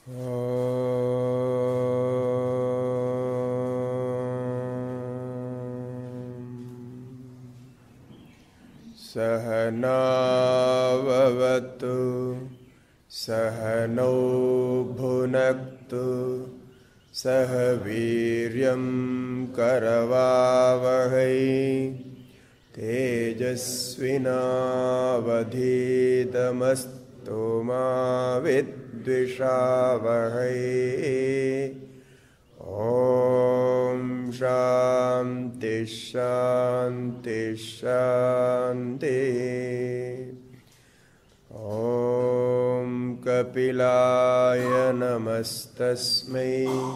सहनावतु सहनौ भुनक्तु सह वीर्यं करवावहै तेजस्विनावधीतमस्तु मा विद्विषावहै ॐ शान्ति शान्ति शान्ति ॐ कपिलाय नमस्तस्मै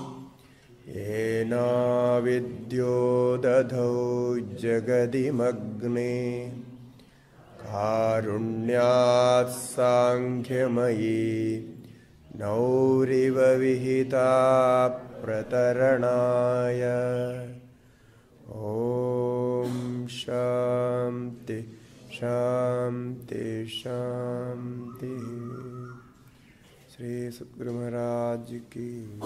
येनाविद्यो दधौ जगदिमग्ने कारुण्यात् साङ्ख्यमयी नौरिव विहिता प्रतरणाय ॐ शान्ति शान्ति शान्ति श्री सद्गुरु महाराज की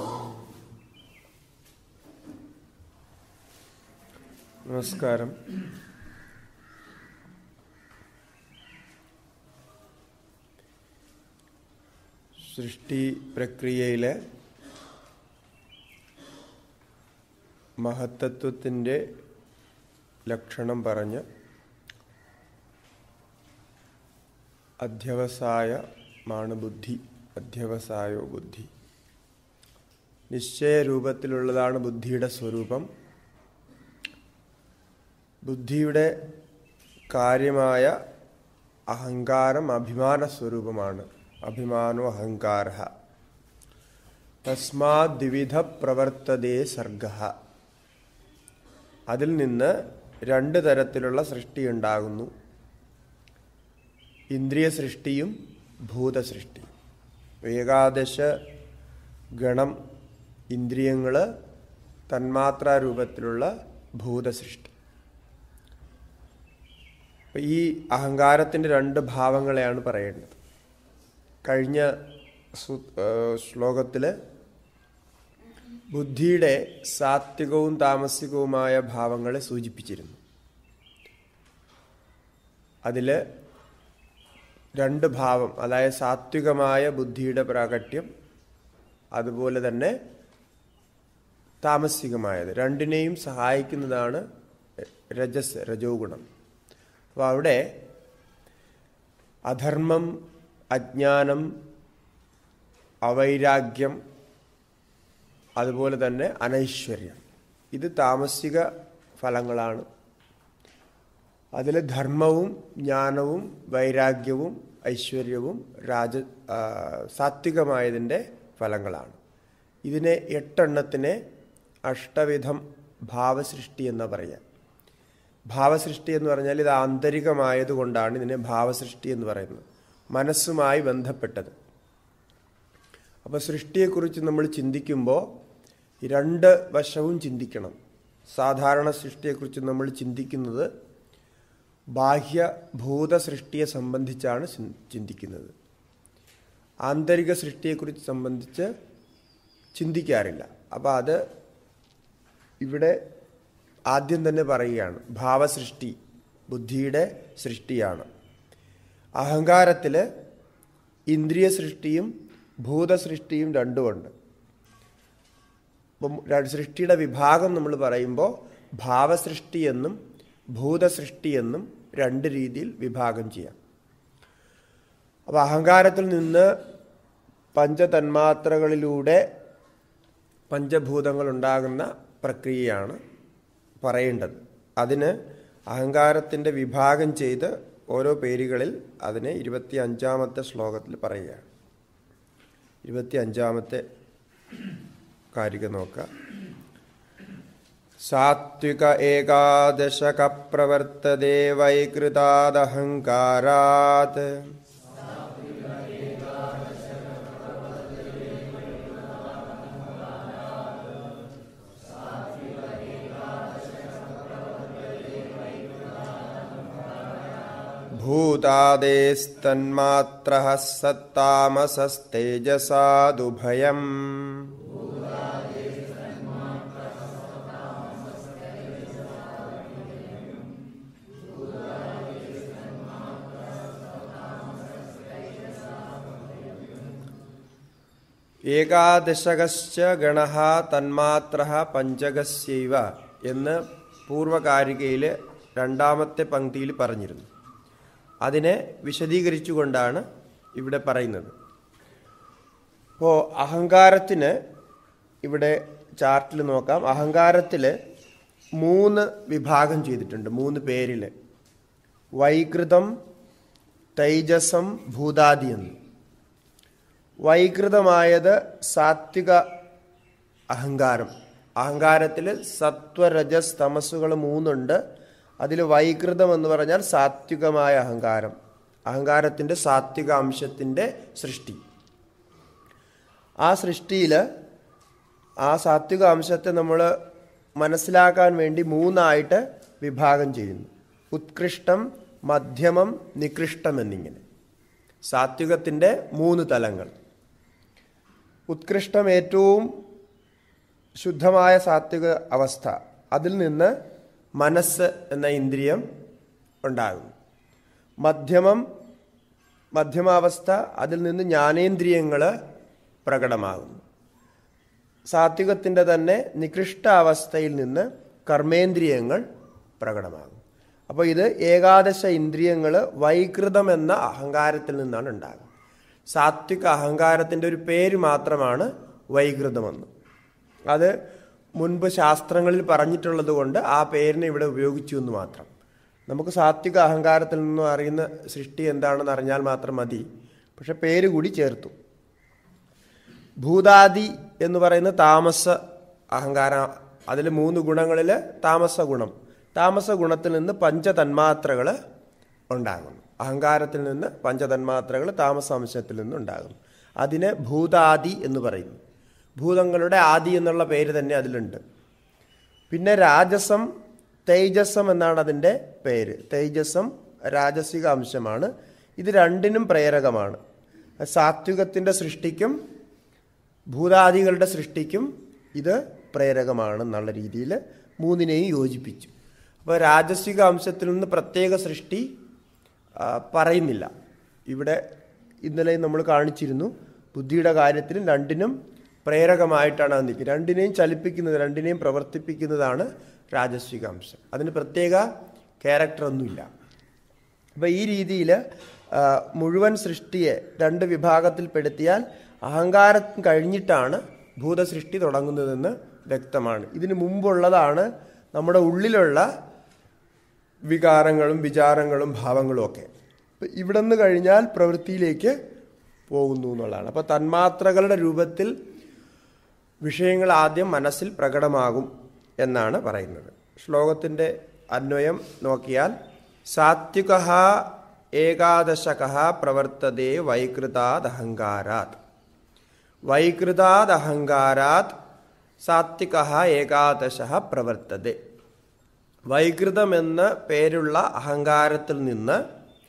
നമസ്കാരം സൃഷ്ടി പ്രക്രിയയിലെ മഹത്തത്വത്തിൻ്റെ ലക്ഷണം പറഞ്ഞ് അധ്യവസായമാണ് ബുദ്ധി അധ്യവസായോ ബുദ്ധി നിശ്ചയരൂപത്തിലുള്ളതാണ് ബുദ്ധിയുടെ സ്വരൂപം ബുദ്ധിയുടെ കാര്യമായ അഹങ്കാരം അഭിമാന സ്വരൂപമാണ് അഭിമാനോ അഹങ്കാര തസ്മാത് ദ്വിവിധ പ്രവർത്തതേ സർഗ അതിൽ നിന്ന് രണ്ട് തരത്തിലുള്ള സൃഷ്ടി ഉണ്ടാകുന്നു ഇന്ദ്രിയ സൃഷ്ടിയും ഭൂതസൃഷ്ടിയും ഏകാദശ ഗണം ഇന്ദ്രിയങ്ങൾ തന്മാത്രാ രൂപത്തിലുള്ള ഭൂതസൃഷ്ടി ഈ അഹങ്കാരത്തിൻ്റെ രണ്ട് ഭാവങ്ങളെയാണ് പറയേണ്ടത് കഴിഞ്ഞ ശ്ലോകത്തിൽ ബുദ്ധിയുടെ സാത്വികവും താമസികവുമായ ഭാവങ്ങളെ സൂചിപ്പിച്ചിരുന്നു അതിൽ രണ്ട് ഭാവം അതായത് സാത്വികമായ ബുദ്ധിയുടെ പ്രാകട്യം അതുപോലെ തന്നെ താമസികമായത് രണ്ടിനെയും സഹായിക്കുന്നതാണ് രജസ് രജോ ഗുണം അപ്പോൾ അവിടെ അധർമ്മം അജ്ഞാനം അവൈരാഗ്യം അതുപോലെ തന്നെ അനൈശ്വര്യം ഇത് താമസിക ഫലങ്ങളാണ് അതിൽ ധർമ്മവും ജ്ഞാനവും വൈരാഗ്യവും ഐശ്വര്യവും രാജ സാത്വികമായതിൻ്റെ ഫലങ്ങളാണ് ഇതിനെ എട്ടെണ്ണത്തിനെ അഷ്ടവിധം ഭാവസൃഷ്ടി എന്ന് പറയാം ഭാവസൃഷ്ടി എന്ന് പറഞ്ഞാൽ ഇത് ആന്തരികമായതുകൊണ്ടാണ് ഇതിനെ ഭാവസൃഷ്ടി എന്ന് പറയുന്നത് മനസ്സുമായി ബന്ധപ്പെട്ടത് അപ്പോൾ സൃഷ്ടിയെക്കുറിച്ച് നമ്മൾ ചിന്തിക്കുമ്പോൾ രണ്ട് വശവും ചിന്തിക്കണം സാധാരണ സൃഷ്ടിയെക്കുറിച്ച് നമ്മൾ ചിന്തിക്കുന്നത് ബാഹ്യഭൂത സൃഷ്ടിയെ സംബന്ധിച്ചാണ് ചിന്തിക്കുന്നത് ആന്തരിക സൃഷ്ടിയെക്കുറിച്ച് സംബന്ധിച്ച് ചിന്തിക്കാറില്ല അപ്പോൾ അത് ഇവിടെ ആദ്യം തന്നെ പറയുകയാണ് ഭാവസൃഷ്ടി ബുദ്ധിയുടെ സൃഷ്ടിയാണ് അഹങ്കാരത്തിൽ ഇന്ദ്രിയ സൃഷ്ടിയും ഭൂതസൃഷ്ടിയും രണ്ടുമുണ്ട് അപ്പം സൃഷ്ടിയുടെ വിഭാഗം നമ്മൾ പറയുമ്പോൾ ഭാവസൃഷ്ടി എന്നും ഭൂതസൃഷ്ടി എന്നും രണ്ട് രീതിയിൽ വിഭാഗം ചെയ്യാം അപ്പോൾ അഹങ്കാരത്തിൽ നിന്ന് പഞ്ചതന്മാത്രകളിലൂടെ പഞ്ചഭൂതങ്ങൾ ഉണ്ടാകുന്ന പ്രക്രിയയാണ് പറയേണ്ടത് അതിന് അഹങ്കാരത്തിൻ്റെ വിഭാഗം ചെയ്ത് ഓരോ പേരുകളിൽ അതിനെ ഇരുപത്തി അഞ്ചാമത്തെ ശ്ലോകത്തിൽ പറയുകയാണ് ഇരുപത്തി അഞ്ചാമത്തെ കാരിക നോക്കാം സാത്വിക ഏകാദശക പ്രവർത്തതേ വൈകൃതാദഹങ്കാരാത് ഭൂതാദേസ്തന്മാത്രഃ സത്താമസസ്തേജസാദുഭയം ഏകാദശകശ്ച ഗണഃ തന്മാത്രഃ പഞ്ചകസ്യൈവ എന്ന് പൂർവകാരികയിൽ രണ്ടാമത്തെ പങ്ക്തിയിൽ പറഞ്ഞിരുന്നു അതിനെ വിശദീകരിച്ചുകൊണ്ടാണ് ഇവിടെ പറയുന്നത് ഇപ്പോൾ അഹങ്കാരത്തിന് ഇവിടെ ചാർട്ടിൽ നോക്കാം അഹങ്കാരത്തിൽ മൂന്ന് വിഭാഗം ചെയ്തിട്ടുണ്ട് മൂന്ന് പേരിൽ വൈകൃതം തൈജസം ഭൂതാദി എന്ന് വൈകൃതമായത് സാത്വിക അഹങ്കാരം അഹങ്കാരത്തിൽ സത്വരജസ് തമസ്സുകൾ മൂന്നുണ്ട് അതിൽ വൈകൃതം എന്ന് പറഞ്ഞാൽ സാത്വികമായ അഹങ്കാരം അഹങ്കാരത്തിൻ്റെ സാത്വിക അംശത്തിൻ്റെ സൃഷ്ടി ആ സൃഷ്ടിയിൽ ആ സാത്വിക അംശത്തെ നമ്മൾ മനസ്സിലാക്കാൻ വേണ്ടി മൂന്നായിട്ട് വിഭാഗം ചെയ്യുന്നു ഉത്കൃഷ്ടം മധ്യമം നികൃഷ്ടം എന്നിങ്ങനെ സാത്വികത്തിൻ്റെ മൂന്ന് തലങ്ങൾ ഉത്കൃഷ്ടം ഏറ്റവും ശുദ്ധമായ സാത്വിക അവസ്ഥ അതിൽ നിന്ന് മനസ്സ് എന്ന ഇന്ദ്രിയം ഉണ്ടാകും മധ്യമം മധ്യമാവസ്ഥ അതിൽ നിന്ന് ജ്ഞാനേന്ദ്രിയങ്ങൾ പ്രകടമാകുന്നു സാത്വികത്തിൻ്റെ തന്നെ നികൃഷ്ട അവസ്ഥയിൽ നിന്ന് കർമ്മേന്ദ്രിയങ്ങൾ പ്രകടമാകും അപ്പോൾ ഇത് ഏകാദശ ഇന്ദ്രിയങ്ങൾ വൈകൃതം എന്ന അഹങ്കാരത്തിൽ നിന്നാണ് ഉണ്ടാകുന്നത് സാത്വിക അഹങ്കാരത്തിൻ്റെ ഒരു പേര് മാത്രമാണ് വൈകൃതമെന്ന് അത് മുൻപ് ശാസ്ത്രങ്ങളിൽ പറഞ്ഞിട്ടുള്ളത് കൊണ്ട് ആ പേരിനെ ഇവിടെ ഉപയോഗിച്ചു എന്ന് മാത്രം നമുക്ക് സാത്വിക അഹങ്കാരത്തിൽ നിന്നും അറിയുന്ന സൃഷ്ടി എന്താണെന്ന് അറിഞ്ഞാൽ മാത്രം മതി പക്ഷെ പേര് കൂടി ചേർത്തു ഭൂതാദി എന്ന് പറയുന്ന താമസ അഹങ്കാര അതിൽ മൂന്ന് ഗുണങ്ങളിൽ താമസ ഗുണം താമസ ഗുണത്തിൽ നിന്ന് പഞ്ചതന്മാത്രകൾ ഉണ്ടാകുന്നു അഹങ്കാരത്തിൽ നിന്ന് പഞ്ചതന്മാത്രകൾ താമസ അംശത്തിൽ നിന്ന് ഉണ്ടാകുന്നു അതിന് ഭൂതാദി എന്ന് പറയുന്നു ഭൂതങ്ങളുടെ ആദി എന്നുള്ള പേര് തന്നെ അതിലുണ്ട് പിന്നെ രാജസം തേജസം എന്നാണ് അതിൻ്റെ പേര് തേജസം രാജസിക അംശമാണ് ഇത് രണ്ടിനും പ്രേരകമാണ് സാത്വികത്തിൻ്റെ സൃഷ്ടിക്കും ഭൂതാദികളുടെ സൃഷ്ടിക്കും ഇത് പ്രേരകമാണ് എന്നുള്ള രീതിയിൽ മൂന്നിനെയും യോജിപ്പിച്ചു അപ്പോൾ രാജസിക അംശത്തിൽ നിന്ന് പ്രത്യേക സൃഷ്ടി ആ, പറയുന്നില്ല ഇവിടെ ഇന്നലെ നമ്മൾ കാണിച്ചിരുന്നു ബുദ്ധിയുടെ കാര്യത്തിലും രണ്ടിനും പ്രേരകമായിട്ടാണ് അത് നിൽക്കുന്നത് രണ്ടിനെയും ചലിപ്പിക്കുന്നത് രണ്ടിനെയും പ്രവർത്തിപ്പിക്കുന്നതാണ് രാജസ്വിക അംശം അതിന് പ്രത്യേക ക്യാരക്ടറൊന്നുമില്ല അപ്പോൾ ഈ രീതിയിൽ മുഴുവൻ സൃഷ്ടിയെ രണ്ട് വിഭാഗത്തിൽപ്പെടുത്തിയാൽ അഹങ്കാരം കഴിഞ്ഞിട്ടാണ് ഭൂതസൃഷ്ടി തുടങ്ങുന്നതെന്ന് വ്യക്തമാണ് ഇതിനു മുമ്പുള്ളതാണ് നമ്മുടെ ഉള്ളിലുള്ള വികാരങ്ങളും വിചാരങ്ങളും ഭാവങ്ങളും ഒക്കെ ഇപ്പം ഇവിടെ നിന്ന് കഴിഞ്ഞാൽ പ്രവൃത്തിയിലേക്ക് പോകുന്നു എന്നുള്ളതാണ് അപ്പോൾ തന്മാത്രകളുടെ രൂപത്തിൽ വിഷയങ്ങൾ ആദ്യം മനസ്സിൽ പ്രകടമാകും എന്നാണ് പറയുന്നത് ശ്ലോകത്തിൻ്റെ അന്വയം നോക്കിയാൽ സാത്വിക ഏകാദശക പ്രവർത്തതേ വൈകൃതാദഹങ്കാരാത് വൈകൃതാദഹങ്കാരാത് സാത്വിക ഏകാദശ പ്രവർത്തതേ വൈകൃതം എന്ന പേരുള്ള അഹങ്കാരത്തിൽ നിന്ന്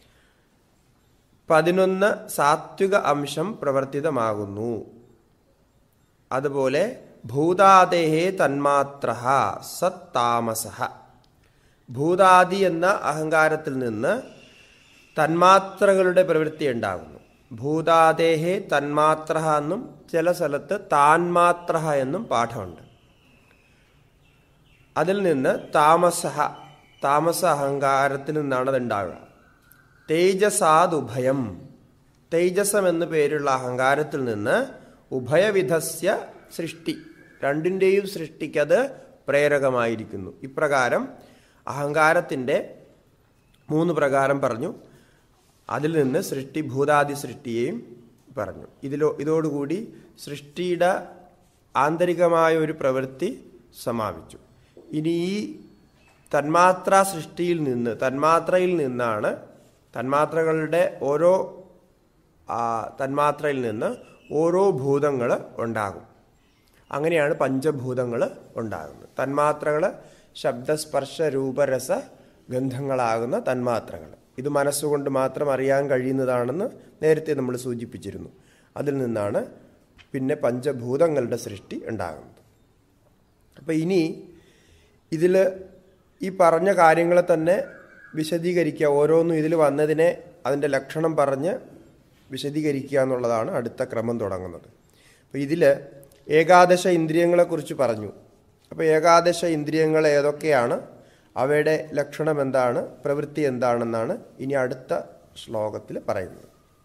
പതിനൊന്ന് സാത്വിക അംശം പ്രവർത്തിതമാകുന്നു അതുപോലെ ഭൂതാദേഹേ തന്മാത്ര സത്താമസ ഭൂതാദി എന്ന അഹങ്കാരത്തിൽ നിന്ന് തന്മാത്രകളുടെ പ്രവൃത്തി ഉണ്ടാകുന്നു ഭൂതാദേഹേ തന്മാത്ര എന്നും ചില സ്ഥലത്ത് താന്മാത്ര എന്നും പാഠമുണ്ട് അതിൽ നിന്ന് താമസ താമസ അഹങ്കാരത്തിൽ നിന്നാണ് അത് ഉണ്ടാവുക തേജസാദുഭയം തേജസം എന്നു പേരുള്ള അഹങ്കാരത്തിൽ നിന്ന് ഉഭയവിധസ്യ സൃഷ്ടി രണ്ടിൻ്റെയും സൃഷ്ടിക്കത് പ്രേരകമായിരിക്കുന്നു ഇപ്രകാരം അഹങ്കാരത്തിൻ്റെ മൂന്ന് പ്രകാരം പറഞ്ഞു അതിൽ നിന്ന് സൃഷ്ടി ഭൂതാദി സൃഷ്ടിയെയും പറഞ്ഞു ഇതിലോ ഇതോടുകൂടി സൃഷ്ടിയുടെ ആന്തരികമായ ഒരു പ്രവൃത്തി സമാപിച്ചു ഇനി ഈ തന്മാത്രാ സൃഷ്ടിയിൽ നിന്ന് തന്മാത്രയിൽ നിന്നാണ് തന്മാത്രകളുടെ ഓരോ ആ, തന്മാത്രയിൽ നിന്ന് ഓരോ ഭൂതങ്ങൾ ഉണ്ടാകും അങ്ങനെയാണ് പഞ്ചഭൂതങ്ങൾ ഉണ്ടാകുന്നത് തന്മാത്രകൾ ശബ്ദസ്പർശ രൂപരസ ഗന്ധങ്ങളാകുന്ന തന്മാത്രകൾ ഇത് മനസ്സുകൊണ്ട് മാത്രം അറിയാൻ കഴിയുന്നതാണെന്ന് നേരത്തെ നമ്മൾ സൂചിപ്പിച്ചിരുന്നു അതിൽ നിന്നാണ് പിന്നെ പഞ്ചഭൂതങ്ങളുടെ സൃഷ്ടി ഉണ്ടാകുന്നത് അപ്പോൾ ഇനി ഇതിൽ ഈ പറഞ്ഞ കാര്യങ്ങളെ തന്നെ വിശദീകരിക്കുക ഓരോന്നും ഇതിൽ വന്നതിനെ അതിൻ്റെ ലക്ഷണം പറഞ്ഞ് വിശദീകരിക്കുക എന്നുള്ളതാണ് അടുത്ത ക്രമം തുടങ്ങുന്നത് അപ്പോൾ ഇതിൽ ഏകാദശ ഇന്ദ്രിയങ്ങളെക്കുറിച്ച് പറഞ്ഞു അപ്പോൾ ഏകാദശ ഇന്ദ്രിയങ്ങൾ ഏതൊക്കെയാണ് അവയുടെ ലക്ഷണം എന്താണ് പ്രവൃത്തി എന്താണെന്നാണ് ഇനി അടുത്ത ശ്ലോകത്തിൽ പറയുന്നത്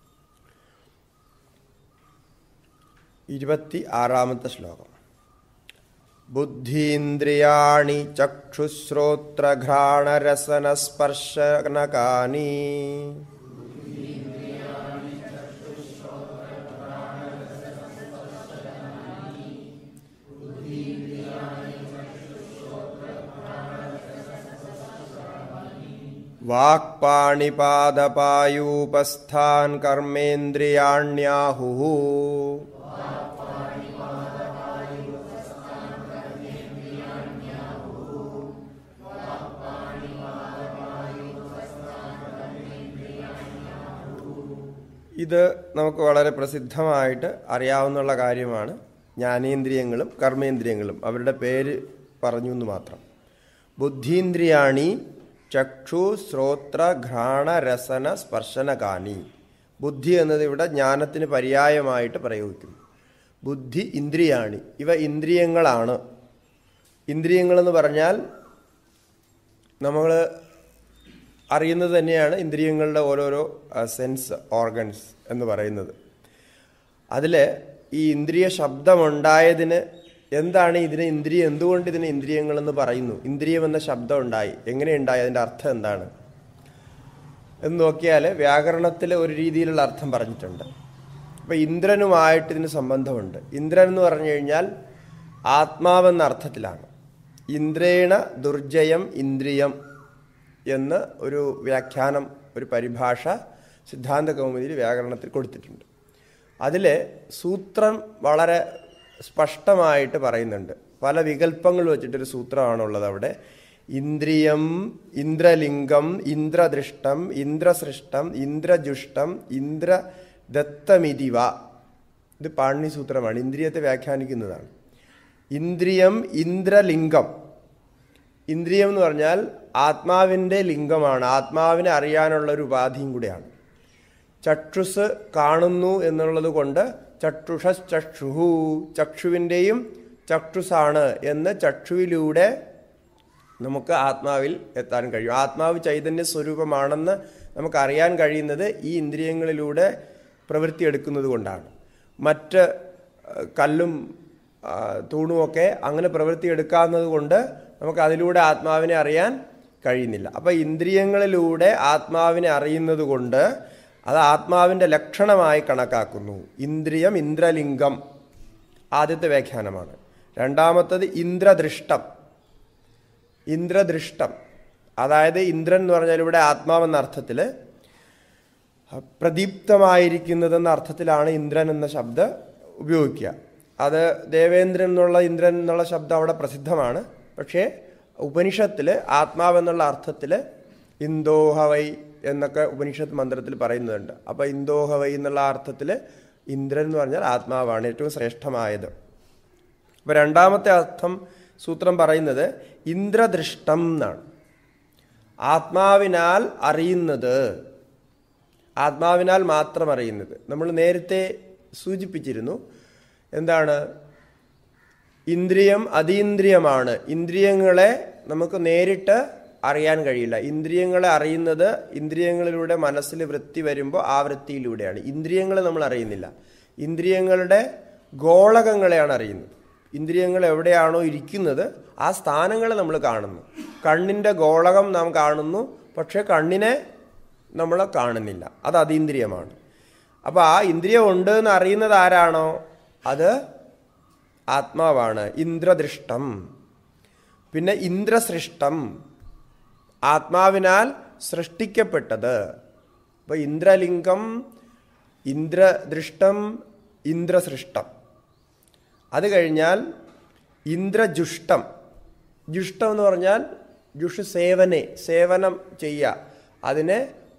ഇരുപത്തി ആറാമത്തെ ശ്ലോകം ബുദ്ധീന്ദ്രിയാണി ചക്ഷുശ്രോത്രഘ്രാണരസനസ്പർശനകാനി വാക്പാണിപാദപായൂപസ്ഥാൻ കർമ്മേന്ദ്രിയാണ്യാഹു ഇത് നമുക്ക് വളരെ പ്രസിദ്ധമായിട്ട് അറിയാവുന്ന കാര്യമാണ് ജ്ഞാനേന്ദ്രിയങ്ങളും കർമ്മേന്ദ്രിയങ്ങളും അവരുടെ പേര് പറഞ്ഞു എന്ന് മാത്രം ബുദ്ധീന്ദ്രിയാണി ചക്ഷു ശ്രോത്ര ഘ്രാണ രസന സ്പർശനകാനി ബുദ്ധി എന്നത് ഇവിടെ ജ്ഞാനത്തിന് പര്യായമായിട്ട് പ്രയോഗിക്കുന്നു ബുദ്ധി ഇന്ദ്രിയാണി ഇവ ഇന്ദ്രിയങ്ങളാണ് ഇന്ദ്രിയങ്ങളെന്ന് പറഞ്ഞാൽ നമ്മൾ അറിയുന്നത് തന്നെയാണ് ഇന്ദ്രിയങ്ങളുടെ ഓരോരോ സെൻസ് ഓർഗൻസ് എന്ന് പറയുന്നത് അതിൽ ഈ ഇന്ദ്രിയ ശബ്ദമുണ്ടായതിന് എന്താണ് ഇതിന് ഇന്ദ്രിയം എന്തുകൊണ്ട് ഇതിന് ഇന്ദ്രിയങ്ങളെന്ന് പറയുന്നു ഇന്ദ്രിയം എന്ന ശബ്ദം ഉണ്ടായി എങ്ങനെയുണ്ടായി അതിൻ്റെ അർത്ഥം എന്താണ് എന്ന് നോക്കിയാൽ വ്യാകരണത്തിൽ ഒരു രീതിയിലുള്ള അർത്ഥം പറഞ്ഞിട്ടുണ്ട് അപ്പോൾ ഇന്ദ്രനുമായിട്ട് ഇതിന് സംബന്ധമുണ്ട് ഇന്ദ്രൻ എന്ന് പറഞ്ഞു കഴിഞ്ഞാൽ ആത്മാവെന്ന അർത്ഥത്തിലാണ് ഇന്ദ്രേണ ദുർജയം ഇന്ദ്രിയം എന്ന് ഒരു വ്യാഖ്യാനം ഒരു പരിഭാഷ സിദ്ധാന്ത കൗമുദിയിൽ വ്യാകരണത്തിൽ കൊടുത്തിട്ടുണ്ട് അതിൽ സൂത്രം വളരെ സ്പഷ്ടമായിട്ട് പറയുന്നുണ്ട് പല വികല്പങ്ങൾ വെച്ചിട്ടൊരു സൂത്രമാണുള്ളത് അവിടെ ഇന്ദ്രിയം ഇന്ദ്രലിംഗം ഇന്ദ്രദൃഷ്ടം ഇന്ദ്രസൃഷ്ടം ഇന്ദ്രജുഷ്ടം ഇന്ദ്രദത്തമിതിവ ഇത് പാണി സൂത്രമാണ് ഇന്ദ്രിയത്തെ വ്യാഖ്യാനിക്കുന്നതാണ് ഇന്ദ്രിയം ഇന്ദ്രലിംഗം ഇന്ദ്രിയം എന്ന് പറഞ്ഞാൽ ആത്മാവിൻ്റെ ലിംഗമാണ് ആത്മാവിനെ അറിയാനുള്ള ഒരു ഉപാധിയും കൂടെയാണ് ചക്ഷുസ് കാണുന്നു എന്നുള്ളത് കൊണ്ട് ചക്ഷുഷസ് ചക്ഷുഹു ചക്ഷുവിൻ്റെയും ചക്ഷുസാണ് എന്ന് ചക്ഷുവിലൂടെ നമുക്ക് ആത്മാവിൽ എത്താൻ കഴിയും ആത്മാവ് ചൈതന്യ സ്വരൂപമാണെന്ന് നമുക്കറിയാൻ കഴിയുന്നത് ഈ ഇന്ദ്രിയങ്ങളിലൂടെ പ്രവൃത്തിയെടുക്കുന്നത് കൊണ്ടാണ് മറ്റ് കല്ലും തൂണുമൊക്കെ അങ്ങനെ പ്രവൃത്തിയെടുക്കാവുന്നത് കൊണ്ട് നമുക്ക് അതിലൂടെ ആത്മാവിനെ അറിയാൻ കഴിയുന്നില്ല അപ്പോൾ ഇന്ദ്രിയങ്ങളിലൂടെ ആത്മാവിനെ അറിയുന്നത് കൊണ്ട് അത് ആത്മാവിൻ്റെ ലക്ഷണമായി കണക്കാക്കുന്നു ഇന്ദ്രിയം ഇന്ദ്രലിംഗം ആദ്യത്തെ വ്യാഖ്യാനമാണ് രണ്ടാമത്തത് ഇന്ദ്രദൃഷ്ടം ഇന്ദ്രദൃഷ്ടം അതായത് ഇന്ദ്രൻ എന്ന് പറഞ്ഞാൽ ഇവിടെ ആത്മാവെന്ന അർത്ഥത്തിൽ പ്രദീപ്തമായിരിക്കുന്നതെന്ന അർത്ഥത്തിലാണ് ഇന്ദ്രൻ എന്ന ശബ്ദം ഉപയോഗിക്കുക അത് ദേവേന്ദ്രൻ എന്നുള്ള ഇന്ദ്രൻ എന്നുള്ള ശബ്ദം അവിടെ പ്രസിദ്ധമാണ് പക്ഷേ ഉപനിഷത്തിൽ ആത്മാവെന്നുള്ള അർത്ഥത്തിൽ ഇന്തോഹവൈ എന്നൊക്കെ ഉപനിഷത്ത് മന്ത്രത്തിൽ പറയുന്നുണ്ട് അപ്പോൾ ഇന്തോഹവൈ എന്നുള്ള അർത്ഥത്തിൽ ഇന്ദ്രൻ എന്ന് പറഞ്ഞാൽ ആത്മാവാണ് ഏറ്റവും ശ്രേഷ്ഠമായത് അപ്പോൾ രണ്ടാമത്തെ അർത്ഥം സൂത്രം പറയുന്നത് ഇന്ദ്രദൃഷ്ടം എന്നാണ് ആത്മാവിനാൽ അറിയുന്നത് ആത്മാവിനാൽ മാത്രം അറിയുന്നത് നമ്മൾ നേരത്തെ സൂചിപ്പിച്ചിരുന്നു എന്താണ് ഇന്ദ്രിയം അതീന്ദ്രിയമാണ് ഇന്ദ്രിയങ്ങളെ നമുക്ക് നേരിട്ട് അറിയാൻ കഴിയില്ല ഇന്ദ്രിയങ്ങളെ അറിയുന്നത് ഇന്ദ്രിയങ്ങളിലൂടെ മനസ്സിൽ വൃത്തി വരുമ്പോൾ ആ വൃത്തിയിലൂടെയാണ് ഇന്ദ്രിയങ്ങളെ നമ്മൾ അറിയുന്നില്ല ഇന്ദ്രിയങ്ങളുടെ ഗോളകങ്ങളെയാണ് അറിയുന്നത് ഇന്ദ്രിയങ്ങൾ എവിടെയാണോ ഇരിക്കുന്നത് ആ സ്ഥാനങ്ങളെ നമ്മൾ കാണുന്നു കണ്ണിൻ്റെ ഗോളകം നാം കാണുന്നു പക്ഷേ കണ്ണിനെ നമ്മൾ കാണുന്നില്ല അത് അതീന്ദ്രിയമാണ് അപ്പോൾ ആ ഇന്ദ്രിയം ഉണ്ട് എന്ന് അറിയുന്നത് ആരാണോ അത് ആത്മാവാണ് ഇന്ദ്രദൃഷ്ടം പിന്നെ ഇന്ദ്രസൃഷ്ടം ആത്മാവിനാൽ സൃഷ്ടിക്കപ്പെട്ടത് അപ്പോൾ ഇന്ദ്രലിംഗം ഇന്ദ്രദൃഷ്ടം ഇന്ദ്രസൃഷ്ടം അത് കഴിഞ്ഞാൽ ഇന്ദ്രജുഷ്ടം ജുഷ്ടം എന്ന് പറഞ്ഞാൽ ജുഷ് സേവനെ സേവനം ചെയ്യുക അതിനെ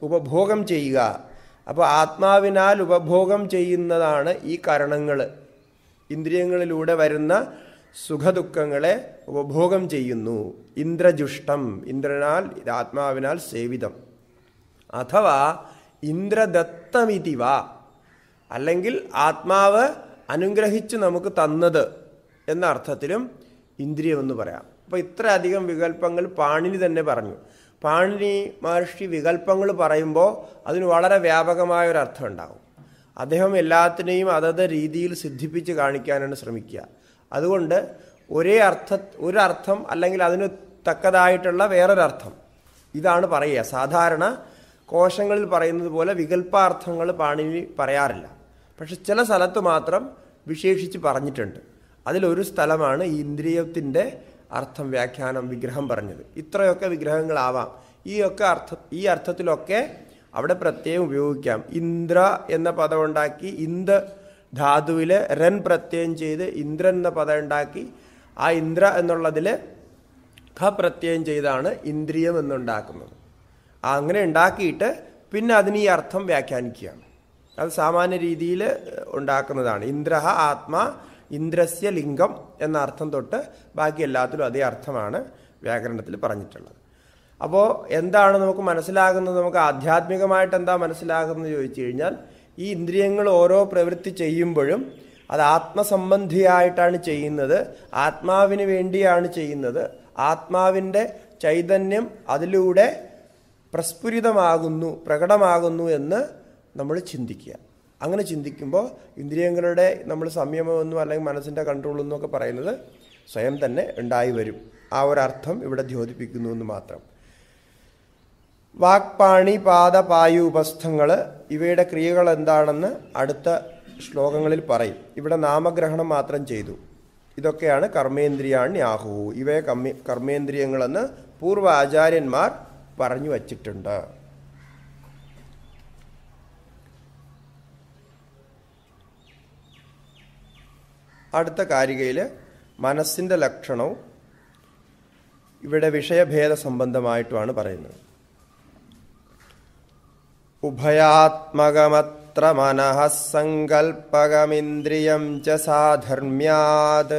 ഉപഭോഗം ചെയ്യുക അപ്പോൾ ആത്മാവിനാൽ ഉപഭോഗം ചെയ്യുന്നതാണ് ഈ കരണങ്ങൾ ഇന്ദ്രിയങ്ങളിലൂടെ വരുന്ന സുഖദുഃഖങ്ങളെ ഉപഭോഗം ചെയ്യുന്നു ഇന്ദ്രജുഷ്ടം ഇന്ദ്രനാൽ ആത്മാവിനാൽ സേവിതം അഥവാ ഇന്ദ്രദത്തമിതിവ അല്ലെങ്കിൽ ആത്മാവ് അനുഗ്രഹിച്ച് നമുക്ക് തന്നത് എന്ന അർത്ഥത്തിലും ഇന്ദ്രിയമെന്ന് പറയാം അപ്പോൾ ഇത്രയധികം വികല്പങ്ങൾ പാണിനി തന്നെ പറഞ്ഞു പാണിനി മഹർഷി വികല്പങ്ങൾ പറയുമ്പോൾ അതിന് വളരെ വ്യാപകമായ ഒരു അർത്ഥം ഉണ്ടാകും അദ്ദേഹം എല്ലാത്തിനെയും അതത് രീതിയിൽ സിദ്ധിപ്പിച്ച് കാണിക്കാനാണ് ശ്രമിക്കുക അതുകൊണ്ട് ഒരേ അർത്ഥ ഒരർത്ഥം അല്ലെങ്കിൽ അതിന് തക്കതായിട്ടുള്ള വേറൊരർത്ഥം ഇതാണ് പറയുക സാധാരണ കോശങ്ങളിൽ പറയുന്നത് പോലെ വികല്പാർത്ഥങ്ങൾ പാണിനി പറയാറില്ല പക്ഷെ ചില സ്ഥലത്ത് മാത്രം വിശേഷിച്ച് പറഞ്ഞിട്ടുണ്ട് അതിലൊരു സ്ഥലമാണ് ഈ ഇന്ദ്രിയത്തിൻ്റെ അർത്ഥം വ്യാഖ്യാനം വിഗ്രഹം പറഞ്ഞത് ഇത്രയൊക്കെ വിഗ്രഹങ്ങളാവാം ഈ ഒക്കെ അർത്ഥ ഈ അർത്ഥത്തിലൊക്കെ അവിടെ പ്രത്യയം ഉപയോഗിക്കാം ഇന്ദ്ര എന്ന പദം ഉണ്ടാക്കി ഇന്ത് ധാതുവിൽ രൻ പ്രത്യയം ചെയ്ത് ഇന്ദ്രൻ എന്ന പദം ഉണ്ടാക്കി ആ ഇന്ദ്ര എന്നുള്ളതിൽ ഖ പ്രത്യയം ചെയ്താണ് ഇന്ദ്രിയം എന്നുണ്ടാക്കുന്നത് അങ്ങനെ ഉണ്ടാക്കിയിട്ട് പിന്നെ അതിന് ഈ അർത്ഥം വ്യാഖ്യാനിക്കുകയാണ് അത് സാമാന്യ രീതിയിൽ ഉണ്ടാക്കുന്നതാണ് ഇന്ദ്രഹ ആത്മാ ഇന്ദ്രസ്യ ലിംഗം എന്ന അർത്ഥം തൊട്ട് ബാക്കി എല്ലാത്തിലും അതേ അർത്ഥമാണ് വ്യാകരണത്തിൽ പറഞ്ഞിട്ടുള്ളത് അപ്പോൾ എന്താണ് നമുക്ക് മനസ്സിലാകുന്നത് നമുക്ക് ആധ്യാത്മികമായിട്ട് എന്താ മനസ്സിലാകുന്നത് ചോദിച്ചു കഴിഞ്ഞാൽ ഈ ഇന്ദ്രിയങ്ങൾ ഓരോ പ്രവൃത്തി ചെയ്യുമ്പോഴും അത് ആത്മസംബന്ധിയായിട്ടാണ് ചെയ്യുന്നത് ആത്മാവിന് വേണ്ടിയാണ് ചെയ്യുന്നത് ആത്മാവിൻ്റെ ചൈതന്യം അതിലൂടെ പ്രസ്ഫുരിതമാകുന്നു പ്രകടമാകുന്നു എന്ന് നമ്മൾ ചിന്തിക്കുക അങ്ങനെ ചിന്തിക്കുമ്പോൾ ഇന്ദ്രിയങ്ങളുടെ നമ്മൾ സംയമമെന്നും അല്ലെങ്കിൽ മനസ്സിൻ്റെ കൺട്രോളെന്നും ഒക്കെ പറയുന്നത് സ്വയം തന്നെ ഉണ്ടായി വരും ആ ഒരർത്ഥം ഇവിടെ ദ്യോതിപ്പിക്കുന്നു എന്ന് മാത്രം വാക്പാണി പാദ പായു ഉപസ്ഥങ്ങൾ ഇവയുടെ ക്രിയകൾ എന്താണെന്ന് അടുത്ത ശ്ലോകങ്ങളിൽ പറയും ഇവിടെ നാമഗ്രഹണം മാത്രം ചെയ്തു ഇതൊക്കെയാണ് കർമ്മേന്ദ്രിയാണ്യാഹു ഇവയെ കമ്മി കർമ്മേന്ദ്രിയങ്ങളെന്ന് പൂർവ്വ ആചാര്യന്മാർ പറഞ്ഞു വച്ചിട്ടുണ്ട് അടുത്ത കാരികയിൽ മനസ്സിൻ്റെ ലക്ഷണവും ഇവിടെ വിഷയഭേദ സംബന്ധമായിട്ടുമാണ് പറയുന്നത് ഉഭയാത്മകമത്ര മനഃ സങ്കൽപ്പകമിന്ദ്രിയം ച സാധർമ്യാത്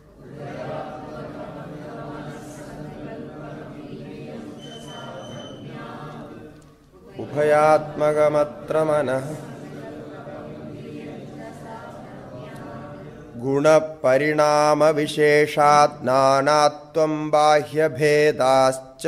ഉഭയാത്മകമത്ര മനഃ ഗുണപരിണാമവിശേഷാത് നാനാത്വം ബാഹ്യഭേദാശ്ച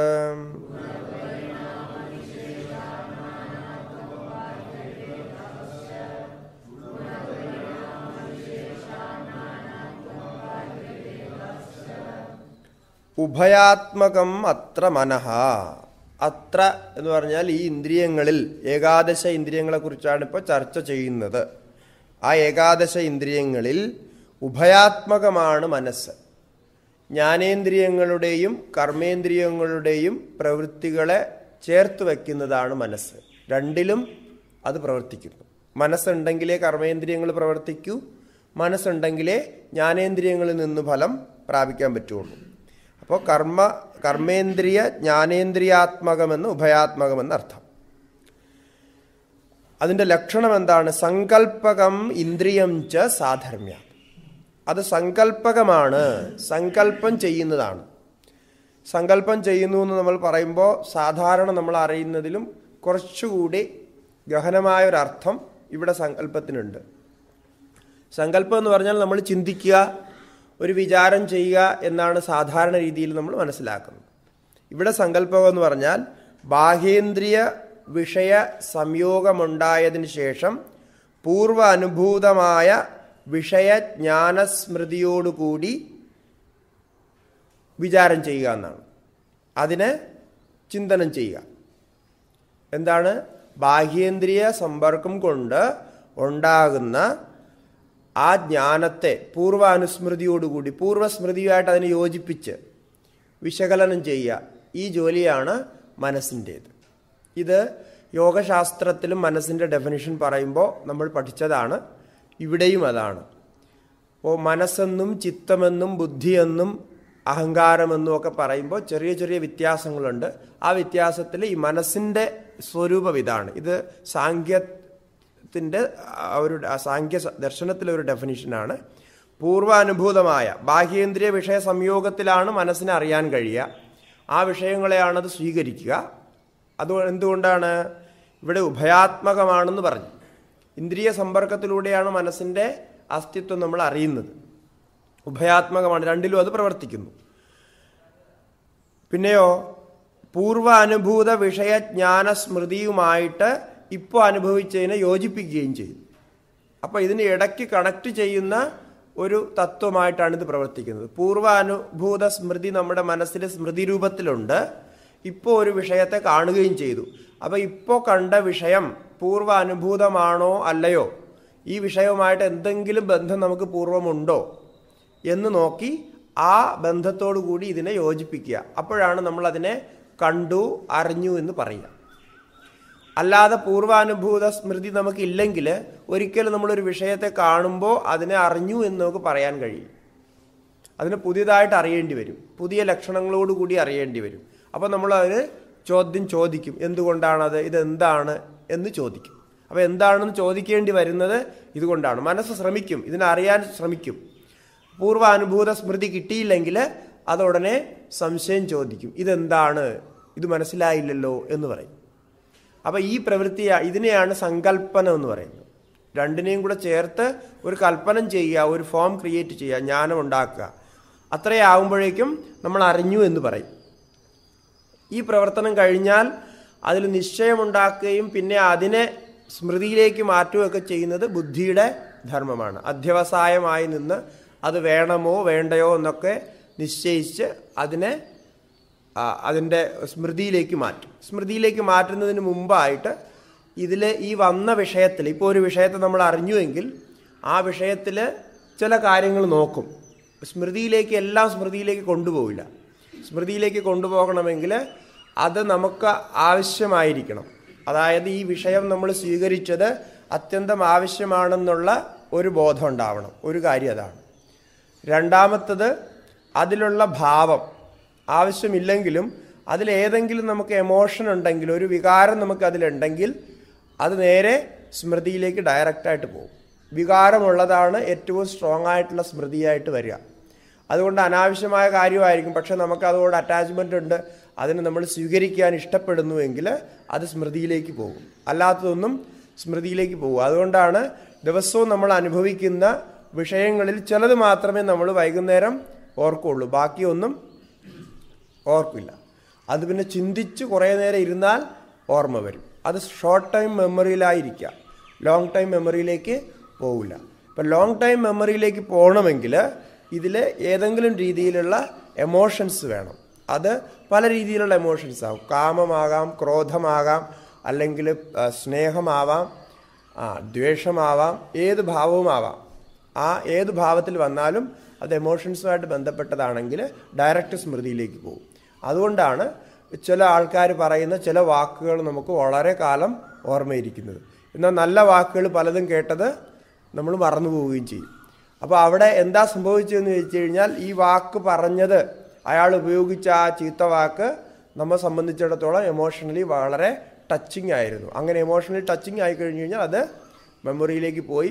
ഉഭയാത്മകം അത്ര മനഃ അത്ര എന്ന് പറഞ്ഞാൽ ഈ ഇന്ദ്രിയങ്ങളിൽ ഏകാദശ ഇന്ദ്രിയങ്ങളെ കുറിച്ചാണ് ഇപ്പോൾ ചർച്ച ചെയ്യുന്നത് ആ ഏകാദശ ഇന്ദ്രിയങ്ങളിൽ ഉഭയാത്മകമാണ് മനസ്സ് ജ്ഞാനേന്ദ്രിയങ്ങളുടെയും കർമ്മേന്ദ്രിയങ്ങളുടെയും പ്രവൃത്തികളെ ചേർത്ത് വയ്ക്കുന്നതാണ് മനസ്സ് രണ്ടിലും അത് പ്രവർത്തിക്കുന്നു മനസ്സുണ്ടെങ്കിലേ കർമ്മേന്ദ്രിയങ്ങൾ പ്രവർത്തിക്കൂ മനസ്സുണ്ടെങ്കിലേ ജ്ഞാനേന്ദ്രിയങ്ങളിൽ നിന്ന് ഫലം പ്രാപിക്കാൻ പറ്റുള്ളൂ അപ്പോൾ കർമ്മ കർമ്മേന്ദ്രിയ ജ്ഞാനേന്ദ്രിയാത്മകമെന്ന് ഉഭയാത്മകമെന്ന് അർത്ഥം അതിൻ്റെ ലക്ഷണം എന്താണ് സങ്കൽപ്പകം ഇന്ദ്രിയം ച സാധർമ്യ അത് സങ്കൽപ്പകമാണ് സങ്കല്പം ചെയ്യുന്നതാണ് സങ്കല്പം ചെയ്യുന്നു എന്ന് നമ്മൾ പറയുമ്പോൾ സാധാരണ നമ്മൾ അറിയുന്നതിലും കുറച്ചുകൂടി ഗഹനമായ ഒരു അർത്ഥം ഇവിടെ സങ്കല്പത്തിനുണ്ട് സങ്കല്പം എന്ന് പറഞ്ഞാൽ നമ്മൾ ചിന്തിക്കുക ഒരു വിചാരം ചെയ്യുക എന്നാണ് സാധാരണ രീതിയിൽ നമ്മൾ മനസ്സിലാക്കുന്നത് ഇവിടെ സങ്കല്പം എന്ന് പറഞ്ഞാൽ ബാഹ്യേന്ദ്രിയ വിഷയ സംയോഗമുണ്ടായതിനു ശേഷം പൂർവ അനുഭൂതമായ വിഷയജ്ഞാനസ്മൃതിയോടുകൂടി വിചാരം ചെയ്യുക എന്നാണ് അതിനെ ചിന്തനം ചെയ്യുക എന്താണ് ബാഹ്യേന്ദ്രിയ സമ്പർക്കം കൊണ്ട് ഉണ്ടാകുന്ന ആ ജ്ഞാനത്തെ പൂർവാനുസ്മൃതിയോടുകൂടി പൂർവ്വസ്മൃതിയുമായിട്ട് അതിനെ യോജിപ്പിച്ച് വിശകലനം ചെയ്യുക ഈ ജോലിയാണ് മനസ്സിൻ്റേത് ഇത് യോഗശാസ്ത്രത്തിലും മനസ്സിൻ്റെ ഡെഫിനിഷൻ പറയുമ്പോൾ നമ്മൾ പഠിച്ചതാണ് ഇവിടെയും അതാണ് അപ്പോൾ മനസ്സെന്നും ചിത്തമെന്നും ബുദ്ധിയെന്നും അഹങ്കാരമെന്നും ഒക്കെ പറയുമ്പോൾ ചെറിയ ചെറിയ വ്യത്യാസങ്ങളുണ്ട് ആ വ്യത്യാസത്തിൽ ഈ മനസ്സിൻ്റെ സ്വരൂപം ഇതാണ് ഇത് സാങ്ക്യത്തിൻ്റെ ആ ഒരു ആ സാങ്ക്യ സ- ദർശനത്തിലെ ഒരു ഡെഫിനിഷനാണ് പൂർവാനുഭൂതമായ ബാഹ്യേന്ദ്രിയ വിഷയ സംയോഗത്തിലാണ് മനസ്സിനെ അറിയാൻ കഴിയുക ആ വിഷയങ്ങളെയാണ് അത് സ്വീകരിക്കുക അത് എന്തുകൊണ്ടാണ് ഇവിടെ ഉഭയാത്മകമാണെന്ന് പറഞ്ഞു ഇന്ദ്രിയ സമ്പർക്കത്തിലൂടെയാണ് മനസ്സിൻ്റെ അസ്തിത്വം നമ്മൾ അറിയുന്നത് ഉഭയാത്മകമാണ് രണ്ടിലും അത് പ്രവർത്തിക്കുന്നു പിന്നെയോ പൂർവ്വ അനുഭൂത വിഷയജ്ഞാന സ്മൃതിയുമായിട്ട് ഇപ്പോൾ അനുഭവിച്ചതിനെ യോജിപ്പിക്കുകയും ചെയ്യും അപ്പോൾ ഇതിന് ഇടയ്ക്ക് കണക്ട് ചെയ്യുന്ന ഒരു തത്വമായിട്ടാണ് ഇത് പ്രവർത്തിക്കുന്നത് പൂർവ്വ അനുഭൂത സ്മൃതി നമ്മുടെ മനസ്സിൽ സ്മൃതി രൂപത്തിലുണ്ട് ഇപ്പോൾ ഒരു വിഷയത്തെ കാണുകയും ചെയ്തു അപ്പോൾ ഇപ്പോൾ കണ്ട വിഷയം പൂർവ്വ അനുഭൂതമാണോ അല്ലയോ ഈ വിഷയവുമായിട്ട് എന്തെങ്കിലും ബന്ധം നമുക്ക് പൂർവ്വമുണ്ടോ എന്ന് നോക്കി ആ ബന്ധത്തോടു കൂടി ഇതിനെ യോജിപ്പിക്കുക അപ്പോഴാണ് നമ്മൾ അതിനെ കണ്ടു അറിഞ്ഞു എന്ന് പറയുക അല്ലാതെ പൂർവാനുഭൂത സ്മൃതി നമുക്കില്ലെങ്കിൽ ഒരിക്കലും നമ്മളൊരു വിഷയത്തെ കാണുമ്പോൾ അതിനെ അറിഞ്ഞു എന്ന് നമുക്ക് പറയാൻ കഴിയും അതിന് പുതിയതായിട്ട് അറിയേണ്ടി വരും പുതിയ ലക്ഷണങ്ങളോടുകൂടി അറിയേണ്ടി വരും അപ്പോൾ നമ്മൾ അതിന് ചോദ്യം ചോദിക്കും എന്തുകൊണ്ടാണത് ഇതെന്താണ് എന്ന് ചോദിക്കും അപ്പോൾ എന്താണെന്ന് ചോദിക്കേണ്ടി വരുന്നത് ഇതുകൊണ്ടാണ് മനസ്സ് ശ്രമിക്കും ഇതിനെ അറിയാൻ ശ്രമിക്കും പൂർവാനുഭൂത സ്മൃതി കിട്ടിയില്ലെങ്കിൽ അതുടനെ സംശയം ചോദിക്കും ഇതെന്താണ് ഇത് മനസ്സിലായില്ലല്ലോ എന്ന് പറയും അപ്പോൾ ഈ പ്രവൃത്തി ഇതിനെയാണ് സങ്കല്പനം എന്ന് പറയുന്നത് രണ്ടിനെയും കൂടെ ചേർത്ത് ഒരു കൽപ്പനം ചെയ്യുക ഒരു ഫോം ക്രിയേറ്റ് ചെയ്യുക ജ്ഞാനം ഉണ്ടാക്കുക അത്രയാവുമ്പോഴേക്കും നമ്മൾ അറിഞ്ഞു എന്ന് പറയും ഈ പ്രവർത്തനം കഴിഞ്ഞാൽ അതിൽ നിശ്ചയമുണ്ടാക്കുകയും പിന്നെ അതിനെ സ്മൃതിയിലേക്ക് മാറ്റുകയൊക്കെ ചെയ്യുന്നത് ബുദ്ധിയുടെ ധർമ്മമാണ് അധ്യവസായമായി നിന്ന് അത് വേണമോ വേണ്ടയോ എന്നൊക്കെ നിശ്ചയിച്ച് അതിനെ ആ, അതിൻ്റെ സ്മൃതിയിലേക്ക് മാറ്റും സ്മൃതിയിലേക്ക് മാറ്റുന്നതിന് മുമ്പായിട്ട് ഇതിൽ ഈ വന്ന വിഷയത്തിൽ ഇപ്പോൾ ഒരു വിഷയത്തെ നമ്മൾ അറിഞ്ഞുവെങ്കിൽ ആ വിഷയത്തിൽ ചില കാര്യങ്ങൾ നോക്കും സ്മൃതിയിലേക്ക് എല്ലാം സ്മൃതിയിലേക്ക് കൊണ്ടുപോവില്ല സ്മൃതിയിലേക്ക് കൊണ്ടുപോകണമെങ്കിൽ അത് നമുക്ക് ആവശ്യമായിരിക്കണം അതായത് ഈ വിഷയം നമ്മൾ സ്വീകരിച്ചത് അത്യന്തം ആവശ്യമാണെന്നുള്ള ഒരു ബോധം ഉണ്ടാവണം ഒരു കാര്യം അതാണ് രണ്ടാമത്തത് അതിലുള്ള ഭാവം ആവശ്യമില്ലെങ്കിലും അതിലേതെങ്കിലും നമുക്ക് എമോഷൻ ഉണ്ടെങ്കിൽ ഒരു വികാരം നമുക്ക് അതിലുണ്ടെങ്കിൽ അത് നേരെ സ്മൃതിയിലേക്ക് ഡയറക്റ്റായിട്ട് പോകും വികാരമുള്ളതാണ് ഏറ്റവും സ്ട്രോങ് ആയിട്ടുള്ള സ്മൃതിയായിട്ട് വരിക അതുകൊണ്ട് അനാവശ്യമായ കാര്യമായിരിക്കും പക്ഷെ നമുക്ക് അതോട് അറ്റാച്ച്മെൻ്റ് ഉണ്ട് അതിനെ നമ്മൾ സ്വീകരിക്കാൻ ഇഷ്ടപ്പെടുന്നുവെങ്കിൽ അത് സ്മൃതിയിലേക്ക് പോകും അല്ലാത്തതൊന്നും സ്മൃതിയിലേക്ക് പോകും അതുകൊണ്ടാണ് ദിവസവും നമ്മൾ അനുഭവിക്കുന്ന വിഷയങ്ങളിൽ ചിലത് മാത്രമേ നമ്മൾ വൈകുന്നേരം ഓർക്കുള്ളൂ ബാക്കിയൊന്നും ഓർക്കില്ല അത് പിന്നെ ചിന്തിച്ച് കുറേ നേരം ഇരുന്നാൽ ഓർമ്മ വരും അത് ഷോർട്ട് ടൈം മെമ്മറിയിലായിരിക്കാം ലോങ് ടൈം മെമ്മറിയിലേക്ക് പോവില്ല ഇപ്പം ലോങ് ടൈം മെമ്മറിയിലേക്ക് പോകണമെങ്കിൽ ഇതിൽ ഏതെങ്കിലും രീതിയിലുള്ള എമോഷൻസ് വേണം അത് പല രീതിയിലുള്ള എമോഷൻസ് ആവും കാമമാകാം ക്രോധമാകാം അല്ലെങ്കിൽ ആ, സ്നേഹമാവാം ആ ദ്വേഷമാവാം ഏത് ഭാവവുമാവാം ആ ഏത് ഭാവത്തിൽ വന്നാലും അത് എമോഷൻസുമായിട്ട് ബന്ധപ്പെട്ടതാണെങ്കിൽ ഡയറക്റ്റ് സ്മൃതിയിലേക്ക് പോകും അതുകൊണ്ടാണ് ചില ആൾക്കാർ പറയുന്ന ചില വാക്കുകൾ നമുക്ക് വളരെ കാലം ഓർമ്മയിരിക്കുന്നത് എന്നാൽ നല്ല വാക്കുകൾ പലതും കേട്ടത് നമ്മൾ മറന്നു പോവുകയും ചെയ്യും അപ്പോൾ അവിടെ എന്താ സംഭവിച്ചതെന്ന് ചോദിച്ചു കഴിഞ്ഞാൽ ഈ വാക്ക് പറഞ്ഞത് അയാൾ ഉപയോഗിച്ച ആ ചീത്ത വാക്ക് നമ്മെ സംബന്ധിച്ചിടത്തോളം എമോഷണലി വളരെ ടച്ചിങ് ആയിരുന്നു അങ്ങനെ എമോഷണലി ടച്ചിങ് ആയി കഴിഞ്ഞു കഴിഞ്ഞാൽ അത് മെമ്മറിയിലേക്ക് പോയി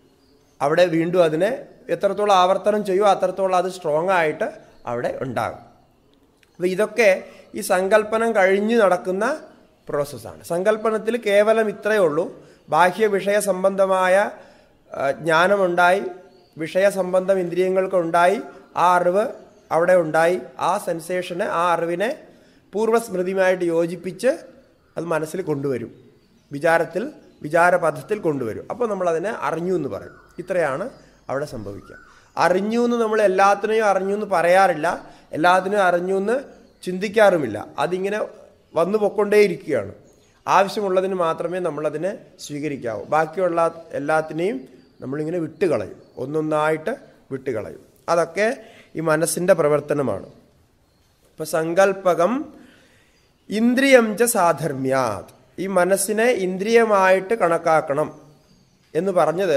അവിടെ വീണ്ടും അതിനെ എത്രത്തോളം ആവർത്തനം ചെയ്യുമോ അത്രത്തോളം അത് സ്ട്രോങ് ആയിട്ട് അവിടെ ഉണ്ടാകും അപ്പോൾ ഇതൊക്കെ ഈ സങ്കല്പനം കഴിഞ്ഞ് നടക്കുന്ന പ്രോസസ്സാണ് സങ്കല്പനത്തിൽ കേവലം ഇത്രയേ ഉള്ളൂ ബാഹ്യ വിഷയ സംബന്ധമായ ആ, ജ്ഞാനമുണ്ടായി വിഷയ സംബന്ധം ഇന്ദ്രിയങ്ങൾക്കുണ്ടായി ആ അറിവ് അവിടെ ഉണ്ടായി ആ സെൻസേഷനെ ആ അറിവിനെ പൂർവ്വസ്മൃതിയുമായിട്ട് യോജിപ്പിച്ച് അത് മനസ്സിൽ കൊണ്ടുവരും വിചാരത്തിൽ വിചാരപഥത്തിൽ കൊണ്ടുവരും അപ്പോൾ നമ്മൾ അതിനെ അറിഞ്ഞു എന്ന് പറയും ഇത്രയാണ് അവിടെ സംഭവിക്കുക അറിഞ്ഞു എന്ന് നമ്മൾ എല്ലാത്തിനെയും അറിഞ്ഞു എന്ന് പറയാറില്ല എല്ലാത്തിനെയും അറിഞ്ഞു എന്ന് ചിന്തിക്കാറുമില്ല അതിങ്ങനെ വന്നു പൊക്കൊണ്ടേയിരിക്കുകയാണ് ആവശ്യമുള്ളതിന് മാത്രമേ നമ്മളതിനെ സ്വീകരിക്കാവൂ ബാക്കിയുള്ള എല്ലാത്തിനെയും നമ്മളിങ്ങനെ വിട്ടുകളയും ഒന്നൊന്നായിട്ട് വിട്ടുകളയും അതൊക്കെ ഈ മനസ്സിൻ്റെ പ്രവർത്തനമാണ് ഇപ്പം സങ്കല്പകം ഇന്ദ്രിയം ച സാധർമ്യാത് ഈ മനസ്സിനെ ഇന്ദ്രിയമായിട്ട് കണക്കാക്കണം എന്ന് പറഞ്ഞത്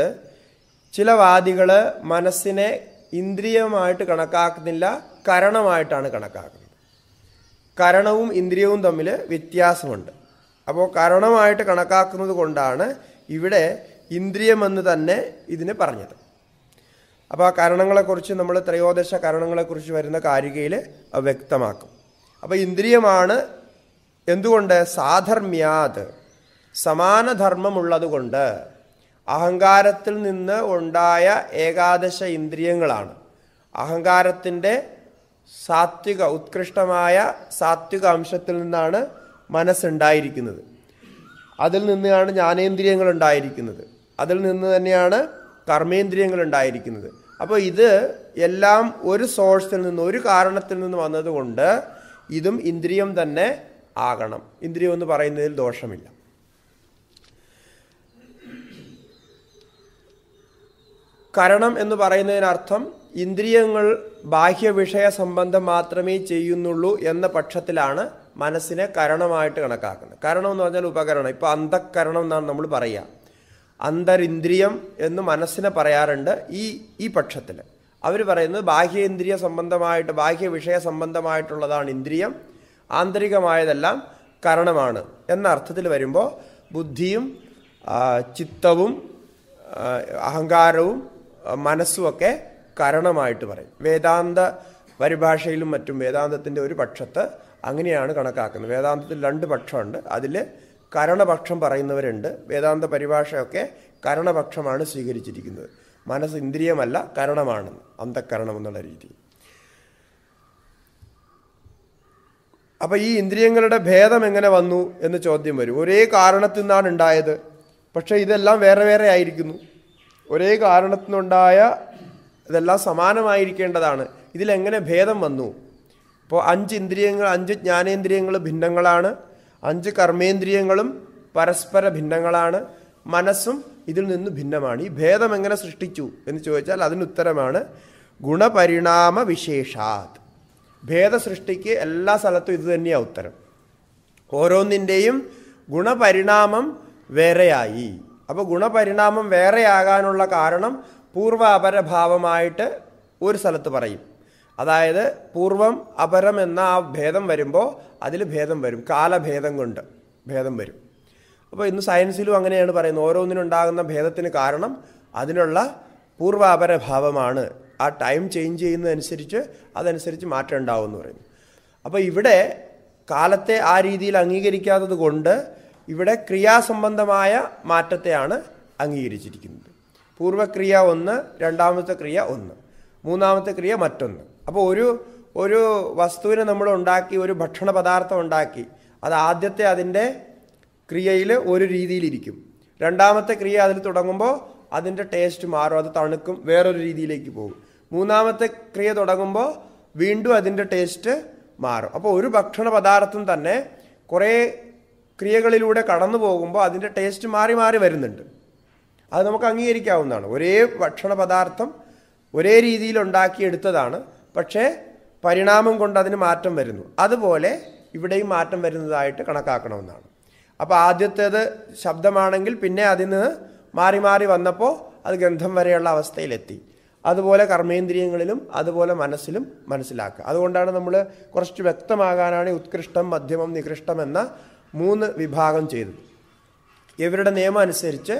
ചില വാദികൾ മനസ്സിനെ ഇന്ദ്രിയമായിട്ട് കണക്കാക്കുന്നില്ല കരണമായിട്ടാണ് കണക്കാക്കുന്നത് കരണവും ഇന്ദ്രിയവും തമ്മിൽ വ്യത്യാസമുണ്ട് അപ്പോൾ കാരണമായിട്ട് കണക്കാക്കുന്നത് കൊണ്ടാണ് ഇവിടെ ഇന്ദ്രിയമെന്ന് തന്നെ ഇതിന് പറഞ്ഞത് അപ്പോൾ ആ കാരണങ്ങളെക്കുറിച്ച് നമ്മൾ ത്രയോദശ കാരണങ്ങളെക്കുറിച്ച് വരുന്ന കാരികയിൽ വ്യക്തമാക്കും അപ്പോൾ ഇന്ദ്രിയമാണ് എന്തുകൊണ്ട് സാധർമ്യാത് സമാനധർമ്മമുള്ളത് കൊണ്ട് അഹങ്കാരത്തിൽ നിന്ന് ഉണ്ടായ ഏകാദശ ഇന്ദ്രിയങ്ങളാണ് അഹങ്കാരത്തിൻ്റെ സാത്വിക ഉത്കൃഷ്ടമായ സാത്വിക അംശത്തിൽ നിന്നാണ് മനസ്സുണ്ടായിരിക്കുന്നത് അതിൽ നിന്നാണ് ജ്ഞാനേന്ദ്രിയങ്ങൾ ഉണ്ടായിരിക്കുന്നത് അതിൽ നിന്ന് തന്നെയാണ് കർമ്മേന്ദ്രിയങ്ങൾ ഉണ്ടായിരിക്കുന്നത് അപ്പോൾ ഇത് എല്ലാം ഒരു സോഴ്സിൽ നിന്ന് ഒരു കാരണത്തിൽ നിന്ന് വന്നതുകൊണ്ട് ഇതും ഇന്ദ്രിയം തന്നെ ആകണം ഇന്ദ്രിയം എന്ന് പറയുന്നതിൽ ദോഷമില്ല കരണം എന്ന് പറയുന്നതിനർത്ഥം ഇന്ദ്രിയങ്ങൾ ബാഹ്യ വിഷയ സംബന്ധം മാത്രമേ ചെയ്യുന്നുള്ളൂ എന്ന പക്ഷത്തിലാണ് മനസ്സിനെ കരണമായിട്ട് കണക്കാക്കുന്നത് കരണം എന്ന് പറഞ്ഞാൽ ഉപകരണം ഇപ്പൊ അന്ധക്കരണം എന്നാണ് നമ്മൾ പറയുക അന്തരിന്ദ്രിയം എന്ന് മനസ്സിനെ പറയാറുണ്ട് ഈ ഈ പക്ഷത്തിൽ അവർ പറയുന്നത് ബാഹ്യേന്ദ്രിയ സംബന്ധമായിട്ട് ബാഹ്യ വിഷയ സംബന്ധമായിട്ടുള്ളതാണ് ഇന്ദ്രിയം ആന്തരികമായതെല്ലാം കരണമാണ് എന്ന അർത്ഥത്തിൽ വരുമ്പോൾ ബുദ്ധിയും ആ, ചിത്തവും ആ, അഹങ്കാരവും ആ, മനസ്സുമൊക്കെ കരണമായിട്ട് പറയും വേദാന്ത പരിഭാഷയിലും മറ്റും വേദാന്തത്തിൻ്റെ ഒരു പക്ഷത്ത് അങ്ങനെയാണ് കണക്കാക്കുന്നത് വേദാന്തത്തിൽ രണ്ട് പക്ഷമുണ്ട് അതിൽ കരണപക്ഷം പറയുന്നവരുണ്ട് വേദാന്ത പരിഭാഷയൊക്കെ കരണപക്ഷമാണ് സ്വീകരിച്ചിരിക്കുന്നത് മനസ്സ് ഇന്ദ്രിയമല്ല കരണമാണ് അന്ധക്കരണം എന്നുള്ള രീതി അപ്പൊ ഈ ഇന്ദ്രിയങ്ങളുടെ ഭേദം എങ്ങനെ വന്നു എന്ന് ചോദ്യം വരും ഒരേ കാരണത്തിൽ നിന്നാണ് ഉണ്ടായത് പക്ഷെ ഇതെല്ലാം വേറെ വേറെ ആയിരിക്കുന്നു ഒരേ കാരണത്തിൽ നിന്നുണ്ടായ ഇതെല്ലാം സമാനമായിരിക്കേണ്ടതാണ് ഇതിലെങ്ങനെ ഭേദം വന്നു ഇപ്പോൾ അഞ്ച് ഇന്ദ്രിയങ്ങൾ അഞ്ച് ജ്ഞാനേന്ദ്രിയങ്ങൾ ഭിന്നങ്ങളാണ് അഞ്ച് കർമ്മേന്ദ്രിയങ്ങളും പരസ്പര ഭിന്നങ്ങളാണ് മനസ്സും ഇതിൽ നിന്ന് ഭിന്നമാണ് ഈ ഭേദം എങ്ങനെ സൃഷ്ടിച്ചു എന്ന് ചോദിച്ചാൽ അതിന് ഉത്തരമാണ് ഗുണപരിണാമ വിശേഷാത് ഭേദസൃഷ്ടിക്ക് എല്ലാ സ്ഥലത്തും ഇത് തന്നെയാണ് ഉത്തരം ഓരോന്നിൻ്റെയും ഗുണപരിണാമം വേറെയായി അപ്പോൾ ഗുണപരിണാമം വേറെയാകാനുള്ള കാരണം പൂർവാപരഭാവമായിട്ട് ഒരു സ്ഥലത്ത് പറയും അതായത് പൂർവം അപരം എന്ന ആ ഭേദം വരുമ്പോൾ അതിൽ ഭേദം വരും കാലഭേദം കൊണ്ട് ഭേദം വരും അപ്പോൾ ഇന്ന് സയൻസിലും അങ്ങനെയാണ് പറയുന്നത് ഓരോന്നിനുണ്ടാകുന്ന ഭേദത്തിന് കാരണം അതിനുള്ള പൂർവാപരഭാവമാണ് ആ ടൈം ചേഞ്ച് ചെയ്യുന്നതനുസരിച്ച് അതനുസരിച്ച് മാറ്റം ഉണ്ടാവും എന്ന് പറയുന്നു അപ്പോൾ ഇവിടെ കാലത്തെ ആ രീതിയിൽ അംഗീകരിക്കാത്തത് കൊണ്ട് ഇവിടെ ക്രിയാസംബന്ധമായ മാറ്റത്തെയാണ് അംഗീകരിച്ചിരിക്കുന്നത് പൂർവക്രിയ ഒന്ന് രണ്ടാമത്തെ ക്രിയ ഒന്ന് മൂന്നാമത്തെ ക്രിയ മറ്റൊന്ന് അപ്പോൾ ഒരു ഒരു വസ്തുവിനെ നമ്മൾ ഉണ്ടാക്കി ഒരു ഭക്ഷണ പദാർത്ഥം ഉണ്ടാക്കി അത് ആദ്യത്തെ അതിൻ്റെ ക്രിയയിൽ ഒരു രീതിയിലിരിക്കും രണ്ടാമത്തെ ക്രിയ അതിൽ തുടങ്ങുമ്പോൾ അതിൻ്റെ ടേസ്റ്റ് മാറും അത് തണുക്കും വേറൊരു രീതിയിലേക്ക് പോകും മൂന്നാമത്തെ ക്രിയ തുടങ്ങുമ്പോൾ വീണ്ടും അതിൻ്റെ ടേസ്റ്റ് മാറും അപ്പോൾ ഒരു ഭക്ഷണ പദാർത്ഥം തന്നെ കുറേ ക്രിയകളിലൂടെ കടന്നു പോകുമ്പോൾ അതിൻ്റെ ടേസ്റ്റ് മാറി മാറി വരുന്നുണ്ട് അത് നമുക്ക് അംഗീകരിക്കാവുന്നതാണ് ഒരേ ഭക്ഷണ പദാർത്ഥം ഒരേ രീതിയിൽ ഉണ്ടാക്കിയെടുത്തതാണ് പക്ഷേ പരിണാമം കൊണ്ട് അതിന് മാറ്റം വരുന്നു അതുപോലെ ഇവിടെയും മാറ്റം വരുന്നതായിട്ട് കണക്കാക്കണമെന്നാണ് അപ്പോൾ ആദ്യത്തേത് ശബ്ദമാണെങ്കിൽ പിന്നെ അതിന് മാറി മാറി വന്നപ്പോൾ അത് ഗന്ധം വരെയുള്ള അവസ്ഥയിലെത്തി അതുപോലെ കർമ്മേന്ദ്രിയങ്ങളിലും അതുപോലെ മനസ്സിലും മനസ്സിലാക്കുക അതുകൊണ്ടാണ് നമ്മൾ കുറച്ച് വ്യക്തമാകാനാണ് ഈ ഉത്കൃഷ്ടം മധ്യമം നികൃഷ്ടം എന്ന മൂന്ന് വിഭാഗം ചെയ്തത് ഇവരുടെ നിയമം അനുസരിച്ച്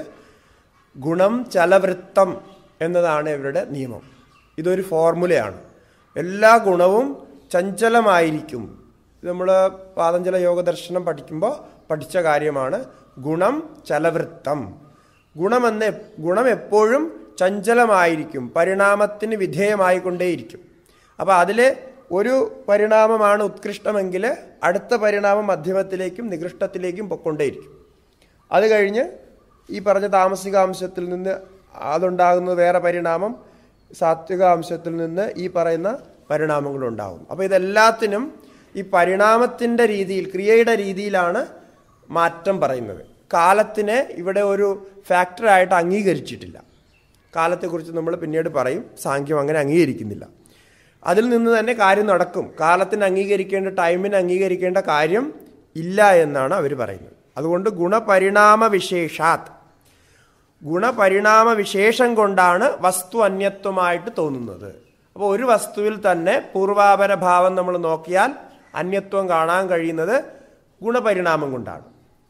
ഗുണം ചലവൃത്തം എന്നതാണ് ഇവരുടെ നിയമം ഇതൊരു ഫോർമുലയാണ് എല്ലാ ഗുണവും ചഞ്ചലമായിരിക്കും ഇത് നമ്മൾ പാതഞ്ജല യോഗദർശനം പഠിക്കുമ്പോൾ പഠിച്ച കാര്യമാണ് ഗുണം ചലവൃത്തം ഗുണമെന്ന് ഗുണം എപ്പോഴും ചഞ്ചലമായിരിക്കും പരിണാമത്തിന് വിധേയമായിക്കൊണ്ടേയിരിക്കും അപ്പോൾ അതിൽ ഒരു പരിണാമമാണ് ഉത്കൃഷ്ടമെങ്കിൽ അടുത്ത പരിണാമം മധ്യമത്തിലേക്കും നികൃഷ്ടത്തിലേക്കും പൊക്കൊണ്ടേയിരിക്കും അത് കഴിഞ്ഞ് ഈ പറഞ്ഞ താമസികാംശത്തിൽ നിന്ന് അതുണ്ടാകുന്ന വേറെ പരിണാമം സാത്വിക അംശത്തിൽ നിന്ന് ഈ പറയുന്ന പരിണാമങ്ങളുണ്ടാകും അപ്പോൾ ഇതെല്ലാത്തിനും ഈ പരിണാമത്തിൻ്റെ രീതിയിൽ ക്രിയയുടെ രീതിയിലാണ് മാറ്റം പറയുന്നത് കാലത്തിനെ ഇവിടെ ഒരു ഫാക്ടറായിട്ട് അംഗീകരിച്ചിട്ടില്ല കാലത്തെക്കുറിച്ച് നമ്മൾ പിന്നീട് പറയും സാങ്ക്യം അങ്ങനെ അംഗീകരിക്കുന്നില്ല അതിൽ നിന്ന് തന്നെ കാര്യം നടക്കും കാലത്തിന് അംഗീകരിക്കേണ്ട ടൈമിന് അംഗീകരിക്കേണ്ട കാര്യം ഇല്ല എന്നാണ് അവർ പറയുന്നത് അതുകൊണ്ട് ഗുണപരിണാമ വിശേഷാത് ഗുണപരിണാമ വിശേഷം കൊണ്ടാണ് വസ്തു അന്യത്വമായിട്ട് തോന്നുന്നത് അപ്പോൾ ഒരു വസ്തുവിൽ തന്നെ പൂർവാപര ഭാവം നമ്മൾ നോക്കിയാൽ അന്യത്വം കാണാൻ കഴിയുന്നത് ഗുണപരിണാമം കൊണ്ടാണ്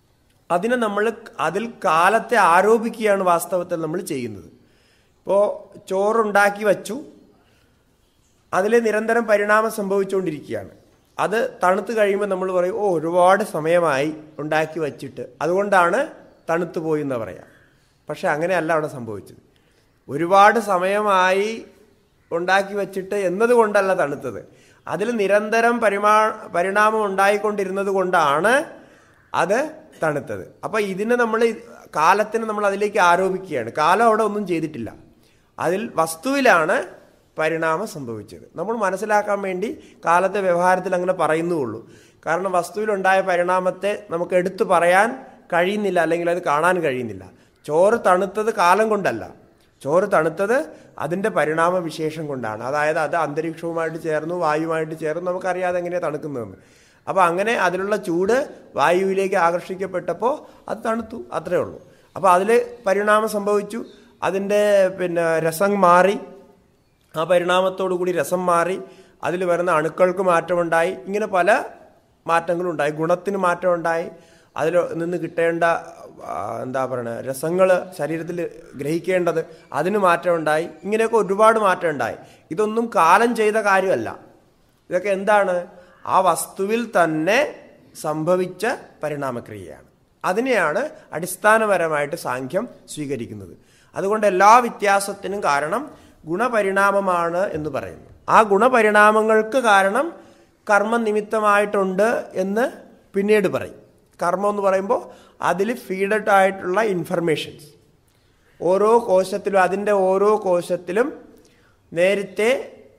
അതിനെ നമ്മൾ അതിൽ കാലത്തെ ആരോപിക്കുകയാണ് വാസ്തവത്തിൽ നമ്മൾ ചെയ്യുന്നത് ഇപ്പോൾ ചോറുണ്ടാക്കി വച്ചു അതിൽ നിരന്തരം പരിണാമം സംഭവിച്ചുകൊണ്ടിരിക്കുകയാണ് അത് തണുത്ത് കഴിയുമ്പോൾ നമ്മൾ പറയും ഓ ഒരുപാട് സമയമായി ഉണ്ടാക്കി വച്ചിട്ട് അതുകൊണ്ടാണ് തണുത്ത് പോയി എന്ന് പറയാം പക്ഷെ അങ്ങനെയല്ല അവിടെ സംഭവിച്ചത് ഒരുപാട് സമയമായി ഉണ്ടാക്കി വച്ചിട്ട് എന്നതുകൊണ്ടല്ല തണുത്തത് അതിൽ നിരന്തരം പരിമാ പരിണാമം ഉണ്ടായിക്കൊണ്ടിരുന്നത് കൊണ്ടാണ് അത് തണുത്തത് അപ്പം ഇതിനെ നമ്മൾ കാലത്തിന് നമ്മൾ അതിലേക്ക് ആരോപിക്കുകയാണ് കാലം അവിടെ ഒന്നും ചെയ്തിട്ടില്ല അതിൽ വസ്തുവിലാണ് പരിണാമം സംഭവിച്ചത് നമ്മൾ മനസ്സിലാക്കാൻ വേണ്ടി കാലത്തെ വ്യവഹാരത്തിൽ അങ്ങനെ പറയുന്നുള്ളൂ കാരണം വസ്തുവിലുണ്ടായ പരിണാമത്തെ നമുക്ക് എടുത്തു പറയാൻ കഴിയുന്നില്ല അല്ലെങ്കിൽ അത് കാണാൻ കഴിയുന്നില്ല ചോറ് തണുത്തത് കാലം കൊണ്ടല്ല ചോറ് തണുത്തത് അതിൻ്റെ പരിണാമ വിശേഷം കൊണ്ടാണ് അതായത് അത് അന്തരീക്ഷവുമായിട്ട് ചേർന്നു വായുവുമായിട്ട് ചേർന്ന് നമുക്കറിയാതെ എങ്ങനെയാണ് തണുക്കുന്നതെന്ന് അപ്പോൾ അങ്ങനെ അതിലുള്ള ചൂട് വായുവിലേക്ക് ആകർഷിക്കപ്പെട്ടപ്പോൾ അത് തണുത്തു അത്രേ ഉള്ളൂ അപ്പോൾ അതിൽ പരിണാമം സംഭവിച്ചു അതിൻ്റെ പിന്നെ രസം മാറി ആ പരിണാമത്തോടു കൂടി രസം മാറി അതിൽ വരുന്ന അണുക്കൾക്ക് മാറ്റമുണ്ടായി ഇങ്ങനെ പല മാറ്റങ്ങളും ഉണ്ടായി ഗുണത്തിന് മാറ്റമുണ്ടായി അതിൽ നിന്ന് കിട്ടേണ്ട ആ, എന്താ പറയുക രസങ്ങൾ ശരീരത്തിൽ ഗ്രഹിക്കേണ്ടത് അതിന് മാറ്റമുണ്ടായി ഇങ്ങനെയൊക്കെ ഒരുപാട് മാറ്റം ഉണ്ടായി ഇതൊന്നും കാലം ചെയ്ത കാര്യമല്ല ഇതൊക്കെ എന്താണ് ആ വസ്തുവിൽ തന്നെ സംഭവിച്ച പരിണാമക്രിയയാണ് അതിനെയാണ് അടിസ്ഥാനപരമായിട്ട് സാഖ്യം സ്വീകരിക്കുന്നത് അതുകൊണ്ട് എല്ലാ വ്യത്യാസത്തിനും കാരണം ഗുണപരിണാമമാണ് എന്ന് പറയുന്നു ആ ഗുണപരിണാമങ്ങൾക്ക് കാരണം കർമ്മ നിമിത്തമായിട്ടുണ്ട് എന്ന് പിന്നീട് പറയും കർമ്മം എന്ന് പറയുമ്പോൾ അതിൽ ഫീഡഡ് ആയിട്ടുള്ള ഇൻഫർമേഷൻസ് ഓരോ കോശത്തിലും അതിൻ്റെ ഓരോ കോശത്തിലും നേരത്തെ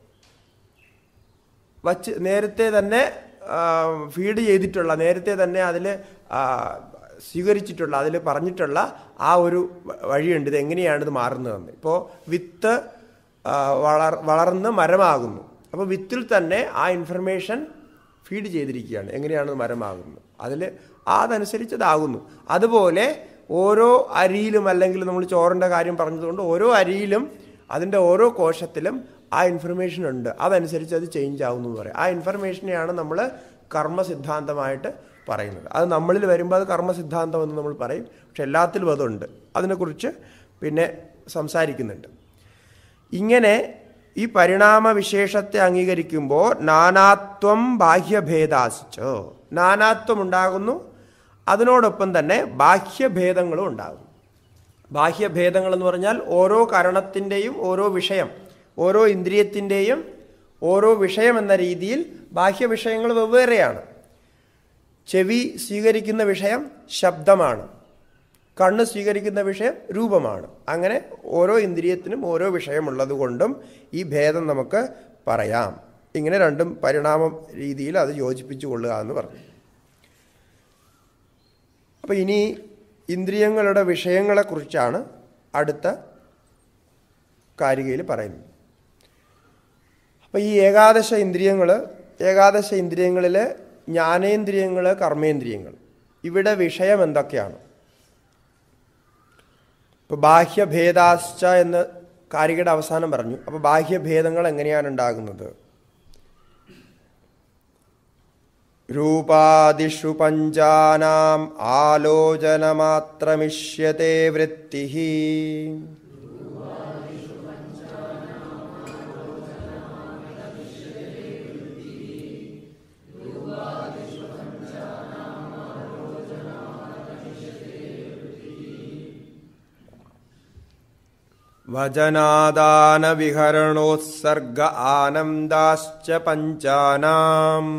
വച്ച് നേരത്തെ തന്നെ ഫീഡ് ചെയ്തിട്ടുള്ള നേരത്തെ തന്നെ അതിൽ സ്വീകരിച്ചിട്ടുള്ള അതിൽ പറഞ്ഞിട്ടുള്ള ആ ഒരു വ- വഴിയുണ്ട് ഇത് എങ്ങനെയാണ് ഇത് മാറുന്നതെന്ന് ഇപ്പോൾ വിത്ത് ആ, വളർ വളർന്ന് മരമാകുന്നു അപ്പോൾ വിത്തിൽ തന്നെ ആ ഇൻഫർമേഷൻ ഫീഡ് ചെയ്തിരിക്കുകയാണ് എങ്ങനെയാണ് ഇത് മരമാകുന്നത് അതിൽ അതനുസരിച്ച് ഇതാകുന്നു അതുപോലെ ഓരോ അരിയിലും അല്ലെങ്കിൽ നമ്മൾ ചോറിൻ്റെ കാര്യം പറഞ്ഞതുകൊണ്ട് ഓരോ അരിയിലും അതിൻ്റെ ഓരോ കോശത്തിലും ആ ഇൻഫർമേഷൻ ഉണ്ട് അതനുസരിച്ച് അത് ചേഞ്ച് ആവുന്നു എന്ന് പറയും ആ ഇൻഫർമേഷനെയാണ് നമ്മൾ കർമ്മ സിദ്ധാന്തമായിട്ട് പറയുന്നത് അത് നമ്മളിൽ വരുമ്പോൾ അത് കർമ്മ സിദ്ധാന്തം എന്ന് നമ്മൾ പറയും പക്ഷെ എല്ലാത്തിലും അതുണ്ട് അതിനെക്കുറിച്ച് പിന്നെ സംസാരിക്കുന്നുണ്ട് ഇങ്ങനെ ഈ പരിണാമ വിശേഷത്തെ അംഗീകരിക്കുമ്പോൾ നാനാത്വം ബാഹ്യഭേദാശ്ചോ നാനാത്വം ഉണ്ടാകുന്നു അതിനോടൊപ്പം തന്നെ ബാഹ്യഭേദങ്ങളും ഉണ്ടാകും ബാഹ്യഭേദങ്ങൾ എന്ന് പറഞ്ഞാൽ ഓരോ കരണത്തിൻ്റെയും ഓരോ വിഷയം ഓരോ ഇന്ദ്രിയത്തിൻ്റെയും ഓരോ വിഷയം എന്ന രീതിയിൽ ബാഹ്യവിഷയങ്ങൾ വെവ്വേറെയാണ് ചെവി സ്വീകരിക്കുന്ന വിഷയം ശബ്ദമാണ് കണ്ണ് സ്വീകരിക്കുന്ന വിഷയം രൂപമാണ് അങ്ങനെ ഓരോ ഇന്ദ്രിയത്തിനും ഓരോ വിഷയമുള്ളത് കൊണ്ടും ഈ ഭേദം നമുക്ക് പറയാം ഇങ്ങനെ രണ്ടും പരിണാമ രീതിയിൽ അത് യോജിപ്പിച്ചു കൊള്ളുക എന്ന് പറഞ്ഞു അപ്പോൾ ഇനി ഇന്ദ്രിയങ്ങളുടെ വിഷയങ്ങളെക്കുറിച്ചാണ് അടുത്ത കാരികയിൽ പറയുന്നത് അപ്പോൾ ഈ ഏകാദശ ഇന്ദ്രിയങ്ങൾ ഏകാദശ ഇന്ദ്രിയങ്ങളിൽ ജ്ഞാനേന്ദ്രിയങ്ങൾ കർമ്മേന്ദ്രിയങ്ങൾ ഇവിടെ വിഷയം എന്തൊക്കെയാണ് ഇപ്പോൾ ബാഹ്യഭേദാശ്ച എന്ന് കാരികയുടെ അവസാനം പറഞ്ഞു അപ്പോൾ ബാഹ്യഭേദങ്ങൾ എങ്ങനെയാണ് ഉണ്ടാകുന്നത് രൂപാദിഷു പഞ്ചാനാം ആലോചനമാത്രമിഷ്യത്തെ വൃത്തി വചനാദാനവിഹരണോത്സർഗ ആനന്ദാശ്ച പഞ്ചാനാം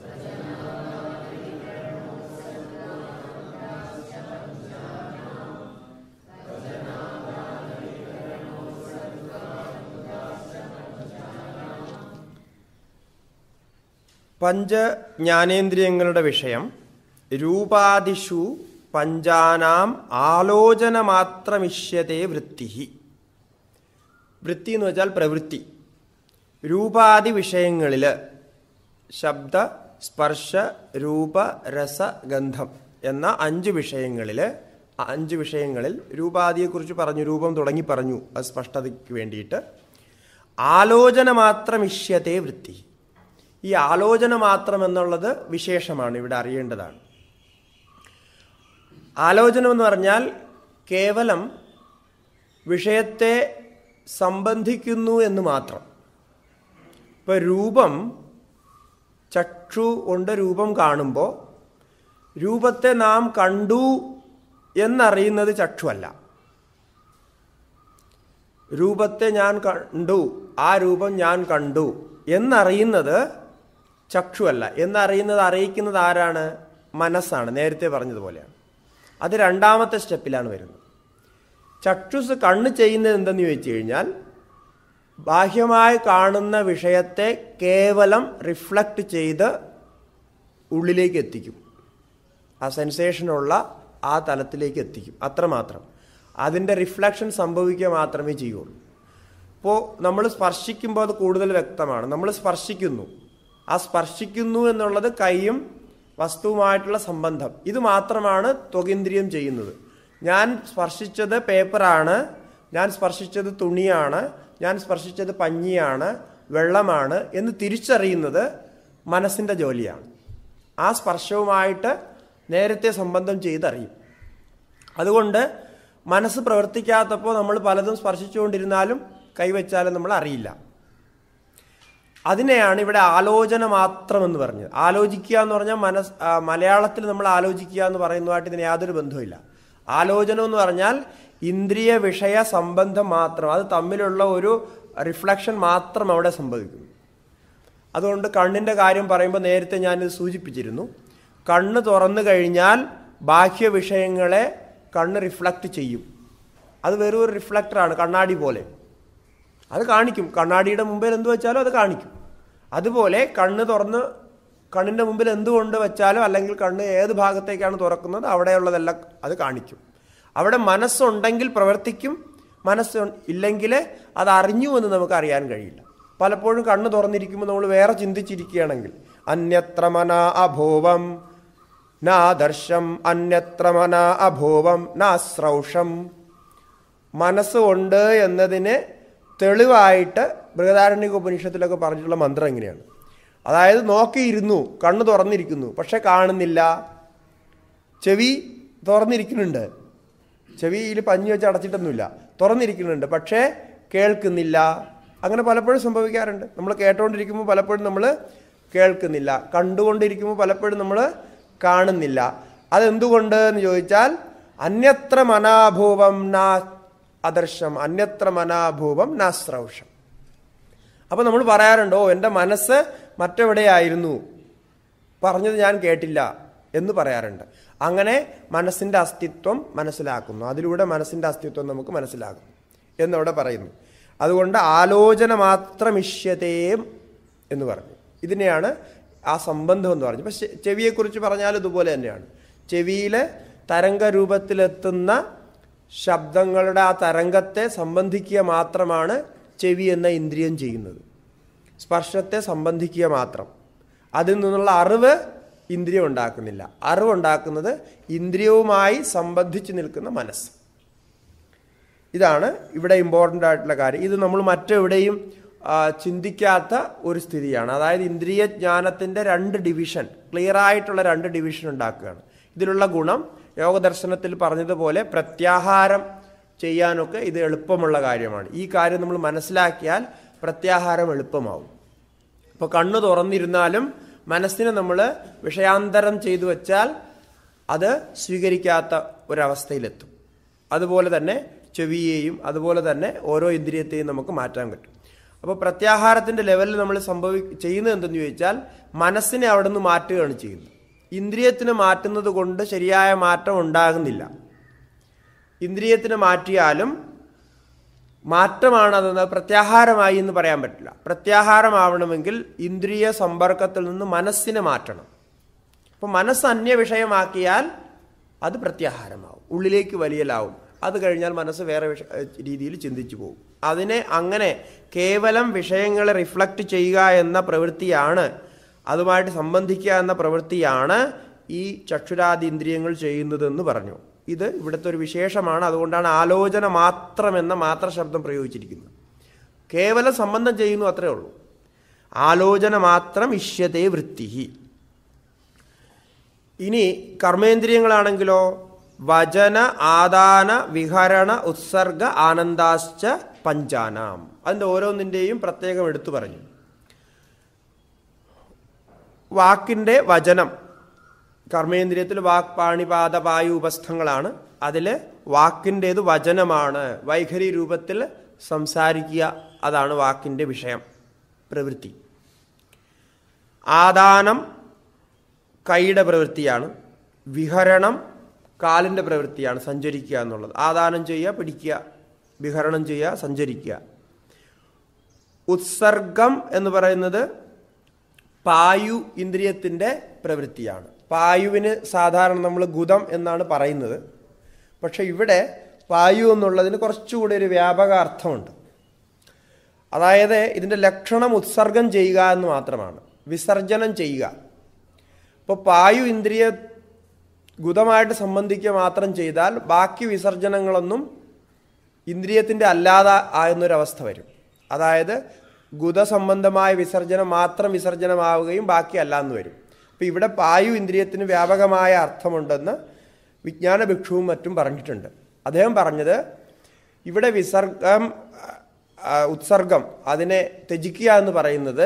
പഞ്ചജ്ഞാനേന്ദ്രിയങ്ങളുടെ വിഷയം രൂപാദിഷു പഞ്ചാനാം ആലോചന മാത്രമിഷ്യത്തെ വൃത്തി വൃത്തി എന്ന് വെച്ചാൽ പ്രവൃത്തി രൂപാദി വിഷയങ്ങളിൽ ശബ്ദ സ്പർശ രൂപ രസ ഗന്ധം എന്ന അഞ്ച് വിഷയങ്ങളിൽ അഞ്ച് വിഷയങ്ങളിൽ രൂപാദിയെക്കുറിച്ച് പറഞ്ഞു രൂപം തുടങ്ങി പറഞ്ഞു അത് സ്പഷ്ടതയ്ക്ക് വേണ്ടിയിട്ട് ആലോചന മാത്രമിഷ്യത്തെ വൃത്തി ഈ ആലോചന മാത്രം എന്നുള്ളത് വിശേഷമാണ് ഇവിടെ അറിയേണ്ടതാണ് ആലോചനം എന്ന് പറഞ്ഞാൽ കേവലം വിഷയത്തെ സംബന്ധിക്കുന്നു എന്ന് മാത്രം ഇപ്പൊ രൂപം ചക്ഷു കൊണ്ട് രൂപം കാണുമ്പോൾ രൂപത്തെ നാം കണ്ടു എന്നറിയുന്നത് ചക്ഷുവല്ല രൂപത്തെ ഞാൻ കണ്ടു ആ രൂപം ഞാൻ കണ്ടു എന്നറിയുന്നത് ചക്ഷുവല്ല എന്നറിയുന്നത് അറിയിക്കുന്നത് ആരാണ് മനസ്സാണ് നേരത്തെ പറഞ്ഞതുപോലെയാണ് അത് രണ്ടാമത്തെ സ്റ്റെപ്പിലാണ് വരുന്നത് ചക്ഷുസ് കണ്ണ് ചെയ്യുന്നത് എന്തെന്ന് ചോദിച്ചു കഴിഞ്ഞാൽ ബാഹ്യമായി കാണുന്ന വിഷയത്തെ കേവലം റിഫ്ലക്റ്റ് ചെയ്ത് ഉള്ളിലേക്ക് എത്തിക്കും ആ സെൻസേഷനുള്ള ആ തലത്തിലേക്ക് എത്തിക്കും അത്രമാത്രം അതിൻ്റെ റിഫ്ലക്ഷൻ സംഭവിക്കുക മാത്രമേ ചെയ്യുള്ളൂ ഇപ്പോൾ നമ്മൾ സ്പർശിക്കുമ്പോൾ അത് കൂടുതൽ വ്യക്തമാണ് നമ്മൾ സ്പർശിക്കുന്നു ആ സ്പർശിക്കുന്നു എന്നുള്ളത് കൈയും വസ്തുവുമായിട്ടുള്ള സംബന്ധം ഇത് മാത്രമാണ് ത്വകേന്ദ്രിയം ചെയ്യുന്നത് ഞാൻ സ്പർശിച്ചത് പേപ്പറാണ് ഞാൻ സ്പർശിച്ചത് തുണിയാണ് ഞാൻ സ്പർശിച്ചത് പഞ്ഞിയാണ് വെള്ളമാണ് എന്ന് തിരിച്ചറിയുന്നത് മനസ്സിൻ്റെ ജോലിയാണ് ആ സ്പർശവുമായിട്ട് നേരത്തെ സംബന്ധം ചെയ്തറിയും അതുകൊണ്ട് മനസ്സ് പ്രവർത്തിക്കാത്തപ്പോൾ നമ്മൾ പലതും സ്പർശിച്ചുകൊണ്ടിരുന്നാലും കൈവച്ചാലും നമ്മൾ അറിയില്ല അതിനെയാണ് ഇവിടെ ആലോചന മാത്രം എന്ന് പറഞ്ഞത് ആലോചിക്കുക എന്ന് പറഞ്ഞാൽ മനസ് ആ, മലയാളത്തിൽ നമ്മൾ ആലോചിക്കുക എന്ന് പറയുന്നതുമായിട്ട് ഇതിന് യാതൊരു ബന്ധവുമില്ല ആലോചന എന്ന് പറഞ്ഞാൽ ഇന്ദ്രിയ വിഷയ സംബന്ധം മാത്രം അത് തമ്മിലുള്ള ഒരു റിഫ്ലക്ഷൻ മാത്രം അവിടെ സംഭവിക്കുന്നു അതുകൊണ്ട് കണ്ണിൻ്റെ കാര്യം പറയുമ്പോൾ നേരത്തെ ഞാനിത് സൂചിപ്പിച്ചിരുന്നു കണ്ണ് തുറന്നു കഴിഞ്ഞാൽ ബാഹ്യ വിഷയങ്ങളെ കണ്ണ് റിഫ്ലക്റ്റ് ചെയ്യും അത് വെറും ഒരു റിഫ്ലക്ടറാണ് കണ്ണാടി പോലെ അത് കാണിക്കും കണ്ണാടിയുടെ മുമ്പിൽ എന്ത് വെച്ചാലും അത് കാണിക്കും അതുപോലെ കണ്ണ് തുറന്ന് കണ്ണിൻ്റെ മുമ്പിൽ എന്തുകൊണ്ട് വെച്ചാലും അല്ലെങ്കിൽ കണ്ണ് ഏത് ഭാഗത്തേക്കാണ് തുറക്കുന്നത് അവിടെയുള്ളതെല്ലാം അത് കാണിക്കും അവിടെ മനസ്സുണ്ടെങ്കിൽ പ്രവർത്തിക്കും മനസ്സ് ഇല്ലെങ്കിൽ അത് അറിഞ്ഞു എന്ന് നമുക്ക് അറിയാൻ കഴിയില്ല പലപ്പോഴും കണ്ണ് തുറന്നിരിക്കുമ്പോൾ നമ്മൾ വേറെ ചിന്തിച്ചിരിക്കുകയാണെങ്കിൽ അന്യത്ര മന അഭോവം നാദർശം അന്യത്ര മന അഭോവം നാശ്രൗഷം മനസ്സുണ്ട് എന്നതിന് തെളിവായിട്ട് ബൃഹദാരണ്യക ഉപനിഷത്തിലൊക്കെ പറഞ്ഞിട്ടുള്ള മന്ത്രം എങ്ങനെയാണ് അതായത് നോക്കിയിരുന്നു കണ്ണ് തുറന്നിരിക്കുന്നു പക്ഷെ കാണുന്നില്ല ചെവി തുറന്നിരിക്കുന്നുണ്ട് ചെവിയിൽ പഞ്ഞി വെച്ച് അടച്ചിട്ടൊന്നുമില്ല തുറന്നിരിക്കുന്നുണ്ട് പക്ഷേ കേൾക്കുന്നില്ല അങ്ങനെ പലപ്പോഴും സംഭവിക്കാറുണ്ട് നമ്മൾ കേട്ടുകൊണ്ടിരിക്കുമ്പോൾ പലപ്പോഴും നമ്മൾ കേൾക്കുന്നില്ല കണ്ടുകൊണ്ടിരിക്കുമ്പോൾ പലപ്പോഴും നമ്മൾ കാണുന്നില്ല അതെന്തുകൊണ്ട് എന്ന് ചോദിച്ചാൽ അന്യത്ര മനാഭൂവം നാ അദർശം അന്യത്ര മനാഭൂവം നാശ്രൗഷം അപ്പോൾ നമ്മൾ പറയാറുണ്ടോ എൻ്റെ മനസ്സ് മറ്റെവിടെയായിരുന്നു പറഞ്ഞത് ഞാൻ കേട്ടില്ല എന്ന് പറയാറുണ്ട് അങ്ങനെ മനസ്സിൻ്റെ അസ്തിത്വം മനസ്സിലാക്കുന്നു അതിലൂടെ മനസ്സിൻ്റെ അസ്തിത്വം നമുക്ക് മനസ്സിലാകും എന്നവിടെ പറയുന്നു അതുകൊണ്ട് ആലോചന മാത്രം ഇഷ്യതേം എന്ന് പറഞ്ഞു ഇതിനെയാണ് ആ സംബന്ധം എന്ന് പറഞ്ഞു പക്ഷെ ചെവിയെക്കുറിച്ച് പറഞ്ഞാൽ ഇതുപോലെ തന്നെയാണ് ചെവിയിൽ തരംഗ രൂപത്തിലെത്തുന്ന ശബ്ദങ്ങളുടെ ആ തരംഗത്തെ സംബന്ധിക്കുക മാത്രമാണ് ചെവി എന്ന ഇന്ദ്രിയം ചെയ്യുന്നത് സ്പർശത്തെ സംബന്ധിക്കുക മാത്രം അതിൽ നിന്നുള്ള അറിവ് ഇന്ദ്രിയം ഉണ്ടാക്കുന്നില്ല അറിവുണ്ടാക്കുന്നത് ഇന്ദ്രിയവുമായി സംബന്ധിച്ച് നിൽക്കുന്ന മനസ്സ് ഇതാണ് ഇവിടെ ഇമ്പോർട്ടൻ്റ് ആയിട്ടുള്ള കാര്യം ഇത് നമ്മൾ മറ്റെവിടെയും ആ, ചിന്തിക്കാത്ത ഒരു സ്ഥിതിയാണ് അതായത് ഇന്ദ്രിയ ജ്ഞാനത്തിൻ്റെ രണ്ട് ഡിവിഷൻ ക്ലിയർ ആയിട്ടുള്ള രണ്ട് ഡിവിഷൻ ഉണ്ടാക്കുകയാണ് ഇതിലുള്ള ഗുണം യോഗദർശനത്തിൽ പറഞ്ഞതുപോലെ പ്രത്യാഹാരം ചെയ്യാനൊക്കെ ഇത് എളുപ്പമുള്ള കാര്യമാണ് ഈ കാര്യം നമ്മൾ മനസ്സിലാക്കിയാൽ പ്രത്യാഹാരം എളുപ്പമാവും ഇപ്പോൾ കണ്ണ് തുറന്നിരുന്നാലും മനസ്സിനെ നമ്മൾ വിഷയാന്തരം ചെയ്തു വച്ചാൽ അത് സ്വീകരിക്കാത്ത ഒരവസ്ഥയിലെത്തും അതുപോലെ തന്നെ ചെവിയെയും അതുപോലെ തന്നെ ഓരോ ഇന്ദ്രിയത്തെയും നമുക്ക് മാറ്റാൻ പറ്റും അപ്പോൾ പ്രത്യാഹാരത്തിൻ്റെ ലെവലിൽ നമ്മൾ സംഭവി ചെയ്യുന്നത് എന്തെന്ന് ചോദിച്ചാൽ മനസ്സിനെ അവിടെ നിന്ന് മാറ്റുകയാണ് ചെയ്യുന്നത് ഇന്ദ്രിയത്തിന് മാറ്റുന്നത് കൊണ്ട് ശരിയായ മാറ്റം ഉണ്ടാകുന്നില്ല ഇന്ദ്രിയത്തിന് മാറ്റിയാലും മാറ്റമാണതെന്ന് പ്രത്യാഹാരമായി എന്ന് പറയാൻ പറ്റില്ല പ്രത്യാഹാരമാവണമെങ്കിൽ ഇന്ദ്രിയ സമ്പർക്കത്തിൽ നിന്ന് മനസ്സിനെ മാറ്റണം അപ്പോൾ മനസ്സ് അന്യ വിഷയമാക്കിയാൽ അത് പ്രത്യാഹാരമാവും ഉള്ളിലേക്ക് വലിയലാവും അത് കഴിഞ്ഞാൽ മനസ്സ് വേറെ വിഷ രീതിയിൽ ചിന്തിച്ചു പോകും അതിനെ അങ്ങനെ കേവലം വിഷയങ്ങളെ റിഫ്ലക്റ്റ് ചെയ്യുക എന്ന പ്രവൃത്തിയാണ് അതുമായിട്ട് സംബന്ധിക്കുക എന്ന പ്രവൃത്തിയാണ് ഈ ചക്ഷുരാദി ഇന്ദ്രിയങ്ങൾ ചെയ്യുന്നതെന്ന് പറഞ്ഞു ഇത് ഇവിടുത്തെ ഒരു വിശേഷമാണ് അതുകൊണ്ടാണ് ആലോചന മാത്രം എന്ന മാത്ര ശബ്ദം പ്രയോഗിച്ചിരിക്കുന്നത് കേവലം സംബന്ധം ചെയ്യുന്നു അത്രേ ഉള്ളൂ ആലോചന മാത്രം ഇഷ്യത്തെ വൃത്തി ഇനി കർമ്മേന്ദ്രിയങ്ങളാണെങ്കിലോ വചന ആദാന വിഹരണ ഉത്സർഗ ആനന്ദാശ്ച പഞ്ചാനാം അതിൻ്റെ ഓരോന്നിൻ്റെയും പ്രത്യേകം എടുത്തു പറഞ്ഞു വാക്കിൻ്റെ വചനം കർമ്മേന്ദ്രിയത്തിൽ വാക് പാണിപാത പായു ഉപസ്ഥങ്ങളാണ് അതിൽ വാക്കിൻ്റേത് വചനമാണ് വൈഖരി രൂപത്തിൽ സംസാരിക്കുക അതാണ് വാക്കിൻ്റെ വിഷയം പ്രവൃത്തി ആദാനം കൈയുടെ പ്രവൃത്തിയാണ് വിഹരണം കാലിൻ്റെ പ്രവൃത്തിയാണ് സഞ്ചരിക്കുക എന്നുള്ളത് ആദാനം ചെയ്യുക പിടിക്കുക വിഹരണം ചെയ്യുക സഞ്ചരിക്കുക ഉത്സർഗം എന്ന് പറയുന്നത് പായു ഇന്ദ്രിയത്തിൻ്റെ പ്രവൃത്തിയാണ് പായുവിന് സാധാരണ നമ്മൾ ഗുദം എന്നാണ് പറയുന്നത് പക്ഷെ ഇവിടെ പായു എന്നുള്ളതിന് കുറച്ചുകൂടി ഒരു വ്യാപക അർത്ഥമുണ്ട് അതായത് ഇതിൻ്റെ ലക്ഷണം ഉത്സർഗം ചെയ്യുക എന്ന് മാത്രമാണ് വിസർജനം ചെയ്യുക ഇപ്പോൾ പായു ഇന്ദ്രിയ ഗുദമായിട്ട് സംബന്ധിക്കുക മാത്രം ചെയ്താൽ ബാക്കി വിസർജനങ്ങളൊന്നും ഇന്ദ്രിയത്തിൻ്റെ അല്ലാതെ ആകുന്നൊരവസ്ഥ വരും അതായത് ഗുദ സംബന്ധമായ വിസർജനം മാത്രം വിസർജനമാവുകയും ബാക്കി അല്ലാന്ന് വരും അപ്പം ഇവിടെ പായു ഇന്ദ്രിയത്തിന് വ്യാപകമായ അർത്ഥമുണ്ടെന്ന് വിജ്ഞാന ഭിക്ഷുവും മറ്റും പറഞ്ഞിട്ടുണ്ട് അദ്ദേഹം പറഞ്ഞത് ഇവിടെ വിസർഗം ആ, ഉത്സർഗം അതിനെ ത്യജിക്കുക എന്ന് പറയുന്നത്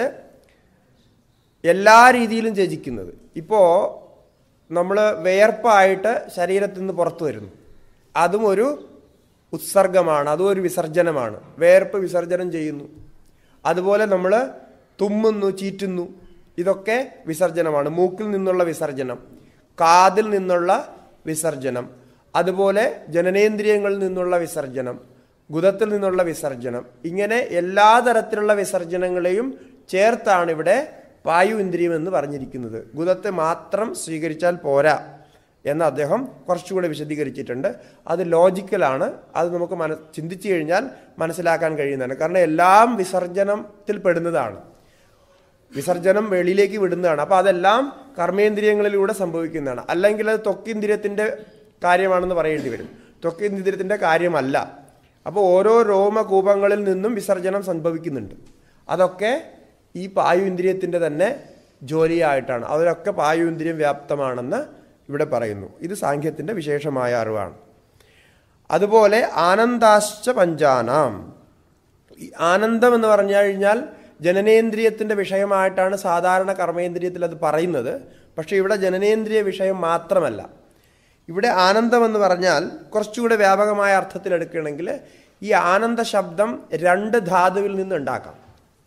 എല്ലാ രീതിയിലും ത്യജിക്കുന്നത് ഇപ്പോൾ നമ്മൾ വിയർപ്പായിട്ട് ശരീരത്തിൽ നിന്ന് പുറത്തു വരുന്നു അതും ഒരു ഉത്സർഗമാണ് അതും ഒരു വിസർജനമാണ് വിയർപ്പ് വിസർജനം ചെയ്യുന്നു അതുപോലെ നമ്മൾ തുമ്മുന്നു ചീറ്റുന്നു ഇതൊക്കെ വിസർജനമാണ് മൂക്കിൽ നിന്നുള്ള വിസർജനം കാതിൽ നിന്നുള്ള വിസർജനം അതുപോലെ ജനനേന്ദ്രിയങ്ങളിൽ നിന്നുള്ള വിസർജനം ഗുദത്തിൽ നിന്നുള്ള വിസർജനം ഇങ്ങനെ എല്ലാ തരത്തിലുള്ള വിസർജനങ്ങളെയും ചേർത്താണ് ഇവിടെ വായു ഇന്ദ്രിയം എന്ന് പറഞ്ഞിരിക്കുന്നത് ഗുദത്തെ മാത്രം സ്വീകരിച്ചാൽ പോരാ എന്ന് അദ്ദേഹം കുറച്ചുകൂടെ വിശദീകരിച്ചിട്ടുണ്ട് അത് ലോജിക്കലാണ് അത് നമുക്ക് മന ചിന്തിച്ചു കഴിഞ്ഞാൽ മനസ്സിലാക്കാൻ കഴിയുന്നതാണ് കാരണം എല്ലാം വിസർജനത്തിൽ പെടുന്നതാണ് വിസർജനം വെളിയിലേക്ക് വിടുന്നതാണ് അപ്പോൾ അതെല്ലാം കർമ്മേന്ദ്രിയങ്ങളിലൂടെ സംഭവിക്കുന്നതാണ് അല്ലെങ്കിൽ അത് ത്വക്കിന്ദ്രിയത്തിൻ്റെ കാര്യമാണെന്ന് പറയേണ്ടി വരും ത്വക്കിന്ദ്രിയത്തിൻ്റെ കാര്യമല്ല അപ്പോൾ ഓരോ രോമകൂപങ്ങളിൽ നിന്നും വിസർജനം സംഭവിക്കുന്നുണ്ട് അതൊക്കെ ഈ പായു ഇന്ദ്രിയത്തിൻ്റെ തന്നെ ജോലിയായിട്ടാണ് അതിലൊക്കെ പായു ഇന്ദ്രിയം വ്യാപ്തമാണെന്ന് ഇവിടെ പറയുന്നു ഇത് സാഖ്യത്തിൻ്റെ വിശേഷമായ അറിവാണ് അതുപോലെ ആനന്ദാശ്ച പഞ്ചാനാം ഈ ആനന്ദം എന്ന് പറഞ്ഞു കഴിഞ്ഞാൽ ജനനേന്ദ്രിയത്തിൻ്റെ വിഷയമായിട്ടാണ് സാധാരണ കർമ്മേന്ദ്രിയത്തിൽ അത് പറയുന്നത് പക്ഷേ ഇവിടെ ജനനേന്ദ്രിയ വിഷയം മാത്രമല്ല ഇവിടെ ആനന്ദം എന്ന് പറഞ്ഞാൽ കുറച്ചുകൂടെ വ്യാപകമായ അർത്ഥത്തിൽ എടുക്കുകയാണെങ്കിൽ ഈ ആനന്ദ ശബ്ദം രണ്ട് ധാതുവിൽ നിന്ന് ഉണ്ടാക്കാം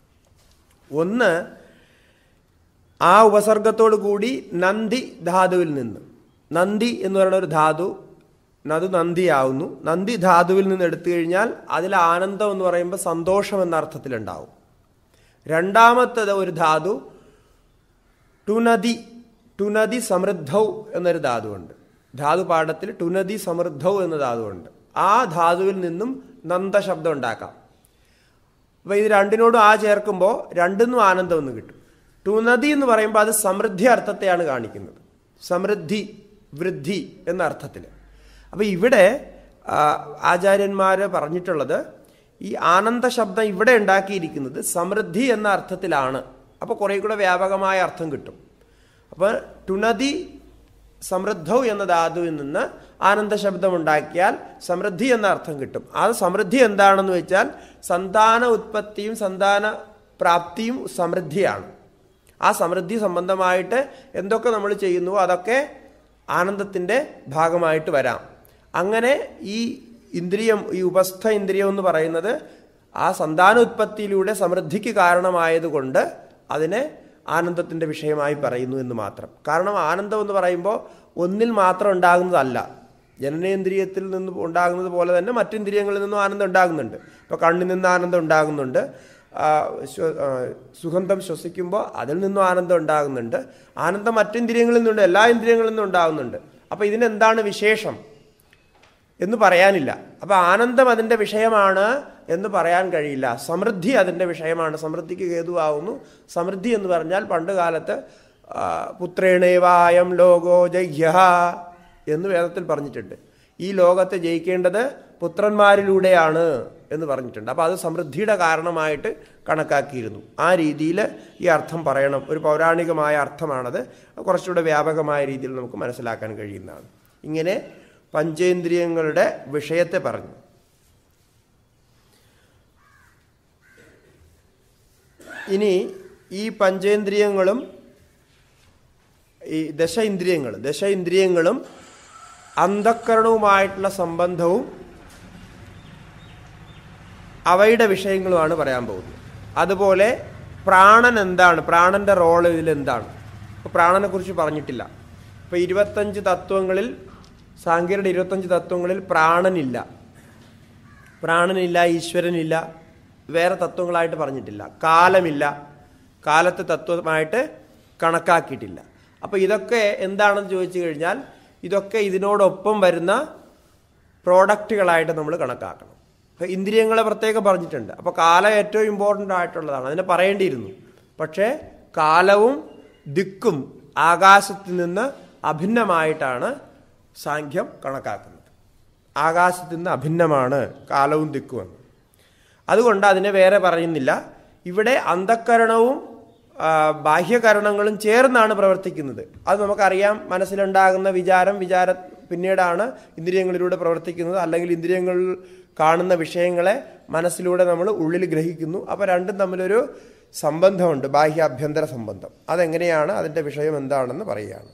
ഒന്ന് ആ ഉപസർഗത്തോടു കൂടി നന്ദി ധാതുവിൽ നിന്ന് നന്ദി എന്ന് പറയുന്ന ഒരു ധാതു അത് നന്ദിയാവുന്നു നന്ദി ധാതുവിൽ നിന്ന് എടുത്തു കഴിഞ്ഞാൽ അതിൽ ആനന്ദം എന്ന് പറയുമ്പോൾ സന്തോഷം എന്ന അർത്ഥത്തിലുണ്ടാവും രണ്ടാമത്തത് ഒരു ധാതു ടുനദി ടുനദി സമൃദ്ധൗ എന്നൊരു ധാതുവുണ്ട് ധാതു പാഠത്തിൽ ടുനദി സമൃദ്ധൗ എന്ന ധാതുവുണ്ട് ആ ധാതുവിൽ നിന്നും നന്ദ ശബ്ദം ഉണ്ടാക്കാം അപ്പോൾ ഇത് രണ്ടിനോടും ആ ചേർക്കുമ്പോൾ രണ്ടിനും ആനന്ദം എന്ന് കിട്ടും ടുനദി എന്ന് പറയുമ്പോൾ അത് സമൃദ്ധി അർത്ഥത്തെയാണ് കാണിക്കുന്നത് സമൃദ്ധി വൃദ്ധി എന്ന അർത്ഥത്തിൽ അപ്പോൾ ഇവിടെ ആചാര്യന്മാർ പറഞ്ഞിട്ടുള്ളത് ഈ ആനന്ദ ശബ്ദം ഇവിടെ ഉണ്ടാക്കിയിരിക്കുന്നത് സമൃദ്ധി എന്ന അർത്ഥത്തിലാണ് അപ്പോൾ കുറേ കൂടെ വ്യാപകമായ അർത്ഥം കിട്ടും അപ്പോൾ ടുനദി സമൃദ്ധൗ എന്ന ധാതുവിൽ നിന്ന് ആനന്ദ ശബ്ദം ഉണ്ടാക്കിയാൽ സമൃദ്ധി എന്ന അർത്ഥം കിട്ടും ആ സമൃദ്ധി എന്താണെന്ന് വെച്ചാൽ സന്താന ഉത്പത്തിയും സന്താന പ്രാപ്തിയും സമൃദ്ധിയാണ് ആ സമൃദ്ധി സംബന്ധമായിട്ട് എന്തൊക്കെ നമ്മൾ ചെയ്യുന്നുവോ അതൊക്കെ ആനന്ദത്തിൻ്റെ ഭാഗമായിട്ട് വരാം അങ്ങനെ ഈ ഇന്ദ്രിയം ഈ ഉപസ്ഥ ഇന്ദ്രിയം എന്ന് പറയുന്നത് ആ സന്താനോത്പത്തിയിലൂടെ സമൃദ്ധിക്ക് കാരണമായതുകൊണ്ട് അതിനെ ആനന്ദത്തിൻ്റെ വിഷയമായി പറയുന്നു എന്ന് മാത്രം കാരണം ആനന്ദം എന്ന് പറയുമ്പോൾ ഒന്നിൽ മാത്രം ഉണ്ടാകുന്നതല്ല ജനനേന്ദ്രിയത്തിൽ നിന്ന് ഉണ്ടാകുന്നത് പോലെ തന്നെ മറ്റിന്ദ്രിയങ്ങളിൽ നിന്നും ആനന്ദം ഉണ്ടാകുന്നുണ്ട് ഇപ്പോൾ കണ്ണിൽ നിന്ന് ആനന്ദം ഉണ്ടാകുന്നുണ്ട് ആ, ശ്വ- ആ, സുഗന്ധം ശ്വസിക്കുമ്പോൾ അതിൽ നിന്നും ആനന്ദം ഉണ്ടാകുന്നുണ്ട് ആനന്ദം മറ്റിന്ദ്രിയങ്ങളിൽ നിന്നുണ്ട് എല്ലാ ഇന്ദ്രിയങ്ങളിൽ നിന്നും ഉണ്ടാകുന്നുണ്ട് അപ്പോൾ ഇതിനെന്താണ് വിശേഷം എന്ന് പറയാനില്ല അപ്പോൾ ആനന്ദം അതിൻ്റെ വിഷയമാണ് എന്ന് പറയാൻ കഴിയില്ല സമൃദ്ധി അതിൻ്റെ വിഷയമാണ് സമൃദ്ധിക്ക് ഹേതുവാകുന്നു സമൃദ്ധി എന്ന് പറഞ്ഞാൽ പണ്ട് കാലത്ത് ആ, പുത്രേണേവായം ലോകോ ജയ്യ എന്ന് വേദത്തിൽ പറഞ്ഞിട്ടുണ്ട് ഈ ലോകത്തെ ജയിക്കേണ്ടത് പുത്രന്മാരിലൂടെയാണ് എന്ന് പറഞ്ഞിട്ടുണ്ട് അപ്പോൾ അത് സമൃദ്ധിയുടെ കാരണമായിട്ട് കണക്കാക്കിയിരുന്നു ആ രീതിയിൽ ഈ അർത്ഥം പറയണം ഒരു പൗരാണികമായ അർത്ഥമാണത് കുറച്ചുകൂടെ വ്യാപകമായ രീതിയിൽ നമുക്ക് മനസ്സിലാക്കാൻ കഴിയുന്നതാണ് ഇങ്ങനെ പഞ്ചേന്ദ്രിയങ്ങളുടെ വിഷയത്തെ പറഞ്ഞു ഇനി ഈ പഞ്ചേന്ദ്രിയങ്ങളും ഈ ദശ ഇന്ദ്രിയങ്ങൾ ദശ ഇന്ദ്രിയങ്ങളും അന്ധക്കരണവുമായിട്ടുള്ള സംബന്ധവും അവയുടെ വിഷയങ്ങളുമാണ് പറയാൻ പോകുന്നത് അതുപോലെ പ്രാണൻ എന്താണ് പ്രാണന്റെ റോള് ഇതിൽ എന്താണ് ഇപ്പോൾ പ്രാണനെ കുറിച്ച് പറഞ്ഞിട്ടില്ല ഇപ്പോൾ ഇരുപത്തഞ്ച് തത്വങ്ങളിൽ സാങ്കേരുടെ ഇരുപത്തഞ്ച് തത്വങ്ങളിൽ പ്രാണനില്ല പ്രാണനില്ല ഈശ്വരനില്ല വേറെ തത്വങ്ങളായിട്ട് പറഞ്ഞിട്ടില്ല കാലമില്ല കാലത്തെ തത്വമായിട്ട് കണക്കാക്കിയിട്ടില്ല അപ്പോൾ ഇതൊക്കെ എന്താണെന്ന് ചോദിച്ചു കഴിഞ്ഞാൽ ഇതൊക്കെ ഇതിനോടൊപ്പം വരുന്ന പ്രോഡക്റ്റുകളായിട്ട് നമ്മൾ കണക്കാക്കണം അപ്പോൾ ഇന്ദ്രിയങ്ങളെ പ്രത്യേകം പറഞ്ഞിട്ടുണ്ട് അപ്പോൾ കാലം ഏറ്റവും ഇമ്പോർട്ടൻ്റ് ആയിട്ടുള്ളതാണ് അതിനെ പറയേണ്ടിയിരുന്നു പക്ഷേ കാലവും ദിക്കും ആകാശത്തിൽ നിന്ന് അഭിന്നമായിട്ടാണ് സാഖ്യം കണക്കാക്കുന്നത് ആകാശത്തിൽ നിന്ന് അഭിന്നമാണ് കാലവും ദിക്കും എന്ന് അതുകൊണ്ട് അതിനെ വേറെ പറയുന്നില്ല ഇവിടെ അന്ധക്കരണവും ആ, ബാഹ്യകരണങ്ങളും ചേർന്നാണ് പ്രവർത്തിക്കുന്നത് അത് നമുക്കറിയാം മനസ്സിലുണ്ടാകുന്ന വിചാരം വിചാര പിന്നീടാണ് ഇന്ദ്രിയങ്ങളിലൂടെ പ്രവർത്തിക്കുന്നത് അല്ലെങ്കിൽ ഇന്ദ്രിയങ്ങളിൽ കാണുന്ന വിഷയങ്ങളെ മനസ്സിലൂടെ നമ്മൾ ഉള്ളിൽ ഗ്രഹിക്കുന്നു അപ്പോൾ രണ്ടും തമ്മിലൊരു സംബന്ധമുണ്ട് ബാഹ്യ ആഭ്യന്തര സംബന്ധം അതെങ്ങനെയാണ് അതിൻ്റെ വിഷയം എന്താണെന്ന് പറയുകയാണ്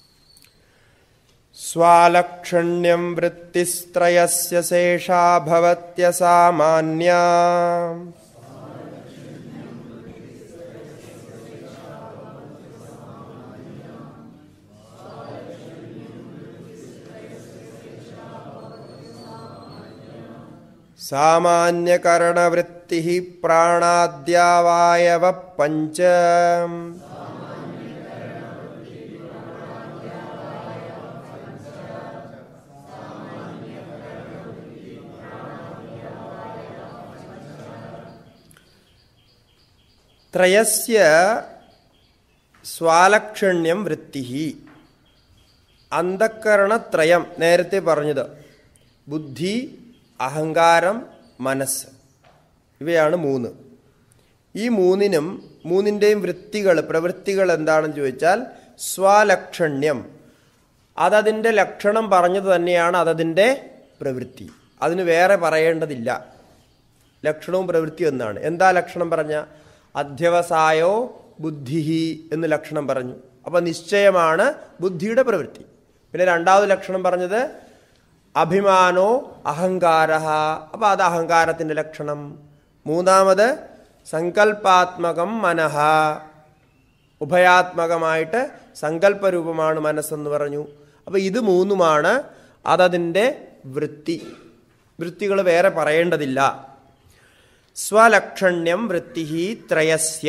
സ്വാലക്ഷണ്യം വൃത്തിസ്ത്രയസ്യ ശേഷാ ഭവത്യസാമാന്യ സാമാന്യകരണവൃത്തി പ്രാണാദ്യാവായവ പഞ്ച ത്രയസ്യ സ്വാലക്ഷണ്യം വൃത്തി അന്ധക്കരണത്രയം നേരത്തെ പറഞ്ഞത് ബുദ്ധി അഹങ്കാരം മനസ്സ് ഇവയാണ് മൂന്ന് ഈ മൂന്നിനും മൂന്നിൻ്റെയും വൃത്തികൾ പ്രവൃത്തികൾ എന്താണെന്ന് ചോദിച്ചാൽ സ്വലക്ഷണ്യം അതതിൻ്റെ ലക്ഷണം പറഞ്ഞത് തന്നെയാണ് അതതിൻ്റെ പ്രവൃത്തി അതിന് വേറെ പറയേണ്ടതില്ല ലക്ഷണവും പ്രവൃത്തി എന്നാണ് എന്താ ലക്ഷണം പറഞ്ഞ അധ്യവസായോ ബുദ്ധി എന്ന് ലക്ഷണം പറഞ്ഞു അപ്പൊ നിശ്ചയമാണ് ബുദ്ധിയുടെ പ്രവൃത്തി പിന്നെ രണ്ടാമത് ലക്ഷണം പറഞ്ഞത് അഭിമാനോ അഹങ്കാര അപ്പൊ അത് അഹങ്കാരത്തിന്റെ ലക്ഷണം മൂന്നാമത് സങ്കല്പാത്മകം മനഃ ഉഭയാത്മകമായിട്ട് സങ്കല്പരൂപമാണ് മനസ്സെന്ന് പറഞ്ഞു അപ്പൊ ഇത് മൂന്നുമാണ് അതതിൻ്റെ വൃത്തി വൃത്തികൾ വേറെ പറയേണ്ടതില്ല സ്വലക്ഷണ്യം വൃത്തി ത്രയസ്യ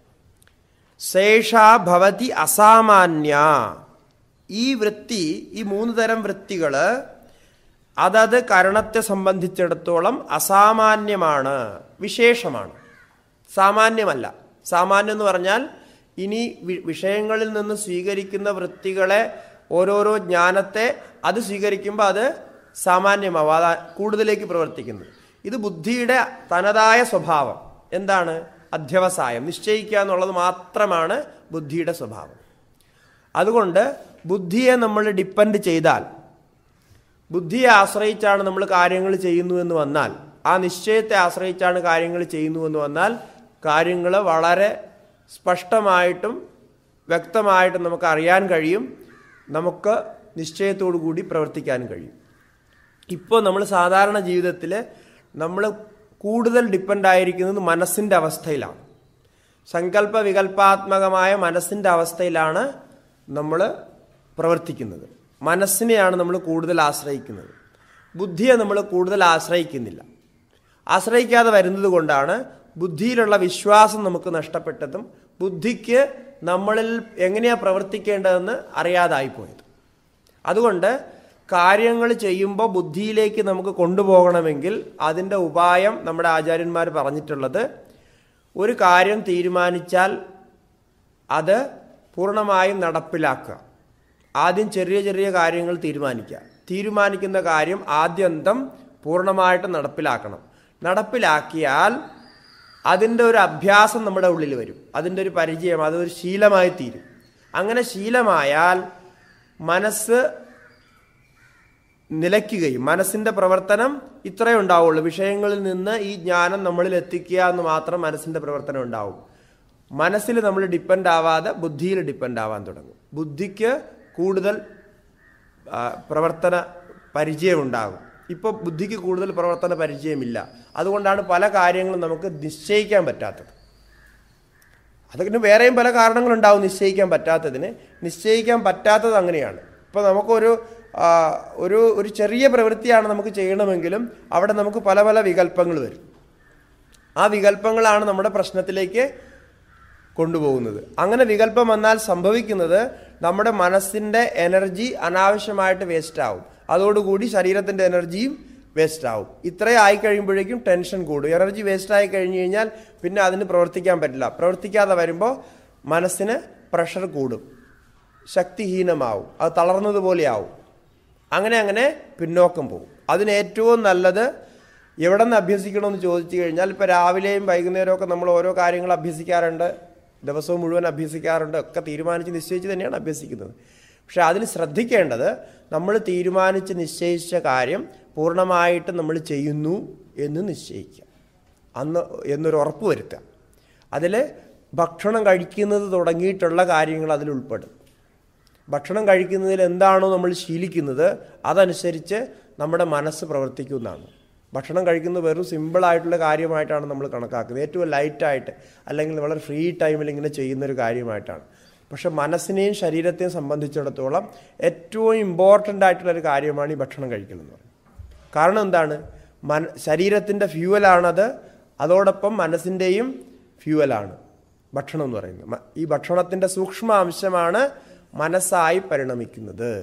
ശേഷാ ഭവതി അസാമാന്യ ഈ വൃത്തി ഈ മൂന്ന് തരം വൃത്തികൾ അതത് കരണത്തെ സംബന്ധിച്ചിടത്തോളം അസാമാന്യമാണ് വിശേഷമാണ് സാമാന്യമല്ല സാമാന്യം എന്ന് പറഞ്ഞാൽ ഇനി വി- വിഷയങ്ങളിൽ നിന്ന് സ്വീകരിക്കുന്ന വൃത്തികളെ ഓരോരോ ജ്ഞാനത്തെ അത് സ്വീകരിക്കുമ്പോൾ അത് സാമാന്യമാവും അത് കൂടുതലേക്ക് പ്രവർത്തിക്കുന്നു ഇത് ബുദ്ധിയുടെ തനതായ സ്വഭാവം എന്താണ് അധ്യവസായം നിശ്ചയിക്കുക എന്നുള്ളത് മാത്രമാണ് ബുദ്ധിയുടെ സ്വഭാവം അതുകൊണ്ട് ബുദ്ധിയെ നമ്മൾ ഡിപ്പെൻഡ് ചെയ്താൽ ബുദ്ധിയെ ആശ്രയിച്ചാണ് നമ്മൾ കാര്യങ്ങൾ ചെയ്യുന്നു എന്ന് വന്നാൽ ആ നിശ്ചയത്തെ ആശ്രയിച്ചാണ് കാര്യങ്ങൾ ചെയ്യുന്നു എന്ന് വന്നാൽ കാര്യങ്ങൾ വളരെ സ്പഷ്ടമായിട്ടും വ്യക്തമായിട്ടും നമുക്ക് അറിയാൻ കഴിയും നമുക്ക് നിശ്ചയത്തോടു കൂടി പ്രവർത്തിക്കാൻ കഴിയും ഇപ്പോൾ നമ്മൾ സാധാരണ ജീവിതത്തിൽ നമ്മൾ കൂടുതൽ ഡിപ്പെൻഡ് ആയിരിക്കുന്നത് മനസ്സിൻ്റെ അവസ്ഥയിലാണ് സങ്കല്പ വികല്പാത്മകമായ മനസ്സിൻ്റെ അവസ്ഥയിലാണ് നമ്മൾ പ്രവർത്തിക്കുന്നത് മനസ്സിനെയാണ് നമ്മൾ കൂടുതൽ ആശ്രയിക്കുന്നത് ബുദ്ധിയെ നമ്മൾ കൂടുതൽ ആശ്രയിക്കുന്നില്ല ആശ്രയിക്കാതെ വരുന്നത് കൊണ്ടാണ് ബുദ്ധിയിലുള്ള വിശ്വാസം നമുക്ക് നഷ്ടപ്പെട്ടതും ബുദ്ധിക്ക് നമ്മളിൽ എങ്ങനെയാണ് പ്രവർത്തിക്കേണ്ടതെന്ന് അറിയാതായിപ്പോയത് അതുകൊണ്ട് കാര്യങ്ങൾ ചെയ്യുമ്പോൾ ബുദ്ധിയിലേക്ക് നമുക്ക് കൊണ്ടുപോകണമെങ്കിൽ അതിൻ്റെ ഉപായം നമ്മുടെ ആചാര്യന്മാർ പറഞ്ഞിട്ടുള്ളത് ഒരു കാര്യം തീരുമാനിച്ചാൽ അത് പൂർണ്ണമായും നടപ്പിലാക്കുക ആദ്യം ചെറിയ ചെറിയ കാര്യങ്ങൾ തീരുമാനിക്കുക തീരുമാനിക്കുന്ന കാര്യം ആദ്യന്തം പൂർണ്ണമായിട്ട് നടപ്പിലാക്കണം നടപ്പിലാക്കിയാൽ അതിൻ്റെ ഒരു അഭ്യാസം നമ്മുടെ ഉള്ളിൽ വരും അതിൻ്റെ ഒരു പരിചയം അതൊരു ശീലമായി തീരും അങ്ങനെ ശീലമായാൽ മനസ്സ് നിലയ്ക്കുകയും മനസ്സിന്റെ പ്രവർത്തനം ഇത്രയേ ഉണ്ടാവുള്ളൂ വിഷയങ്ങളിൽ നിന്ന് ഈ ജ്ഞാനം നമ്മളിൽ എത്തിക്കുക എന്ന് മാത്രം മനസ്സിന്റെ പ്രവർത്തനം ഉണ്ടാവും മനസ്സിൽ നമ്മൾ ഡിപ്പെൻഡ് ആവാതെ ബുദ്ധിയിൽ ഡിപ്പെൻഡ് ആവാൻ തുടങ്ങും ബുദ്ധിക്ക് കൂടുതൽ ആ, പ്രവർത്തന പരിചയമുണ്ടാകും ഇപ്പോൾ ബുദ്ധിക്ക് കൂടുതൽ പ്രവർത്തന പരിചയമില്ല അതുകൊണ്ടാണ് പല കാര്യങ്ങളും നമുക്ക് നിശ്ചയിക്കാൻ പറ്റാത്തത് അതിന് വേറെയും പല കാരണങ്ങളുണ്ടാവും നിശ്ചയിക്കാൻ പറ്റാത്തതിന് നിശ്ചയിക്കാൻ പറ്റാത്തത് അങ്ങനെയാണ് ഇപ്പോൾ നമുക്കൊരു ആ, ഒരു ഒരു ചെറിയ പ്രവൃത്തിയാണ് നമുക്ക് ചെയ്യണമെങ്കിലും അവിടെ നമുക്ക് പല പല വികല്പങ്ങൾ വരും ആ വികല്പങ്ങളാണ് നമ്മുടെ പ്രശ്നത്തിലേക്ക് കൊണ്ടുപോകുന്നത് അങ്ങനെ വികല്പം വന്നാൽ സംഭവിക്കുന്നത് നമ്മുടെ മനസ്സിൻ്റെ എനർജി അനാവശ്യമായിട്ട് വേസ്റ്റ് ആവും അതോടുകൂടി ശരീരത്തിൻ്റെ എനർജിയും വേസ്റ്റ് ആവും ഇത്രയും ആയി കഴിയുമ്പോഴേക്കും ടെൻഷൻ കൂടും എനർജി വേസ്റ്റ് ആയി കഴിഞ്ഞു കഴിഞ്ഞാൽ പിന്നെ അതിന് പ്രവർത്തിക്കാൻ പറ്റില്ല പ്രവർത്തിക്കാതെ വരുമ്പോൾ മനസ്സിന് പ്രഷർ കൂടും ശക്തിഹീനമാവും അത് തളർന്നതുപോലെ ആവും അങ്ങനെ അങ്ങനെ പിന്നോക്കം പോകും അതിന് ഏറ്റവും നല്ലത് എവിടെ നിന്ന് അഭ്യസിക്കണമെന്ന് ചോദിച്ചു കഴിഞ്ഞാൽ ഇപ്പോൾ രാവിലെയും വൈകുന്നേരവും ഒക്കെ നമ്മൾ ഓരോ കാര്യങ്ങൾ അഭ്യസിക്കാറുണ്ട് ദിവസവും മുഴുവൻ അഭ്യസിക്കാറുണ്ട് ഒക്കെ തീരുമാനിച്ച് നിശ്ചയിച്ച് തന്നെയാണ് അഭ്യസിക്കുന്നത് പക്ഷെ അതിൽ ശ്രദ്ധിക്കേണ്ടത് നമ്മൾ തീരുമാനിച്ച് നിശ്ചയിച്ച കാര്യം പൂർണ്ണമായിട്ട് നമ്മൾ ചെയ്യുന്നു എന്ന് നിശ്ചയിക്കുക അന്ന് എന്നൊരു ഉറപ്പ് വരുത്തുക അതിൽ ഭക്ഷണം കഴിക്കുന്നത് തുടങ്ങിയിട്ടുള്ള കാര്യങ്ങൾ അതിൽ ഉൾപ്പെടും ഭക്ഷണം കഴിക്കുന്നതിൽ എന്താണോ നമ്മൾ ശീലിക്കുന്നത് അതനുസരിച്ച് നമ്മുടെ മനസ്സ് പ്രവർത്തിക്കുന്നതാണ് ഭക്ഷണം കഴിക്കുന്നത് വെറും സിമ്പിളായിട്ടുള്ള കാര്യമായിട്ടാണ് നമ്മൾ കണക്കാക്കുന്നത് ഏറ്റവും ലൈറ്റായിട്ട് അല്ലെങ്കിൽ വളരെ ഫ്രീ ടൈമിൽ ഇങ്ങനെ ചെയ്യുന്നൊരു കാര്യമായിട്ടാണ് പക്ഷെ മനസ്സിനെയും ശരീരത്തെയും സംബന്ധിച്ചിടത്തോളം ഏറ്റവും ഇമ്പോർട്ടൻ്റ് ആയിട്ടുള്ളൊരു കാര്യമാണ് ഈ ഭക്ഷണം കഴിക്കലെന്ന് പറയുന്നത് കാരണം എന്താണ് മന ശരീരത്തിൻ്റെ ഫ്യൂവലാണത് അതോടൊപ്പം മനസ്സിൻ്റെയും ഫ്യൂവലാണ് ഭക്ഷണം എന്ന് പറയുന്നത് മ- ഈ ഭക്ഷണത്തിൻ്റെ സൂക്ഷ്മ അംശമാണ് മനസ്സായി പരിണമിക്കുന്നത്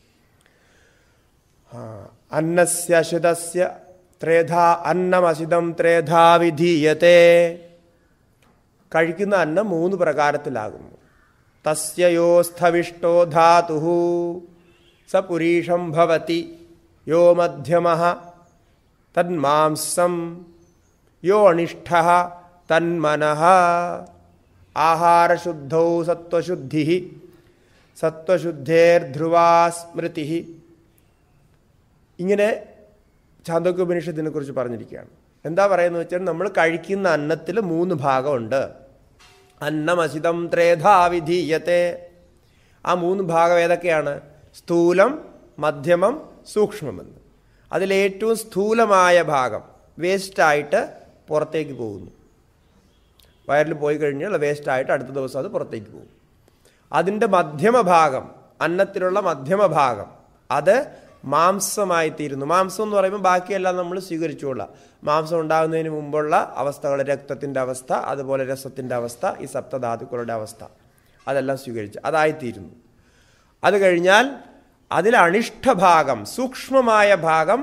ആ, അന്നസ്യ അശുതസ്യ ത്രേധാ അന്നമസിതം ത്രേധാ വിധീയത്തെ കഴിക്കുന്ന അന്നം മൂന്ന് പ്രകാരത്തിലാകുന്നു തസ്യയോസ്ഥവിഷ്ടോ ധാതു സ പുരീഷം ഭവതി യോ മധ്യമ തന്മാംസം യോ അനിഷ്ഠ തന്മനഃ ആഹാരശുദ്ധൗ സത്വശുദ്ധി സത്വശുദ്ധേർധ്രുവാ സ്മൃതി ഇങ്ങനെ ചാന്തോക്യോപനിഷത്തിനെ കുറിച്ച് പറഞ്ഞിരിക്കുകയാണ് എന്താ പറയുന്നത് വെച്ചാൽ നമ്മൾ കഴിക്കുന്ന അന്നത്തിൽ മൂന്ന് ഭാഗമുണ്ട് അന്നമസിതം ത്രേധാ വിധീയത്തെ ആ മൂന്ന് ഭാഗം ഏതൊക്കെയാണ് സ്ഥൂലം മധ്യമം സൂക്ഷ്മമെന്ന് അതിലേറ്റവും സ്ഥൂലമായ ഭാഗം വേസ്റ്റായിട്ട് പുറത്തേക്ക് പോകുന്നു വയറിൽ പോയി കഴിഞ്ഞാൽ വേസ്റ്റായിട്ട് അടുത്ത ദിവസം അത് പുറത്തേക്ക് പോകും അതിൻ്റെ മധ്യമ ഭാഗം അന്നത്തിലുള്ള മധ്യമ ഭാഗം അത് മാംസമായി തീരുന്നു മാംസം എന്ന് പറയുമ്പോൾ ബാക്കിയെല്ലാം നമ്മൾ സ്വീകരിച്ചുകൊള്ളാം മാംസം ഉണ്ടാകുന്നതിന് മുമ്പുള്ള അവസ്ഥകൾ രക്തത്തിൻ്റെ അവസ്ഥ അതുപോലെ രസത്തിൻ്റെ അവസ്ഥ ഈ സപ്തധാതുക്കളുടെ അവസ്ഥ അതെല്ലാം സ്വീകരിച്ച് അതായിത്തീരുന്നു അത് കഴിഞ്ഞാൽ അതിൽ അനിഷ്ടഭാഗം സൂക്ഷ്മമായ ഭാഗം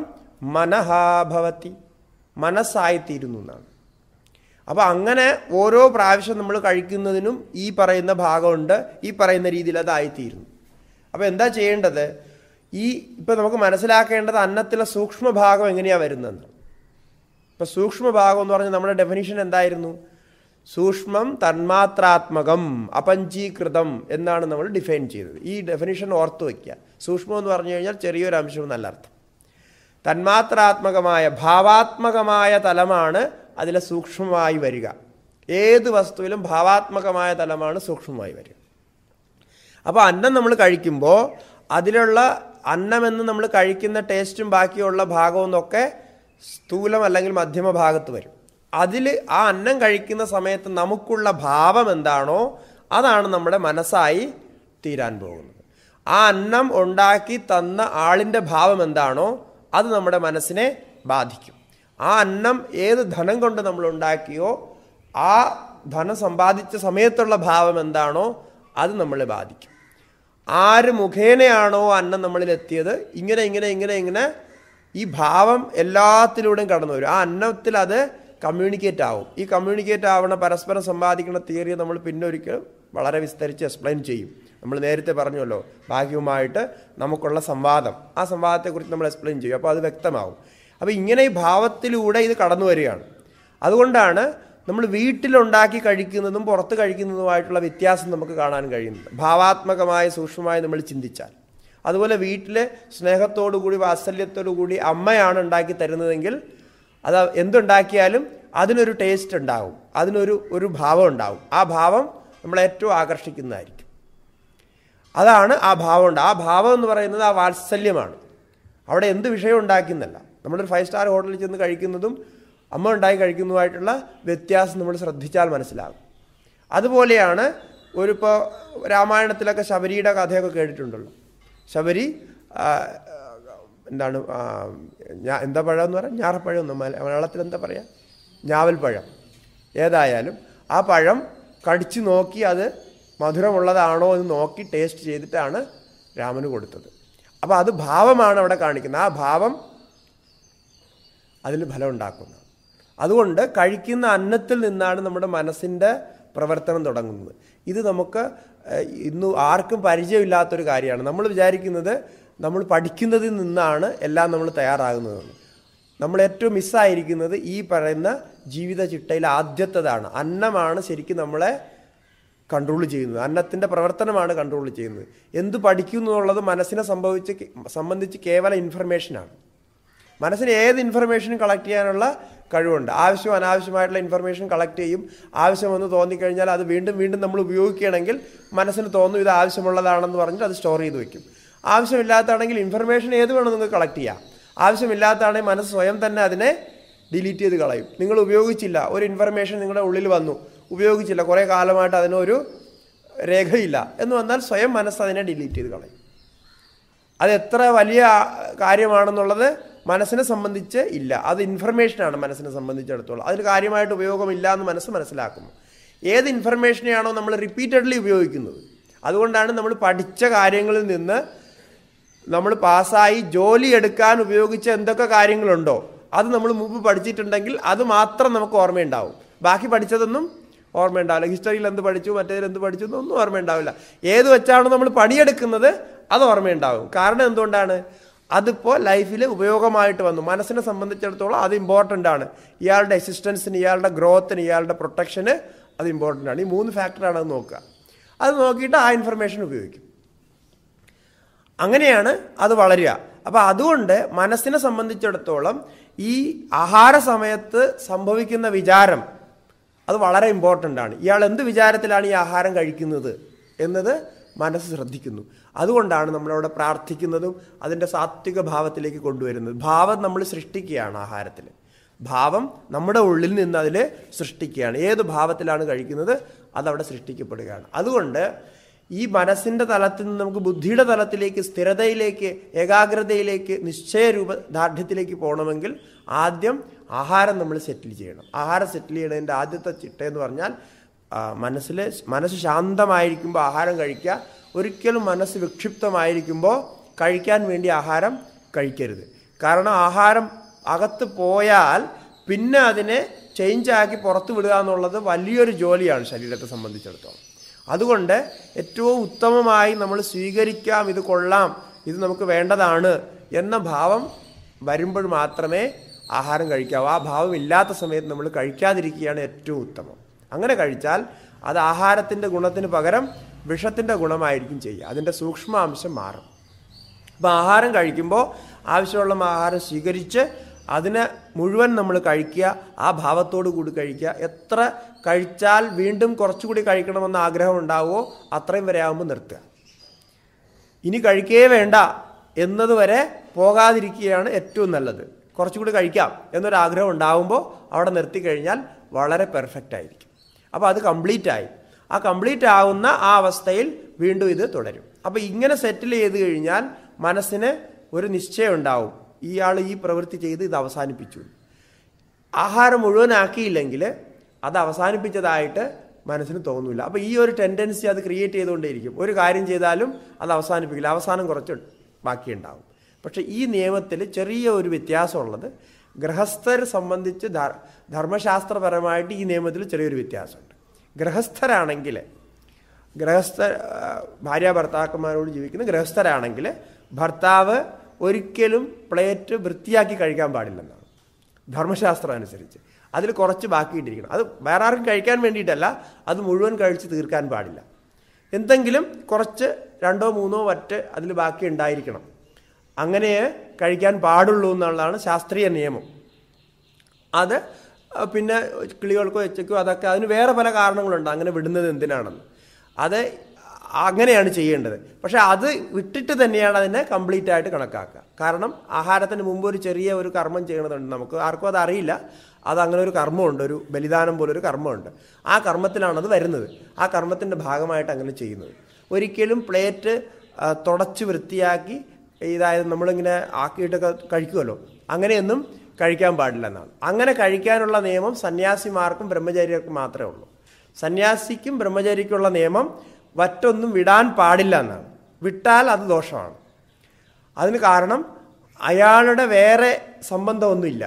മനഹാഭവത്തി മനസ്സായിത്തീരുന്നു എന്നാണ് അപ്പോൾ അങ്ങനെ ഓരോ പ്രാവശ്യം നമ്മൾ കഴിക്കുന്നതിനും ഈ പറയുന്ന ഭാഗമുണ്ട് ഈ പറയുന്ന രീതിയിൽ അതായിത്തീരുന്നു അപ്പോൾ എന്താ ചെയ്യേണ്ടത് ഈ ഇപ്പം നമുക്ക് മനസ്സിലാക്കേണ്ടത് അന്നത്തിലെ സൂക്ഷ്മഭാഗം എങ്ങനെയാണ് വരുന്നതെന്ന് ഇപ്പം സൂക്ഷ്മഭാഗം എന്ന് പറഞ്ഞാൽ നമ്മുടെ ഡെഫിനിഷൻ എന്തായിരുന്നു സൂക്ഷ്മം തന്മാത്രാത്മകം അപഞ്ചീകൃതം എന്നാണ് നമ്മൾ ഡിഫൈൻ ചെയ്തത് ഈ ഡെഫിനിഷൻ ഓർത്ത് വയ്ക്കുക സൂക്ഷ്മം എന്ന് പറഞ്ഞു കഴിഞ്ഞാൽ ചെറിയൊരു അംശം എന്നല്ല അർത്ഥം തന്മാത്രാത്മകമായ ഭാവാത്മകമായ തലമാണ് അതിലെ സൂക്ഷ്മമായി വരിക ഏത് വസ്തുവിലും ഭാവാത്മകമായ തലമാണ് സൂക്ഷ്മമായി വരിക അപ്പോൾ അന്നം നമ്മൾ കഴിക്കുമ്പോൾ അതിലുള്ള അന്നമെന്ന് നമ്മൾ കഴിക്കുന്ന ടേസ്റ്റും ബാക്കിയുള്ള ഭാഗവും എന്നൊക്കെ സ്ഥൂലം അല്ലെങ്കിൽ മധ്യമ ഭാഗത്ത് വരും അതിൽ ആ അന്നം കഴിക്കുന്ന സമയത്ത് നമുക്കുള്ള ഭാവം എന്താണോ അതാണ് നമ്മുടെ മനസ്സായി തീരാൻ പോകുന്നത് ആ അന്നം ഉണ്ടാക്കി തന്ന ആളിൻ്റെ ഭാവം എന്താണോ അത് നമ്മുടെ മനസ്സിനെ ബാധിക്കും ആ അന്നം ഏത് ധനം കൊണ്ട് നമ്മൾ ഉണ്ടാക്കിയോ ആ ധനം സമ്പാദിച്ച സമയത്തുള്ള ഭാവം എന്താണോ അത് നമ്മളെ ബാധിക്കും ആര് മുഖേനയാണോ അന്നം നമ്മളിൽ എത്തിയത് ഇങ്ങനെ ഇങ്ങനെ ഇങ്ങനെ ഇങ്ങനെ ഈ ഭാവം എല്ലാത്തിലൂടെയും കടന്നു വരും ആ അന്നത്തിൽ അത് കമ്മ്യൂണിക്കേറ്റ് ആവും ഈ കമ്മ്യൂണിക്കേറ്റ് ആവണ പരസ്പരം സമ്പാദിക്കുന്ന തിയറി നമ്മൾ പിന്നെ ഒരിക്കൽ വളരെ വിസ്തരിച്ച് എക്സ്പ്ലെയിൻ ചെയ്യും നമ്മൾ നേരത്തെ പറഞ്ഞല്ലോ ഭാഗ്യവുമായിട്ട് നമുക്കുള്ള സംവാദം ആ സംവാദത്തെക്കുറിച്ച് നമ്മൾ എക്സ്പ്ലെയിൻ ചെയ്യും അപ്പോൾ അത് വ്യക്തമാവും അപ്പോൾ ഇങ്ങനെ ഈ ഭാവത്തിലൂടെ ഇത് കടന്നു വരികയാണ് അതുകൊണ്ടാണ് നമ്മൾ വീട്ടിലുണ്ടാക്കി കഴിക്കുന്നതും പുറത്ത് കഴിക്കുന്നതുമായിട്ടുള്ള വ്യത്യാസം നമുക്ക് കാണാൻ കഴിയുന്നത് ഭാവാത്മകമായ സൂക്ഷ്മമായി നമ്മൾ ചിന്തിച്ചാൽ അതുപോലെ വീട്ടിൽ സ്നേഹത്തോടു കൂടി വാത്സല്യത്തോടു കൂടി അമ്മയാണ് ഉണ്ടാക്കി തരുന്നതെങ്കിൽ അത് എന്തുണ്ടാക്കിയാലും അതിനൊരു ടേസ്റ്റ് ഉണ്ടാവും അതിനൊരു ഒരു ഭാവം ഉണ്ടാവും ആ ഭാവം നമ്മളെ ഏറ്റവും ആകർഷിക്കുന്നതായിരിക്കും അതാണ് ആ ഭാവം ഉണ്ട് ആ ഭാവം എന്ന് പറയുന്നത് ആ വാത്സല്യമാണ് അവിടെ എന്ത് വിഷയം ഉണ്ടാക്കുന്നല്ല നമ്മളൊരു ഫൈവ് സ്റ്റാർ ഹോട്ടലിൽ ചെന്ന് കഴിക്കുന്നതും അമ്മ ഉണ്ടാക്കി കഴിക്കുന്നതുമായിട്ടുള്ള വ്യത്യാസം നമ്മൾ ശ്രദ്ധിച്ചാൽ മനസ്സിലാകും അതുപോലെയാണ് ഒരു ഇപ്പോൾ രാമായണത്തിലൊക്കെ ശബരിയുടെ കഥയൊക്കെ കേട്ടിട്ടുണ്ടല്ലോ ശബരി ആ, എന്താണ് ആ, ഞാ എന്താ പഴം എന്ന് പറയാം ഞാറപ്പഴം ഒന്നും മലയാളത്തിൽ എന്താ പറയുക ഞാവൽപ്പഴം ഏതായാലും ആ പഴം കടിച്ചു നോക്കി അത് മധുരമുള്ളതാണോ എന്ന് നോക്കി ടേസ്റ്റ് ചെയ്തിട്ടാണ് രാമന് കൊടുത്തത് അപ്പോൾ അത് ഭാവമാണ് അവിടെ കാണിക്കുന്നത് ആ ഭാവം അതിന് ഫലം ഉണ്ടാക്കുന്നത് അതുകൊണ്ട് കഴിക്കുന്ന അന്നത്തിൽ നിന്നാണ് നമ്മുടെ മനസ്സിൻ്റെ പ്രവർത്തനം തുടങ്ങുന്നത് ഇത് നമുക്ക് ഏഹ്, ഇന്ന് ആർക്കും പരിചയമില്ലാത്തൊരു കാര്യമാണ് നമ്മൾ വിചാരിക്കുന്നത് നമ്മൾ പഠിക്കുന്നതിൽ നിന്നാണ് എല്ലാം നമ്മൾ തയ്യാറാകുന്നതെന്ന് നമ്മൾ ഏറ്റവും മിസ്സായിരിക്കുന്നത് ഈ പറയുന്ന ജീവിത ചിട്ടയിൽ ആദ്യത്തേതാണ് അന്നമാണ് ശരിക്കും നമ്മളെ കൺട്രോൾ ചെയ്യുന്നത് അന്നത്തിൻ്റെ പ്രവർത്തനമാണ് കൺട്രോൾ ചെയ്യുന്നത് എന്ത് പഠിക്കുന്നു എന്നുള്ളത് മനസ്സിനെ സംഭവിച്ച് സംബന്ധിച്ച് കേവല ഇൻഫർമേഷനാണ് മനസ്സിന് ഏത് ഇൻഫർമേഷനും കളക്ട് ചെയ്യാനുള്ള കഴിവുണ്ട് ആവശ്യം അനാവശ്യമായിട്ടുള്ള ഇൻഫർമേഷൻ കളക്ട് ചെയ്യും ആവശ്യമെന്ന് തോന്നിക്കഴിഞ്ഞാൽ അത് വീണ്ടും വീണ്ടും നമ്മൾ ഉപയോഗിക്കുകയാണെങ്കിൽ മനസ്സിന് തോന്നും ഇത് ആവശ്യമുള്ളതാണെന്ന് പറഞ്ഞിട്ട് അത് സ്റ്റോർ ചെയ്ത് വെക്കും ആവശ്യമില്ലാത്തതാണെങ്കിൽ ഇൻഫർമേഷൻ ഏത് വേണം നിങ്ങൾക്ക് കളക്ട് ചെയ്യാം ആവശ്യമില്ലാത്തതാണെങ്കിൽ മനസ്സ് സ്വയം തന്നെ അതിനെ ഡിലീറ്റ് ചെയ്ത് കളയും നിങ്ങൾ ഉപയോഗിച്ചില്ല ഒരു ഇൻഫർമേഷൻ നിങ്ങളുടെ ഉള്ളിൽ വന്നു ഉപയോഗിച്ചില്ല കുറേ കാലമായിട്ട് അതിനൊരു രേഖയില്ല എന്ന് വന്നാൽ സ്വയം മനസ്സ് അതിനെ ഡിലീറ്റ് ചെയ്ത് കളയും അത് എത്ര വലിയ കാര്യമാണെന്നുള്ളത് മനസ്സിനെ സംബന്ധിച്ച് ഇല്ല അത് ഇൻഫർമേഷനാണ് മനസ്സിനെ സംബന്ധിച്ചിടത്തോളം അതിന് കാര്യമായിട്ട് ഉപയോഗമില്ല എന്ന് മനസ്സ് മനസ്സിലാക്കുന്നു ഏത് ഇൻഫർമേഷനെയാണോ നമ്മൾ റിപ്പീറ്റഡ്ലി ഉപയോഗിക്കുന്നത് അതുകൊണ്ടാണ് നമ്മൾ പഠിച്ച കാര്യങ്ങളിൽ നിന്ന് നമ്മൾ പാസ്സായി ജോലി എടുക്കാൻ ഉപയോഗിച്ച എന്തൊക്കെ കാര്യങ്ങളുണ്ടോ അത് നമ്മൾ മുമ്പ് പഠിച്ചിട്ടുണ്ടെങ്കിൽ അത് മാത്രം നമുക്ക് ഓർമ്മയുണ്ടാവും ബാക്കി പഠിച്ചതൊന്നും ഓർമ്മയുണ്ടാവില്ല ഹിസ്റ്ററിയിൽ എന്ത് പഠിച്ചു മറ്റേതിൽ എന്ത് പഠിച്ചു എന്നൊന്നും ഓർമ്മയുണ്ടാവില്ല ഏത് വെച്ചാണോ നമ്മൾ പണിയെടുക്കുന്നത് അത് ഓർമ്മയുണ്ടാവും കാരണം എന്തുകൊണ്ടാണ് അതിപ്പോൾ ലൈഫിൽ ഉപയോഗമായിട്ട് വന്നു മനസ്സിനെ സംബന്ധിച്ചിടത്തോളം അത് ഇമ്പോർട്ടൻ്റ് ആണ് ഇയാളുടെ എക്സിസ്റ്റൻസിന് ഇയാളുടെ ഗ്രോത്തിന് ഇയാളുടെ പ്രൊട്ടക്ഷന് അത് ഇമ്പോർട്ടൻ്റ് ആണ് ഈ മൂന്ന് ഫാക്ടറാണ് അത് നോക്കുക അത് നോക്കിയിട്ട് ആ ഇൻഫർമേഷൻ ഉപയോഗിക്കും അങ്ങനെയാണ് അത് വളരുക അപ്പോൾ അതുകൊണ്ട് മനസ്സിനെ സംബന്ധിച്ചിടത്തോളം ഈ ആഹാര സമയത്ത് സംഭവിക്കുന്ന വിചാരം അത് വളരെ ഇമ്പോർട്ടൻ്റ് ആണ് ഇയാൾ എന്ത് വിചാരത്തിലാണ് ഈ ആഹാരം കഴിക്കുന്നത് എന്നത് മനസ്സ് ശ്രദ്ധിക്കുന്നു അതുകൊണ്ടാണ് നമ്മളവിടെ പ്രാർത്ഥിക്കുന്നതും അതിൻ്റെ സാത്വിക ഭാവത്തിലേക്ക് കൊണ്ടുവരുന്നത് ഭാവം നമ്മൾ സൃഷ്ടിക്കുകയാണ് ആഹാരത്തിൽ ഭാവം നമ്മുടെ ഉള്ളിൽ നിന്ന് അതിൽ സൃഷ്ടിക്കുകയാണ് ഏത് ഭാവത്തിലാണ് കഴിക്കുന്നത് അതവിടെ സൃഷ്ടിക്കപ്പെടുകയാണ് അതുകൊണ്ട് ഈ മനസ്സിൻ്റെ തലത്തിൽ നിന്ന് നമുക്ക് ബുദ്ധിയുടെ തലത്തിലേക്ക് സ്ഥിരതയിലേക്ക് ഏകാഗ്രതയിലേക്ക് നിശ്ചയരൂപ ദാർഢ്യത്തിലേക്ക് പോകണമെങ്കിൽ ആദ്യം ആഹാരം നമ്മൾ സെറ്റിൽ ചെയ്യണം ആഹാരം സെറ്റിൽ ചെയ്യണതിൻ്റെ ആദ്യത്തെ ചിട്ട എന്ന് പറഞ്ഞാൽ മനസ്സിൽ മനസ്സ് ശാന്തമായിരിക്കുമ്പോൾ ആഹാരം കഴിക്കുക ഒരിക്കലും മനസ്സ് വിക്ഷിപ്തമായിരിക്കുമ്പോൾ കഴിക്കാൻ വേണ്ടി ആഹാരം കഴിക്കരുത് കാരണം ആഹാരം അകത്ത് പോയാൽ പിന്നെ അതിനെ ചേഞ്ച് ആക്കി പുറത്ത് വിടുക എന്നുള്ളത് വലിയൊരു ജോലിയാണ് ശരീരത്തെ സംബന്ധിച്ചിടത്തോളം അതുകൊണ്ട് ഏറ്റവും ഉത്തമമായി നമ്മൾ സ്വീകരിക്കാം ഇത് കൊള്ളാം ഇത് നമുക്ക് വേണ്ടതാണ് എന്ന ഭാവം വരുമ്പോൾ മാത്രമേ ആഹാരം കഴിക്കാവൂ ആ ഭാവം ഇല്ലാത്ത സമയത്ത് നമ്മൾ കഴിക്കാതിരിക്കുകയാണ് ഏറ്റവും ഉത്തമം അങ്ങനെ കഴിച്ചാൽ അത് ആഹാരത്തിൻ്റെ ഗുണത്തിന് പകരം വിഷത്തിൻ്റെ ഗുണമായിരിക്കും ചെയ്യുക അതിൻ്റെ സൂക്ഷ്മാംശം മാറും അപ്പോൾ ആഹാരം കഴിക്കുമ്പോൾ ആവശ്യമുള്ള ആഹാരം സ്വീകരിച്ച് അതിനെ മുഴുവൻ നമ്മൾ കഴിക്കുക ആ ഭാവത്തോടു കൂടി കഴിക്കുക എത്ര കഴിച്ചാൽ വീണ്ടും കുറച്ചുകൂടി കഴിക്കണമെന്ന് ആഗ്രഹം ഉണ്ടാവുമോ അത്രയും വരെ ആകുമ്പോൾ നിർത്തുക ഇനി കഴിക്കേ വേണ്ട എന്നതുവരെ പോകാതിരിക്കുകയാണ് ഏറ്റവും നല്ലത് കുറച്ചുകൂടി കഴിക്കാം എന്നൊരാഗ്രഹം ഉണ്ടാകുമ്പോൾ അവിടെ നിർത്തി കഴിഞ്ഞാൽ വളരെ പെർഫെക്റ്റ് ആയിരിക്കും അപ്പോൾ അത് കംപ്ലീറ്റ് ആയി ആ കംപ്ലീറ്റ് ആവുന്ന ആ അവസ്ഥയിൽ വീണ്ടും ഇത് തുടരും അപ്പോൾ ഇങ്ങനെ സെറ്റിൽ ചെയ്ത് കഴിഞ്ഞാൽ മനസ്സിന് ഒരു നിശ്ചയം ഉണ്ടാവും ഇയാൾ ഈ പ്രവൃത്തി ചെയ്ത് ഇത് അവസാനിപ്പിച്ചു ആഹാരം മുഴുവനാക്കിയില്ലെങ്കിൽ അത് അവസാനിപ്പിച്ചതായിട്ട് മനസ്സിന് തോന്നില്ല അപ്പോൾ ഈ ഒരു ടെൻഡൻസി അത് ക്രിയേറ്റ് ചെയ്തുകൊണ്ടേയിരിക്കും ഒരു കാര്യം ചെയ്താലും അത് അവസാനിപ്പിക്കില്ല അവസാനം കുറച്ച് ബാക്കിയുണ്ടാവും പക്ഷേ ഈ നിയമത്തിൽ ചെറിയ ഒരു വ്യത്യാസമുള്ളത് ഗൃഹസ്ഥരെ സംബന്ധിച്ച് ധർമ്മശാസ്ത്രപരമായിട്ട് ഈ നിയമത്തിൽ ചെറിയൊരു വ്യത്യാസമുണ്ട് ഗൃഹസ്ഥരാണെങ്കിൽ ഗൃഹസ്ഥ ഭാര്യ ഭർത്താക്കന്മാരോട് ജീവിക്കുന്ന ഗൃഹസ്ഥരാണെങ്കിൽ ഭർത്താവ് ഒരിക്കലും പ്ലേറ്റ് വൃത്തിയാക്കി കഴിക്കാൻ പാടില്ലെന്നാണ് ധർമ്മശാസ്ത്രം അനുസരിച്ച് അതിൽ കുറച്ച് ബാക്കിയിട്ടിരിക്കണം അത് വേറെ ആർക്കും കഴിക്കാൻ വേണ്ടിയിട്ടല്ല അത് മുഴുവൻ കഴിച്ച് തീർക്കാൻ പാടില്ല എന്തെങ്കിലും കുറച്ച് രണ്ടോ മൂന്നോ വറ്റ് അതിൽ ബാക്കി ഉണ്ടായിരിക്കണം അങ്ങനെ കഴിക്കാൻ പാടുള്ളൂ എന്നുള്ളതാണ് ശാസ്ത്രീയ നിയമം അത് അഹ് പിന്നെ കിളികൾക്കോ എച്ചക്കോ അതൊക്കെ അതിന് വേറെ പല കാരണങ്ങളുണ്ട് അങ്ങനെ വിടുന്നത് എന്തിനാണെന്ന് അത് അങ്ങനെയാണ് ചെയ്യേണ്ടത് പക്ഷെ അത് വിട്ടിട്ട് തന്നെയാണ് അതിനെ കംപ്ലീറ്റ് ആയിട്ട് കണക്കാക്കുക കാരണം ആഹാരത്തിന് മുമ്പ് ഒരു ചെറിയ ഒരു കർമ്മം ചെയ്യണതുണ്ട് നമുക്ക് ആർക്കും അത് അറിയില്ല അത് അങ്ങനെ ഒരു കർമ്മമുണ്ട് ഒരു ബലിദാനം പോലെ ഒരു കർമ്മമുണ്ട് ആ കർമ്മത്തിലാണ് അത് വരുന്നത് ആ കർമ്മത്തിൻ്റെ ഭാഗമായിട്ട് അങ്ങനെ ചെയ്യുന്നത് ഒരിക്കലും പ്ലേറ്റ് ആ, തുടച്ച് വൃത്തിയാക്കി ഇതായത് നമ്മളിങ്ങനെ ആക്കിയിട്ടൊക്കെ കഴിക്കുമല്ലോ അങ്ങനെയൊന്നും കഴിക്കാൻ പാടില്ല എന്നാണ് അങ്ങനെ കഴിക്കാനുള്ള നിയമം സന്യാസിമാർക്കും ബ്രഹ്മചാരികർക്കും മാത്രമേ ഉള്ളൂ സന്യാസിക്കും ബ്രഹ്മചാരിക്കുള്ള നിയമം വറ്റൊന്നും വിടാൻ പാടില്ല എന്നാണ് വിട്ടാൽ അത് ദോഷമാണ് അതിന് കാരണം അയാളുടെ വേറെ സംബന്ധമൊന്നുമില്ല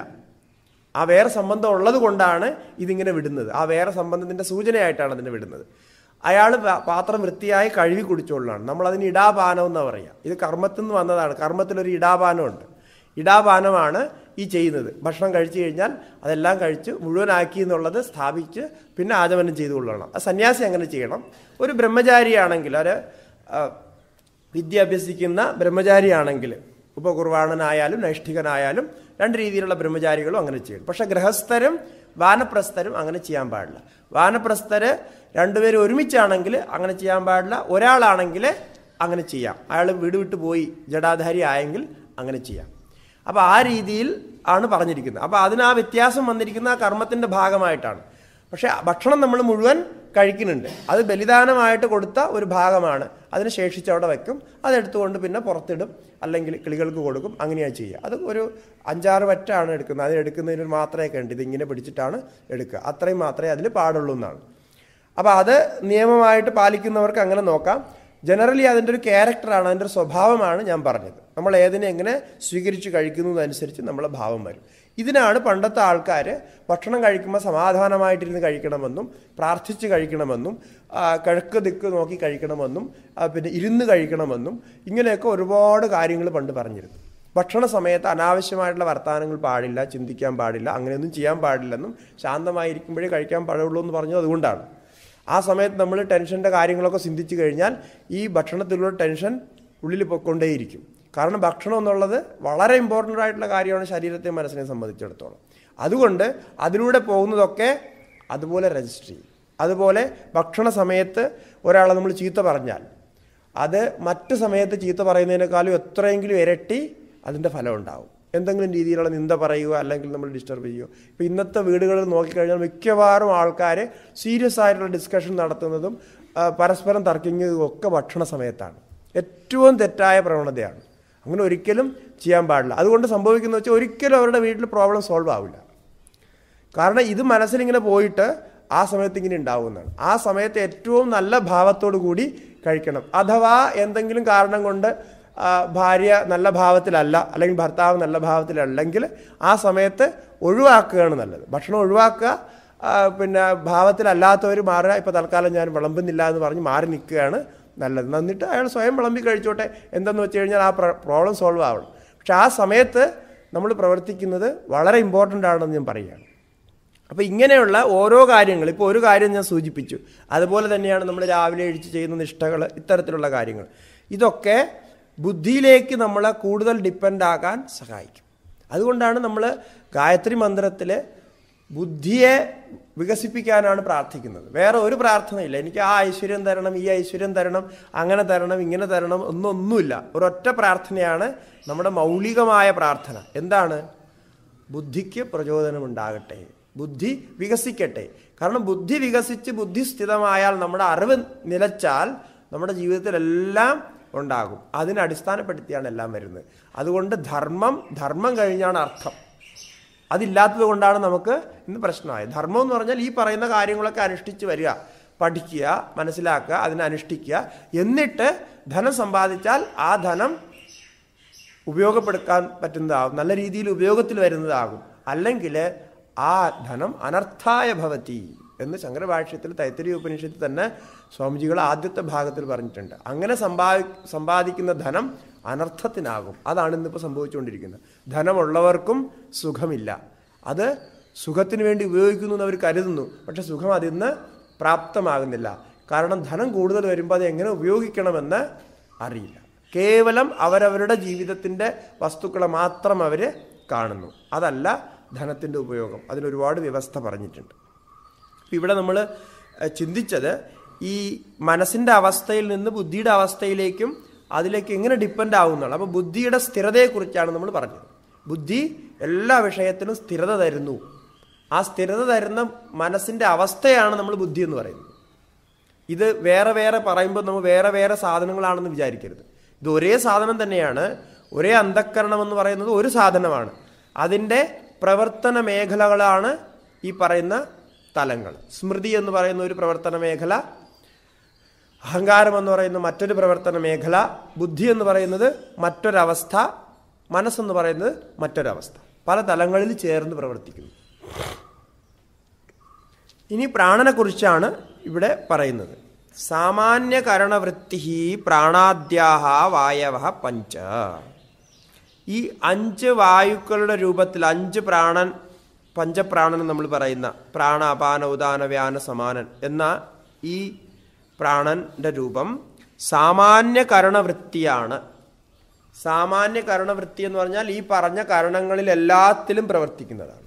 ആ വേറെ സംബന്ധം ഉള്ളത് കൊണ്ടാണ് ഇതിങ്ങനെ വിടുന്നത് ആ വേറെ സംബന്ധത്തിന്റെ സൂചനയായിട്ടാണ് അതിനെ വിടുന്നത് അയാൾ പാത്രം വൃത്തിയായി കഴുകി കുടിച്ചോളാണ് നമ്മൾ അതിന് ഇടാപാനം എന്നാ പറയുക ഇത് കർമ്മത്തിൽ നിന്ന് വന്നതാണ് കർമ്മത്തിലൊരു ഇടാപാനമുണ്ട് ഇടാപാനമാണ് ഈ ചെയ്യുന്നത് ഭക്ഷണം കഴിച്ചു കഴിഞ്ഞാൽ അതെല്ലാം കഴിച്ച് മുഴുവനാക്കി എന്നുള്ളത് സ്ഥാപിച്ച് പിന്നെ ആചമനം ചെയ്തു കൊള്ളണം ആ സന്യാസി അങ്ങനെ ചെയ്യണം ഒരു ബ്രഹ്മചാരിയാണെങ്കിൽ ഒരു ആ, വിദ്യ അഭ്യസിക്കുന്ന ബ്രഹ്മചാരിയാണെങ്കിൽ ഉപകുർവാണനായാലും നൈഷ്ഠികനായാലും രണ്ട് രീതിയിലുള്ള ബ്രഹ്മചാരികളും അങ്ങനെ ചെയ്യും പക്ഷെ ഗൃഹസ്ഥരും വാനപ്രസ്ഥരും അങ്ങനെ ചെയ്യാൻ പാടില്ല വാനപ്രസ്ഥര് രണ്ടുപേരും ഒരുമിച്ചാണെങ്കിൽ അങ്ങനെ ചെയ്യാൻ പാടില്ല ഒരാളാണെങ്കിൽ അങ്ങനെ ചെയ്യാം അയാൾ വീട് വിട്ട് പോയി ജടാധാരി ആയെങ്കിൽ അങ്ങനെ ചെയ്യാം അപ്പോൾ ആ രീതിയിൽ ആണ് പറഞ്ഞിരിക്കുന്നത് അപ്പോൾ അതിന് ആ വ്യത്യാസം വന്നിരിക്കുന്ന ആ കർമ്മത്തിന്റെ ഭാഗമായിട്ടാണ് പക്ഷെ ഭക്ഷണം നമ്മൾ മുഴുവൻ കഴിക്കുന്നുണ്ട് അത് ബലിദാനമായിട്ട് കൊടുത്ത ഒരു ഭാഗമാണ് അതിന് ശേഷിച്ച് അവിടെ വെക്കും അതെടുത്തുകൊണ്ട് പിന്നെ പുറത്തിടും അല്ലെങ്കിൽ കിളികൾക്ക് കൊടുക്കും അങ്ങനെയാണ് ചെയ്യുക അത് ഒരു അഞ്ചാറ് വറ്റാണ് എടുക്കുന്നത് അത് എടുക്കുന്നതിന് മാത്രമേ ഉണ്ട് ഇതിങ്ങനെ പിടിച്ചിട്ടാണ് എടുക്കുക അത്രയും മാത്രമേ അതിൽ പാടുള്ളൂ എന്നാണ് അപ്പോൾ അത് നിയമമായിട്ട് പാലിക്കുന്നവർക്ക് അങ്ങനെ നോക്കാം ജനറലി അതിൻ്റെ ഒരു ക്യാരക്ടറാണ് അതിൻ്റെ ഒരു സ്വഭാവമാണ് ഞാൻ പറഞ്ഞത് നമ്മൾ ഏതിനെ എങ്ങനെ സ്വീകരിച്ച് കഴിക്കുന്നതനുസരിച്ച് നമ്മളെ ഭാവം വരും ഇതിനാണ് പണ്ടത്തെ ആൾക്കാർ ഭക്ഷണം കഴിക്കുമ്പോൾ സമാധാനമായിട്ടിരുന്ന് കഴിക്കണമെന്നും പ്രാർത്ഥിച്ച് കഴിക്കണമെന്നും ആ, കിഴക്ക് ദിക്ക് നോക്കി കഴിക്കണമെന്നും ആ, പിന്നെ ഇരുന്ന് കഴിക്കണമെന്നും ഇങ്ങനെയൊക്കെ ഒരുപാട് കാര്യങ്ങൾ പണ്ട് പറഞ്ഞിരുന്നു ഭക്ഷണ സമയത്ത് അനാവശ്യമായിട്ടുള്ള വർത്തമാനങ്ങൾ പാടില്ല ചിന്തിക്കാൻ പാടില്ല അങ്ങനെയൊന്നും ചെയ്യാൻ പാടില്ലെന്നും ശാന്തമായിരിക്കുമ്പോഴേ കഴിക്കാൻ പാടുള്ളൂ എന്ന് പറഞ്ഞത് അതുകൊണ്ടാണ് ആ സമയത്ത് നമ്മൾ ടെൻഷൻ്റെ കാര്യങ്ങളൊക്കെ ചിന്തിച്ചു കഴിഞ്ഞാൽ ഈ ഭക്ഷണത്തിലുള്ള ടെൻഷൻ ഉള്ളിൽ പൊയ്ക്കൊണ്ടേയിരിക്കും കാരണം ഭക്ഷണം എന്നുള്ളത് വളരെ ഇമ്പോർട്ടൻ്റ് ആയിട്ടുള്ള കാര്യമാണ് ശരീരത്തെ മനസ്സിനെ സംബന്ധിച്ചിടത്തോളം അതുകൊണ്ട് അതിലൂടെ പോകുന്നതൊക്കെ അതുപോലെ രജിസ്റ്റർ ചെയ്യും അതുപോലെ ഭക്ഷണ സമയത്ത് ഒരാളെ നമ്മൾ ചീത്ത പറഞ്ഞാൽ അത് മറ്റ് സമയത്ത് ചീത്ത പറയുന്നതിനേക്കാളും എത്രയെങ്കിലും ഇരട്ടി അതിൻ്റെ ഫലം ഉണ്ടാവും എന്തെങ്കിലും രീതിയിലുള്ള നിന്ദ പറയുക അല്ലെങ്കിൽ നമ്മൾ ഡിസ്റ്റർബ് ചെയ്യുക ഇപ്പോൾ ഇന്നത്തെ വീടുകളിൽ നോക്കിക്കഴിഞ്ഞാൽ മിക്കവാറും ആൾക്കാർ സീരിയസ് ആയിട്ടുള്ള ഡിസ്കഷൻ നടത്തുന്നതും ആ, പരസ്പരം തർക്കിക്കുന്നതും ഒക്കെ ഭക്ഷണ സമയത്താണ് ഏറ്റവും തെറ്റായ പ്രവണതയാണ് അങ്ങനെ ഒരിക്കലും ചെയ്യാൻ പാടില്ല അതുകൊണ്ട് സംഭവിക്കുന്നത് വെച്ചാൽ ഒരിക്കലും അവരുടെ വീട്ടിൽ പ്രോബ്ലം സോൾവ് ആവില്ല കാരണം ഇത് മനസ്സിലിങ്ങനെ പോയിട്ട് ആ സമയത്ത് ഇങ്ങനെ ഉണ്ടാവുന്നതാണ് ആ സമയത്ത് ഏറ്റവും നല്ല ഭാവത്തോടു കൂടി കഴിക്കണം അഥവാ എന്തെങ്കിലും കാരണം കൊണ്ട് ആ, ഭാര്യ നല്ല ഭാവത്തിലല്ല അല്ലെങ്കിൽ ഭർത്താവ് നല്ല ഭാവത്തിലല്ലെങ്കിൽ ആ സമയത്ത് ഒഴിവാക്കുകയാണ് നല്ലത് ഭക്ഷണം ഒഴിവാക്കുക ആ, പിന്നെ ഭാവത്തിലല്ലാത്തവർ മാറുക ഇപ്പോൾ തൽക്കാലം ഞാൻ വിളമ്പുന്നില്ല എന്ന് പറഞ്ഞ് മാറി നിൽക്കുകയാണ് നല്ലത് എന്നിട്ട് അയാൾ സ്വയം വിളമ്പി കഴിച്ചോട്ടെ എന്തെന്ന് വെച്ച് കഴിഞ്ഞാൽ ആ പ്രോബ്ലം സോൾവ് ആവണം പക്ഷെ ആ സമയത്ത് നമ്മൾ പ്രവർത്തിക്കുന്നത് വളരെ ഇമ്പോർട്ടൻ്റ് ആണെന്ന് ഞാൻ പറയുകയാണ് അപ്പോൾ ഇങ്ങനെയുള്ള ഓരോ കാര്യങ്ങൾ ഇപ്പോൾ ഒരു കാര്യം ഞാൻ സൂചിപ്പിച്ചു അതുപോലെ തന്നെയാണ് നമ്മൾ രാവിലെ എഴുതി ചെയ്യുന്ന നിഷ്ഠകൾ ഇത്തരത്തിലുള്ള കാര്യങ്ങൾ ഇതൊക്കെ ബുദ്ധിയിലേക്ക് നമ്മളെ കൂടുതൽ ഡിപ്പെൻഡ് ആകാൻ സഹായിക്കും അതുകൊണ്ടാണ് നമ്മൾ ഗായത്രി മന്ത്രത്തിൽ ബുദ്ധിയെ വികസിപ്പിക്കാനാണ് പ്രാർത്ഥിക്കുന്നത് വേറെ ഒരു പ്രാർത്ഥനയില്ല എനിക്ക് ആ ഐശ്വര്യം തരണം ഈ ഐശ്വര്യം തരണം അങ്ങനെ തരണം ഇങ്ങനെ തരണം ഒന്നൊന്നുമില്ല ഒരൊറ്റ പ്രാർത്ഥനയാണ് നമ്മുടെ മൗലികമായ പ്രാർത്ഥന എന്താണ് ബുദ്ധിക്ക് പ്രചോദനമുണ്ടാകട്ടെ ബുദ്ധി വികസിക്കട്ടെ കാരണം ബുദ്ധി വികസിച്ച് ബുദ്ധി സ്ഥിതമായാൽ നമ്മുടെ അറിവ് നിലച്ചാൽ നമ്മുടെ ജീവിതത്തിലെല്ലാം ഉണ്ടാകും അതിനെ അടിസ്ഥാനപ്പെടുത്തിയാണ് എല്ലാം വരുന്നത് അതുകൊണ്ട് ധർമ്മം ധർമ്മം കഴിഞ്ഞാണ് അർത്ഥം അതില്ലാത്തത് കൊണ്ടാണ് നമുക്ക് ഇന്ന് പ്രശ്നമായത് ധർമ്മം എന്ന് പറഞ്ഞാൽ ഈ പറയുന്ന കാര്യങ്ങളൊക്കെ അനുഷ്ഠിച്ച് വരിക പഠിക്കുക മനസ്സിലാക്കുക അതിനെ അനുഷ്ഠിക്കുക എന്നിട്ട് ധനം സമ്പാദിച്ചാൽ ആ ധനം ഉപയോഗപ്പെടുത്താൻ പറ്റുന്നതാകും നല്ല രീതിയിൽ ഉപയോഗത്തിൽ വരുന്നതാകും അല്ലെങ്കിൽ ആ ധനം അനർത്ഥായ ഭവതി എന്ന് ശങ്കരഭാഷ്യത്തിൽ തൈത്തരി ഉപനിഷത്തിൽ തന്നെ സ്വാമിജികൾ ആദ്യത്തെ ഭാഗത്തിൽ പറഞ്ഞിട്ടുണ്ട് അങ്ങനെ സമ്പാദി സമ്പാദിക്കുന്ന ധനം അനർത്ഥത്തിനാകും അതാണ് ഇന്നിപ്പോൾ സംഭവിച്ചുകൊണ്ടിരിക്കുന്നത് ധനമുള്ളവർക്കും സുഖമില്ല അത് സുഖത്തിന് വേണ്ടി ഉപയോഗിക്കുന്നു എന്ന് അവർ കരുതുന്നു പക്ഷെ സുഖം അതിന്ന് പ്രാപ്തമാകുന്നില്ല കാരണം ധനം കൂടുതൽ വരുമ്പോൾ അത് എങ്ങനെ ഉപയോഗിക്കണമെന്ന് അറിയില്ല കേവലം അവരവരുടെ ജീവിതത്തിൻ്റെ വസ്തുക്കളെ മാത്രം അവർ കാണുന്നു അതല്ല ധനത്തിൻ്റെ ഉപയോഗം അതിനൊരുപാട് വ്യവസ്ഥ പറഞ്ഞിട്ടുണ്ട് ഇപ്പം ഇവിടെ നമ്മൾ ചിന്തിച്ചത് ഈ മനസ്സിൻ്റെ അവസ്ഥയിൽ നിന്ന് ബുദ്ധിയുടെ അവസ്ഥയിലേക്കും അതിലേക്ക് എങ്ങനെ ഡിപ്പെൻഡ് ആവുന്നതാണ് അപ്പോൾ ബുദ്ധിയുടെ സ്ഥിരതയെക്കുറിച്ചാണ് നമ്മൾ പറഞ്ഞത് ബുദ്ധി എല്ലാ വിഷയത്തിനും സ്ഥിരത തരുന്നു ആ സ്ഥിരത തരുന്ന മനസ്സിൻ്റെ അവസ്ഥയാണ് നമ്മൾ ബുദ്ധി എന്ന് പറയുന്നത് ഇത് വേറെ വേറെ പറയുമ്പോൾ നമ്മൾ വേറെ വേറെ സാധനങ്ങളാണെന്ന് വിചാരിക്കരുത് ഇത് ഒരേ സാധനം തന്നെയാണ് ഒരേ അന്ധക്കരണം എന്ന് പറയുന്നത് ഒരു സാധനമാണ് അതിൻ്റെ പ്രവർത്തന മേഖലകളാണ് ഈ പറയുന്ന തലങ്ങൾ സ്മൃതി എന്ന് പറയുന്ന ഒരു പ്രവർത്തന മേഖല അഹങ്കാരം എന്ന് പറയുന്ന മറ്റൊരു പ്രവർത്തന മേഖല ബുദ്ധി എന്ന് പറയുന്നത് മറ്റൊരവസ്ഥ മനസ്സെന്ന് പറയുന്നത് മറ്റൊരവസ്ഥ പല തലങ്ങളിൽ ചേർന്ന് പ്രവർത്തിക്കുന്നു ഇനി പ്രാണനെക്കുറിച്ചാണ് ഇവിടെ പറയുന്നത് സാമാന്യ കരണവൃത്തി പ്രാണാദ്യാഹ വായവ പഞ്ച ഈ അഞ്ച് വായുക്കളുടെ രൂപത്തിൽ അഞ്ച് പ്രാണൻ പഞ്ചപ്രാണൻ നമ്മൾ പറയുന്ന പ്രാണ അപാന ഉദാന വ്യാന സമാനൻ എന്ന ഈ പ്രാണന്റെ രൂപം സാമാന്യ കരണവൃത്തിയാണ് സാമാന്യ കരണവൃത്തി എന്ന് പറഞ്ഞാൽ ഈ പറഞ്ഞ കരണങ്ങളിൽ എല്ലാത്തിലും പ്രവർത്തിക്കുന്നതാണ്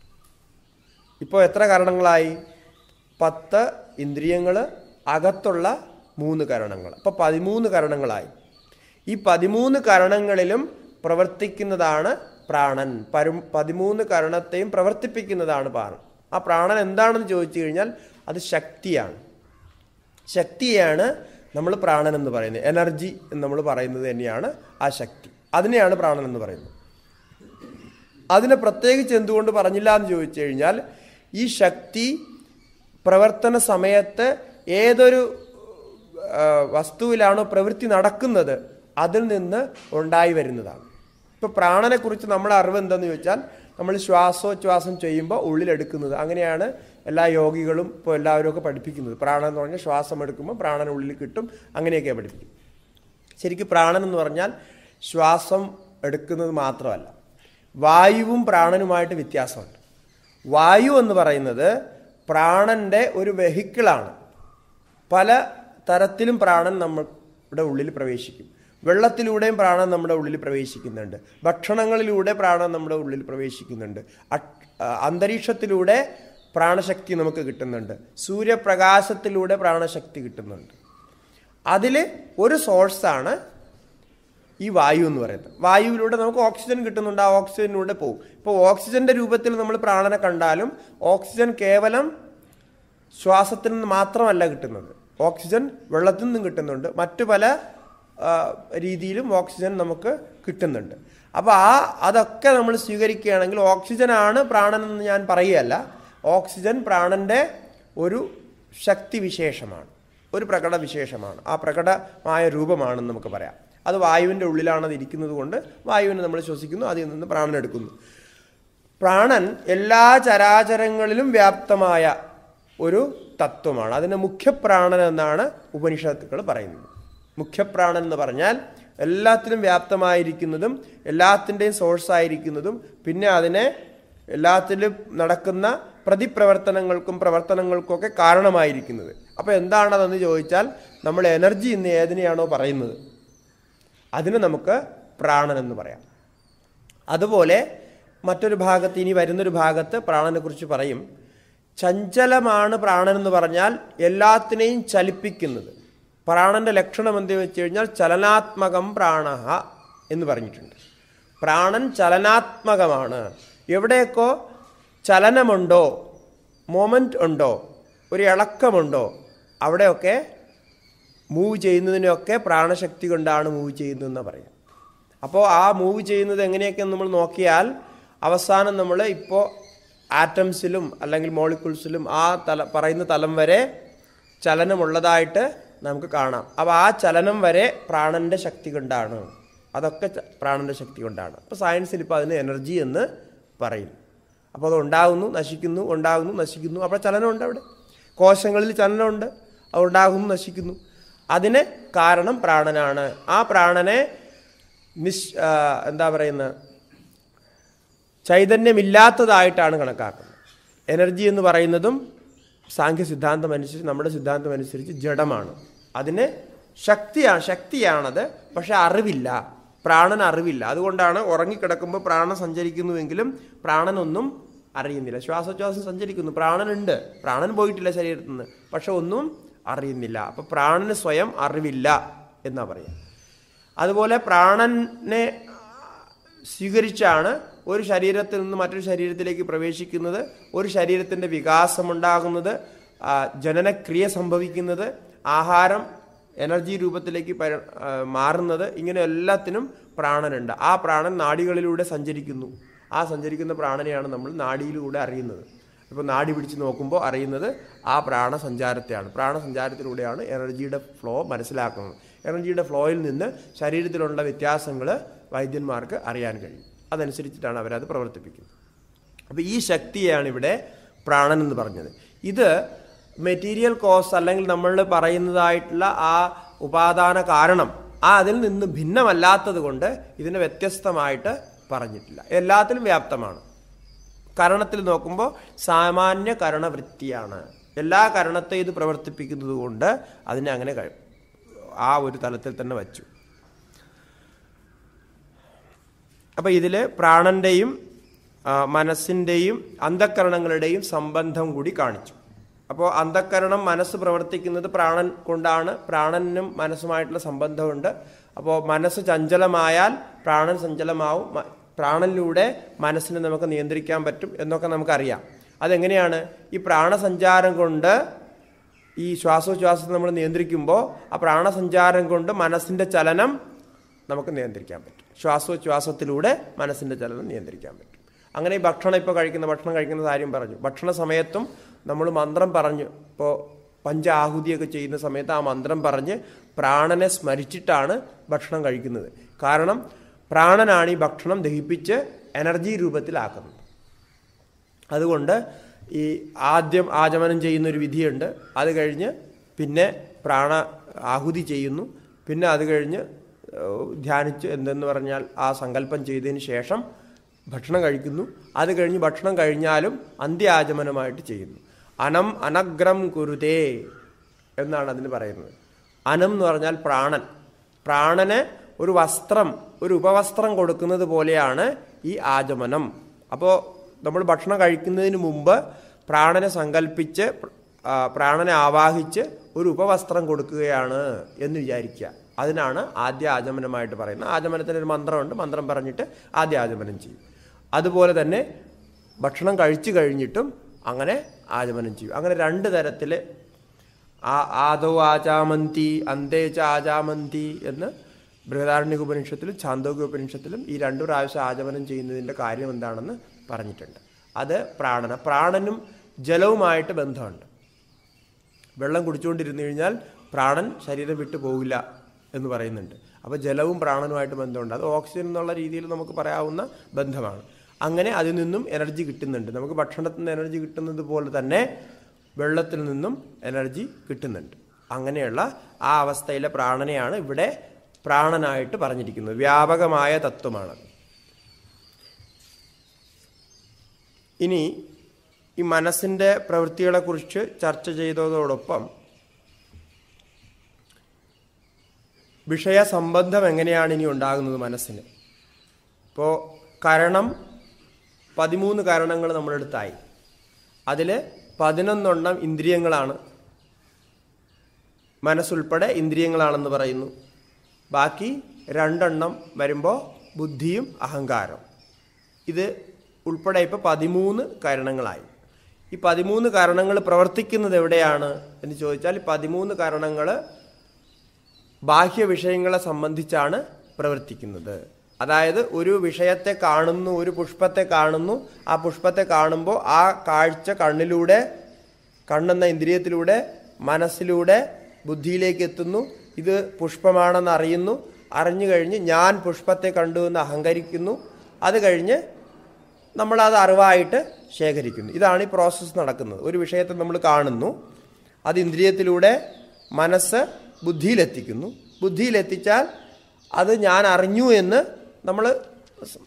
ഇപ്പോൾ എത്ര കരണങ്ങളായി പത്ത് ഇന്ദ്രിയങ്ങൾ അകത്തുള്ള മൂന്ന് കരണങ്ങൾ അപ്പോൾ പതിമൂന്ന് കരണങ്ങളായി ഈ പതിമൂന്ന് കരണങ്ങളിലും പ്രവർത്തിക്കുന്നതാണ് പ്രാണൻ പരും പതിമൂന്ന് കരണത്തെയും പ്രവർത്തിപ്പിക്കുന്നതാണ് പ്രാണൻ ആ പ്രാണൻ എന്താണെന്ന് ചോദിച്ചു കഴിഞ്ഞാൽ അത് ശക്തിയാണ് ശക്തിയാണ് നമ്മൾ പ്രാണൻ എന്ന് പറയുന്നത് എനർജി എന്ന് നമ്മൾ പറയുന്നത് തന്നെയാണ് ആ ശക്തി അതിനെയാണ് പ്രാണൻ എന്ന് പറയുന്നത് അതിനെ പ്രത്യേകിച്ച് എന്തുകൊണ്ട് പറഞ്ഞില്ല എന്ന് ചോദിച്ചു കഴിഞ്ഞാൽ ഈ ശക്തി പ്രവർത്തന സമയത്ത് ഏതൊരു ആ, വസ്തുവിലാണോ പ്രവൃത്തി നടക്കുന്നത് അതിൽ നിന്ന് ഉണ്ടായി വരുന്നതാണ് ഇപ്പോൾ പ്രാണനെക്കുറിച്ച് നമ്മുടെ അറിവ് എന്തെന്ന് ചോദിച്ചാൽ നമ്മൾ ശ്വാസോച്ഛ്വാസം ചെയ്യുമ്പോൾ ഉള്ളിലെടുക്കുന്നത് അങ്ങനെയാണ് എല്ലാ യോഗികളും ഇപ്പോൾ എല്ലാവരും ഒക്കെ പഠിപ്പിക്കുന്നത് പ്രാണൻ എന്ന് പറഞ്ഞാൽ ശ്വാസം എടുക്കുമ്പോൾ പ്രാണൻ ഉള്ളിൽ കിട്ടും അങ്ങനെയൊക്കെയാണ് പഠിപ്പിക്കും ശരിക്കും പ്രാണൻ എന്ന് പറഞ്ഞാൽ ശ്വാസം എടുക്കുന്നത് മാത്രമല്ല വായുവും പ്രാണനുമായിട്ട് വ്യത്യാസമുണ്ട് വായു എന്ന് പറയുന്നത് പ്രാണന്റെ ഒരു വെഹിക്കിളാണ് പല തരത്തിലും പ്രാണൻ നമ്മുടെ ഉള്ളിൽ പ്രവേശിക്കും വെള്ളത്തിലൂടെയും പ്രാണൻ നമ്മുടെ ഉള്ളിൽ പ്രവേശിക്കുന്നുണ്ട് ഭക്ഷണങ്ങളിലൂടെ പ്രാണൻ നമ്മുടെ ഉള്ളിൽ പ്രവേശിക്കുന്നുണ്ട് അ- ആ, അന്തരീക്ഷത്തിലൂടെ പ്രാണശക്തി നമുക്ക് കിട്ടുന്നുണ്ട് സൂര്യപ്രകാശത്തിലൂടെ പ്രാണശക്തി കിട്ടുന്നുണ്ട് അതിൽ ഒരു സോഴ്സാണ് ഈ വായു എന്ന് പറയുന്നത് വായുവിലൂടെ നമുക്ക് ഓക്സിജൻ കിട്ടുന്നുണ്ട് ആ ഓക്സിജനിലൂടെ പോകും ഇപ്പോൾ ഓക്സിജന്റെ രൂപത്തിൽ നമ്മൾ പ്രാണനെ കണ്ടാലും ഓക്സിജൻ കേവലം ശ്വാസത്തിൽ നിന്ന് മാത്രമല്ല കിട്ടുന്നത് ഓക്സിജൻ വെള്ളത്തിൽ നിന്നും കിട്ടുന്നുണ്ട് മറ്റു പല ആ, രീതിയിലും ഓക്സിജൻ നമുക്ക് കിട്ടുന്നുണ്ട് അപ്പോൾ ആ അതൊക്കെ നമ്മൾ സ്വീകരിക്കുകയാണെങ്കിൽ ഓക്സിജനാണ് പ്രാണൻ എന്ന് ഞാൻ പറയുകയല്ല ഓക്സിജൻ പ്രാണന്റെ ഒരു ശക്തി വിശേഷമാണ് ഒരു പ്രകട വിശേഷമാണ് ആ പ്രകടമായ രൂപമാണെന്ന് നമുക്ക് പറയാം അത് വായുവിൻ്റെ ഉള്ളിലാണ് അത് ഇരിക്കുന്നത് കൊണ്ട് വായുവിനെ നമ്മൾ ശ്വസിക്കുന്നു അതിൽ നിന്ന് പ്രാണൻ എടുക്കുന്നു പ്രാണൻ എല്ലാ ചരാചരങ്ങളിലും വ്യാപ്തമായ ഒരു തത്വമാണ് അതിന് മുഖ്യപ്രാണൻ എന്നാണ് ഉപനിഷത്തുക്കൾ പറയുന്നത് മുഖ്യപ്രാണൻ എന്ന് പറഞ്ഞാൽ എല്ലാത്തിലും വ്യാപ്തമായിരിക്കുന്നതും എല്ലാത്തിൻ്റെയും സോഴ്സായിരിക്കുന്നതും പിന്നെ അതിനെ എല്ലാത്തിലും നടക്കുന്ന പ്രതിപ്രവർത്തനങ്ങൾക്കും പ്രവർത്തനങ്ങൾക്കും ഒക്കെ കാരണമായിരിക്കുന്നത് അപ്പോൾ എന്താണതെന്ന് ചോദിച്ചാൽ നമ്മൾ എനർജി എന്ന് ഏതിനെയാണോ പറയുന്നത് അതിന് നമുക്ക് പ്രാണൻ എന്ന് പറയാം അതുപോലെ മറ്റൊരു ഭാഗത്ത് ഇനി വരുന്നൊരു ഭാഗത്ത് പ്രാണനെ കുറിച്ച് പറയും ചഞ്ചലമാണ് പ്രാണൻ എന്ന് പറഞ്ഞാൽ എല്ലാത്തിനെയും ചലിപ്പിക്കുന്നത് പ്രാണന്റെ ലക്ഷണം എന്ത് വെച്ച് കഴിഞ്ഞാൽ ചലനാത്മകം പ്രാണ എന്ന് പറഞ്ഞിട്ടുണ്ട് പ്രാണൻ ചലനാത്മകമാണ് എവിടെയൊക്കെ ചലനമുണ്ടോ മൊമെൻ്റ് ഉണ്ടോ ഒരു ഇളക്കമുണ്ടോ അവിടെയൊക്കെ മൂവ് ചെയ്യുന്നതിനൊക്കെ പ്രാണശക്തി കൊണ്ടാണ് മൂവ് ചെയ്യുന്നതെന്ന് പറയാം അപ്പോൾ ആ മൂവ് ചെയ്യുന്നത് എങ്ങനെയൊക്കെ നമ്മൾ നോക്കിയാൽ അവസാനം നമ്മൾ ഇപ്പോൾ ആറ്റംസിലും അല്ലെങ്കിൽ മോളിക്യൂൾസിലും ആ തല പറയുന്ന തലം വരെ ചലനമുള്ളതായിട്ട് നമുക്ക് കാണാം അപ്പോൾ ആ ചലനം വരെ പ്രാണന്റെ ശക്തി കൊണ്ടാണ് അതൊക്കെ ച- പ്രാണന്റെ ശക്തി കൊണ്ടാണ് അപ്പോൾ സയൻസിൽ ഇപ്പോൾ അതിന് എനർജി എന്ന് പറയും അപ്പോൾ അത് ഉണ്ടാകുന്നു നശിക്കുന്നു ഉണ്ടാകുന്നു നശിക്കുന്നു അപ്പോൾ ചലനമുണ്ട് അവിടെ കോശങ്ങളിൽ ചലനമുണ്ട് അത് ഉണ്ടാകുന്നു നശിക്കുന്നു അതിന് കാരണം പ്രാണനാണ് ആ പ്രാണനെ നിശ് ആ, എന്താ പറയുന്നത് ചൈതന്യമില്ലാത്തതായിട്ടാണ് കണക്കാക്കുന്നത് എനർജി എന്ന് പറയുന്നതും സാഖ്യ സിദ്ധാന്തം അനുസരിച്ച് നമ്മുടെ സിദ്ധാന്തം അനുസരിച്ച് ജഡമാണ് അതിന് ശക്തിയാണ് ശക്തിയാണത് പക്ഷെ അറിവില്ല പ്രാണൻ അറിവില്ല അതുകൊണ്ടാണ് ഉറങ്ങിക്കിടക്കുമ്പോൾ പ്രാണൻ സഞ്ചരിക്കുന്നുവെങ്കിലും പ്രാണനൊന്നും അറിയുന്നില്ല ശ്വാസോച്ഛ്വാസം സഞ്ചരിക്കുന്നു പ്രാണനുണ്ട് പ്രാണൻ പോയിട്ടില്ല ശരീരത്തിൽ നിന്ന് പക്ഷെ ഒന്നും അറിയുന്നില്ല അപ്പൊ പ്രാണന് സ്വയം അറിവില്ല എന്നാ പറയാം അതുപോലെ പ്രാണനെ സ്വീകരിച്ചാണ് ഒരു ശരീരത്തിൽ നിന്ന് മറ്റൊരു ശരീരത്തിലേക്ക് പ്രവേശിക്കുന്നത് ഒരു ശരീരത്തിൻ്റെ വികാസമുണ്ടാകുന്നത് ആ, ജനനക്രിയ സംഭവിക്കുന്നത് ആഹാരം എനർജി രൂപത്തിലേക്ക് പരി ആ, മാറുന്നത് ഇങ്ങനെ എല്ലാത്തിനും പ്രാണനുണ്ട് ആ പ്രാണൻ നാഡികളിലൂടെ സഞ്ചരിക്കുന്നു ആ സഞ്ചരിക്കുന്ന പ്രാണനെയാണ് നമ്മൾ നാഡിയിലൂടെ അറിയുന്നത് ഇപ്പോൾ നാഡി പിടിച്ച് നോക്കുമ്പോൾ അറിയുന്നത് ആ പ്രാണസഞ്ചാരത്തെയാണ് പ്രാണസഞ്ചാരത്തിലൂടെയാണ് എനർജിയുടെ ഫ്ലോ മനസ്സിലാക്കുന്നത് എനർജിയുടെ ഫ്ലോയിൽ നിന്ന് ശരീരത്തിലുള്ള വ്യത്യാസങ്ങൾ വൈദ്യന്മാർക്ക് അറിയാൻ കഴിയും അതനുസരിച്ചിട്ടാണ് അവരത് പ്രവർത്തിപ്പിക്കുന്നത് അപ്പോൾ ഈ ശക്തിയാണ് ഇവിടെ പ്രാണൻ എന്ന് പറഞ്ഞത് ഇത് മെറ്റീരിയൽ കോസ് അല്ലെങ്കിൽ നമ്മൾ പറയുന്നതായിട്ടുള്ള ആ ഉപാദാന കാരണം ആ അതിൽ നിന്ന് ഭിന്നമല്ലാത്തത് കൊണ്ട് ഇതിനെ വ്യത്യസ്തമായിട്ട് പറഞ്ഞിട്ടില്ല എല്ലാത്തിലും വ്യാപ്തമാണ് കരണത്തിൽ നോക്കുമ്പോൾ സാമാന്യ കരണവൃത്തിയാണ് എല്ലാ കരണത്തെ ഇത് പ്രവർത്തിപ്പിക്കുന്നത് കൊണ്ട് അതിനെ അങ്ങനെ കഴി ആ ഒരു തലത്തിൽ തന്നെ വച്ചു അപ്പൊ ഇതിൽ പ്രാണന്റെയും ആ, മനസ്സിന്റെയും അന്ധക്കരണങ്ങളുടെയും സംബന്ധം കൂടി കാണിച്ചു അപ്പോൾ അന്ധക്കരണം മനസ്സ് പ്രവർത്തിക്കുന്നത് പ്രാണൻ കൊണ്ടാണ് പ്രാണനും മനസ്സുമായിട്ടുള്ള സംബന്ധമുണ്ട് അപ്പോൾ മനസ്സ് ചഞ്ചലമായാൽ പ്രാണൻ ചഞ്ചലമാവും മ- പ്രാണനിലൂടെ മനസ്സിനെ നമുക്ക് നിയന്ത്രിക്കാൻ പറ്റും എന്നൊക്കെ നമുക്കറിയാം അതെങ്ങനെയാണ് ഈ പ്രാണസഞ്ചാരം കൊണ്ട് ഈ ശ്വാസോച്ഛ്വാസത്തെ നമ്മൾ നിയന്ത്രിക്കുമ്പോൾ ആ പ്രാണസഞ്ചാരം കൊണ്ട് മനസ്സിന്റെ ചലനം നമുക്ക് നിയന്ത്രിക്കാൻ പറ്റും ശ്വാസോച്ഛ്വാസത്തിലൂടെ മനസ്സിന്റെ ചലനം നിയന്ത്രിക്കാൻ പറ്റും അങ്ങനെ ഈ ഭക്ഷണം ഇപ്പോൾ കഴിക്കുന്ന ഭക്ഷണം കഴിക്കുന്ന കാര്യം പറഞ്ഞു ഭക്ഷണ സമയത്തും നമ്മൾ മന്ത്രം പറഞ്ഞു ഇപ്പോൾ പഞ്ചാഹുതിയൊക്കെ ചെയ്യുന്ന സമയത്ത് ആ മന്ത്രം പറഞ്ഞ് പ്രാണനെ സ്മരിച്ചിട്ടാണ് ഭക്ഷണം കഴിക്കുന്നത് കാരണം പ്രാണനാണ് ഈ ഭക്ഷണം ദഹിപ്പിച്ച് എനർജി രൂപത്തിലാക്കുന്നത് അതുകൊണ്ട് ഈ ആദ്യം ആചമനം ചെയ്യുന്ന ഒരു വിധിയുണ്ട് അത് കഴിഞ്ഞ് പിന്നെ പ്രാണ ആഹുതി ചെയ്യുന്നു പിന്നെ അത് കഴിഞ്ഞ് ഏഹ്, ധ്യാനിച്ച് എന്തെന്ന് പറഞ്ഞാൽ ആ സങ്കല്പം ചെയ്തതിന് ശേഷം ഭക്ഷണം കഴിക്കുന്നു അത് കഴിഞ്ഞ് ഭക്ഷണം കഴിഞ്ഞാലും അന്ത്യാചമനമായിട്ട് ചെയ്യുന്നു അനം അനഗ്രം കുരുതേ എന്നാണ് അതിന് പറയുന്നത് അനം എന്ന് പറഞ്ഞാൽ പ്രാണൻ പ്രാണന് ഒരു വസ്ത്രം ഒരു ഉപവസ്ത്രം കൊടുക്കുന്നത് പോലെയാണ് ഈ ആചമനം അപ്പോൾ നമ്മൾ ഭക്ഷണം കഴിക്കുന്നതിന് മുമ്പ് പ്രാണനെ സങ്കല്പിച്ച് ആ, പ്രാണനെ ആവാഹിച്ച് ഒരു ഉപവസ്ത്രം കൊടുക്കുകയാണ് എന്ന് വിചാരിക്കുക അതിനാണ് ആദ്യ ആചമനമായിട്ട് പറയുന്നത് ആചമനത്തിന് ഒരു മന്ത്രമുണ്ട് മന്ത്രം പറഞ്ഞിട്ട് ആദ്യ ആചമനം ചെയ്യും അതുപോലെ തന്നെ ഭക്ഷണം കഴിച്ചു കഴിഞ്ഞിട്ടും അങ്ങനെ ആചമനം ചെയ്യും അങ്ങനെ രണ്ട് തരത്തിൽ ആ ആദോ ആചാമന്തി അന്തേ ച ആചാമന്തി എന്ന് ബൃഹദാരണ്യ ഉപനിഷത്തിലും ഛാന്തോഗ്യ ഉപനിഷത്തിലും ഈ രണ്ടു പ്രാവശ്യം ആചമനം ചെയ്യുന്നതിൻ്റെ കാര്യം എന്താണെന്ന് പറഞ്ഞിട്ടുണ്ട് അത് പ്രാണന പ്രാണനും ജലവുമായിട്ട് ബന്ധമുണ്ട് വെള്ളം കുടിച്ചുകൊണ്ടിരുന്നു കഴിഞ്ഞാൽ പ്രാണൻ ശരീരം വിട്ടു പോകില്ല എന്ന് പറയുന്നുണ്ട് അപ്പോൾ ജലവും പ്രാണനുമായിട്ട് ബന്ധമുണ്ട് അത് ഓക്സിജൻ എന്നുള്ള രീതിയിൽ നമുക്ക് പറയാവുന്ന ബന്ധമാണ് അങ്ങനെ അതിൽ നിന്നും എനർജി കിട്ടുന്നുണ്ട് നമുക്ക് ഭക്ഷണത്തിൽ നിന്ന് എനർജി കിട്ടുന്നത് പോലെ തന്നെ വെള്ളത്തിൽ നിന്നും എനർജി കിട്ടുന്നുണ്ട് അങ്ങനെയുള്ള ആ അവസ്ഥയിലെ പ്രാണനെയാണ് ഇവിടെ പ്രാണനായിട്ട് പറഞ്ഞിരിക്കുന്നത് വ്യാപകമായ തത്വമാണത് ഇനി ഈ മനസ്സിൻ്റെ പ്രവൃത്തികളെക്കുറിച്ച് ചർച്ച ചെയ്തതോടൊപ്പം വിഷയസംബന്ധം എങ്ങനെയാണ് ഇനി ഉണ്ടാകുന്നത് മനസ്സിന് ഇപ്പോൾ കരണം പതിമൂന്ന് കാരണങ്ങൾ നമ്മളെടുത്തായി അതിൽ പതിനൊന്നെണ്ണം ഇന്ദ്രിയങ്ങളാണ് മനസ്സുൾപ്പെടെ ഇന്ദ്രിയങ്ങളാണെന്ന് പറയുന്നു ബാക്കി രണ്ടെണ്ണം വരുമ്പോൾ ബുദ്ധിയും അഹങ്കാരം ഇത് ഉൾപ്പെടെ ഇപ്പോൾ പതിമൂന്ന് കാരണങ്ങളായി ഈ പതിമൂന്ന് കാരണങ്ങൾ പ്രവർത്തിക്കുന്നത് എവിടെയാണ് എന്ന് ചോദിച്ചാൽ ഈ പതിമൂന്ന് കാരണങ്ങൾ ബാഹ്യ വിഷയങ്ങളെ സംബന്ധിച്ചാണ് പ്രവർത്തിക്കുന്നത് അതായത് ഒരു വിഷയത്തെ കാണുന്നു ഒരു പുഷ്പത്തെ കാണുന്നു ആ പുഷ്പത്തെ കാണുമ്പോൾ ആ കാഴ്ച കണ്ണിലൂടെ കണ്ണെന്ന ഇന്ദ്രിയത്തിലൂടെ മനസ്സിലൂടെ ബുദ്ധിയിലേക്ക് എത്തുന്നു ഇത് പുഷ്പമാണെന്ന് അറിയുന്നു അറിഞ്ഞു കഴിഞ്ഞ് ഞാൻ പുഷ്പത്തെ കണ്ടു എന്ന് അഹങ്കരിക്കുന്നു അത് കഴിഞ്ഞ് നമ്മളത് അറിവായിട്ട് ശേഖരിക്കുന്നു ഇതാണ് ഈ പ്രോസസ്സ് നടക്കുന്നത് ഒരു വിഷയത്തെ നമ്മൾ കാണുന്നു അത് ഇന്ദ്രിയത്തിലൂടെ മനസ്സ് ബുദ്ധിയിലെത്തിക്കുന്നു ബുദ്ധിയിലെത്തിച്ചാൽ അത് ഞാൻ അറിഞ്ഞു എന്ന് നമ്മൾ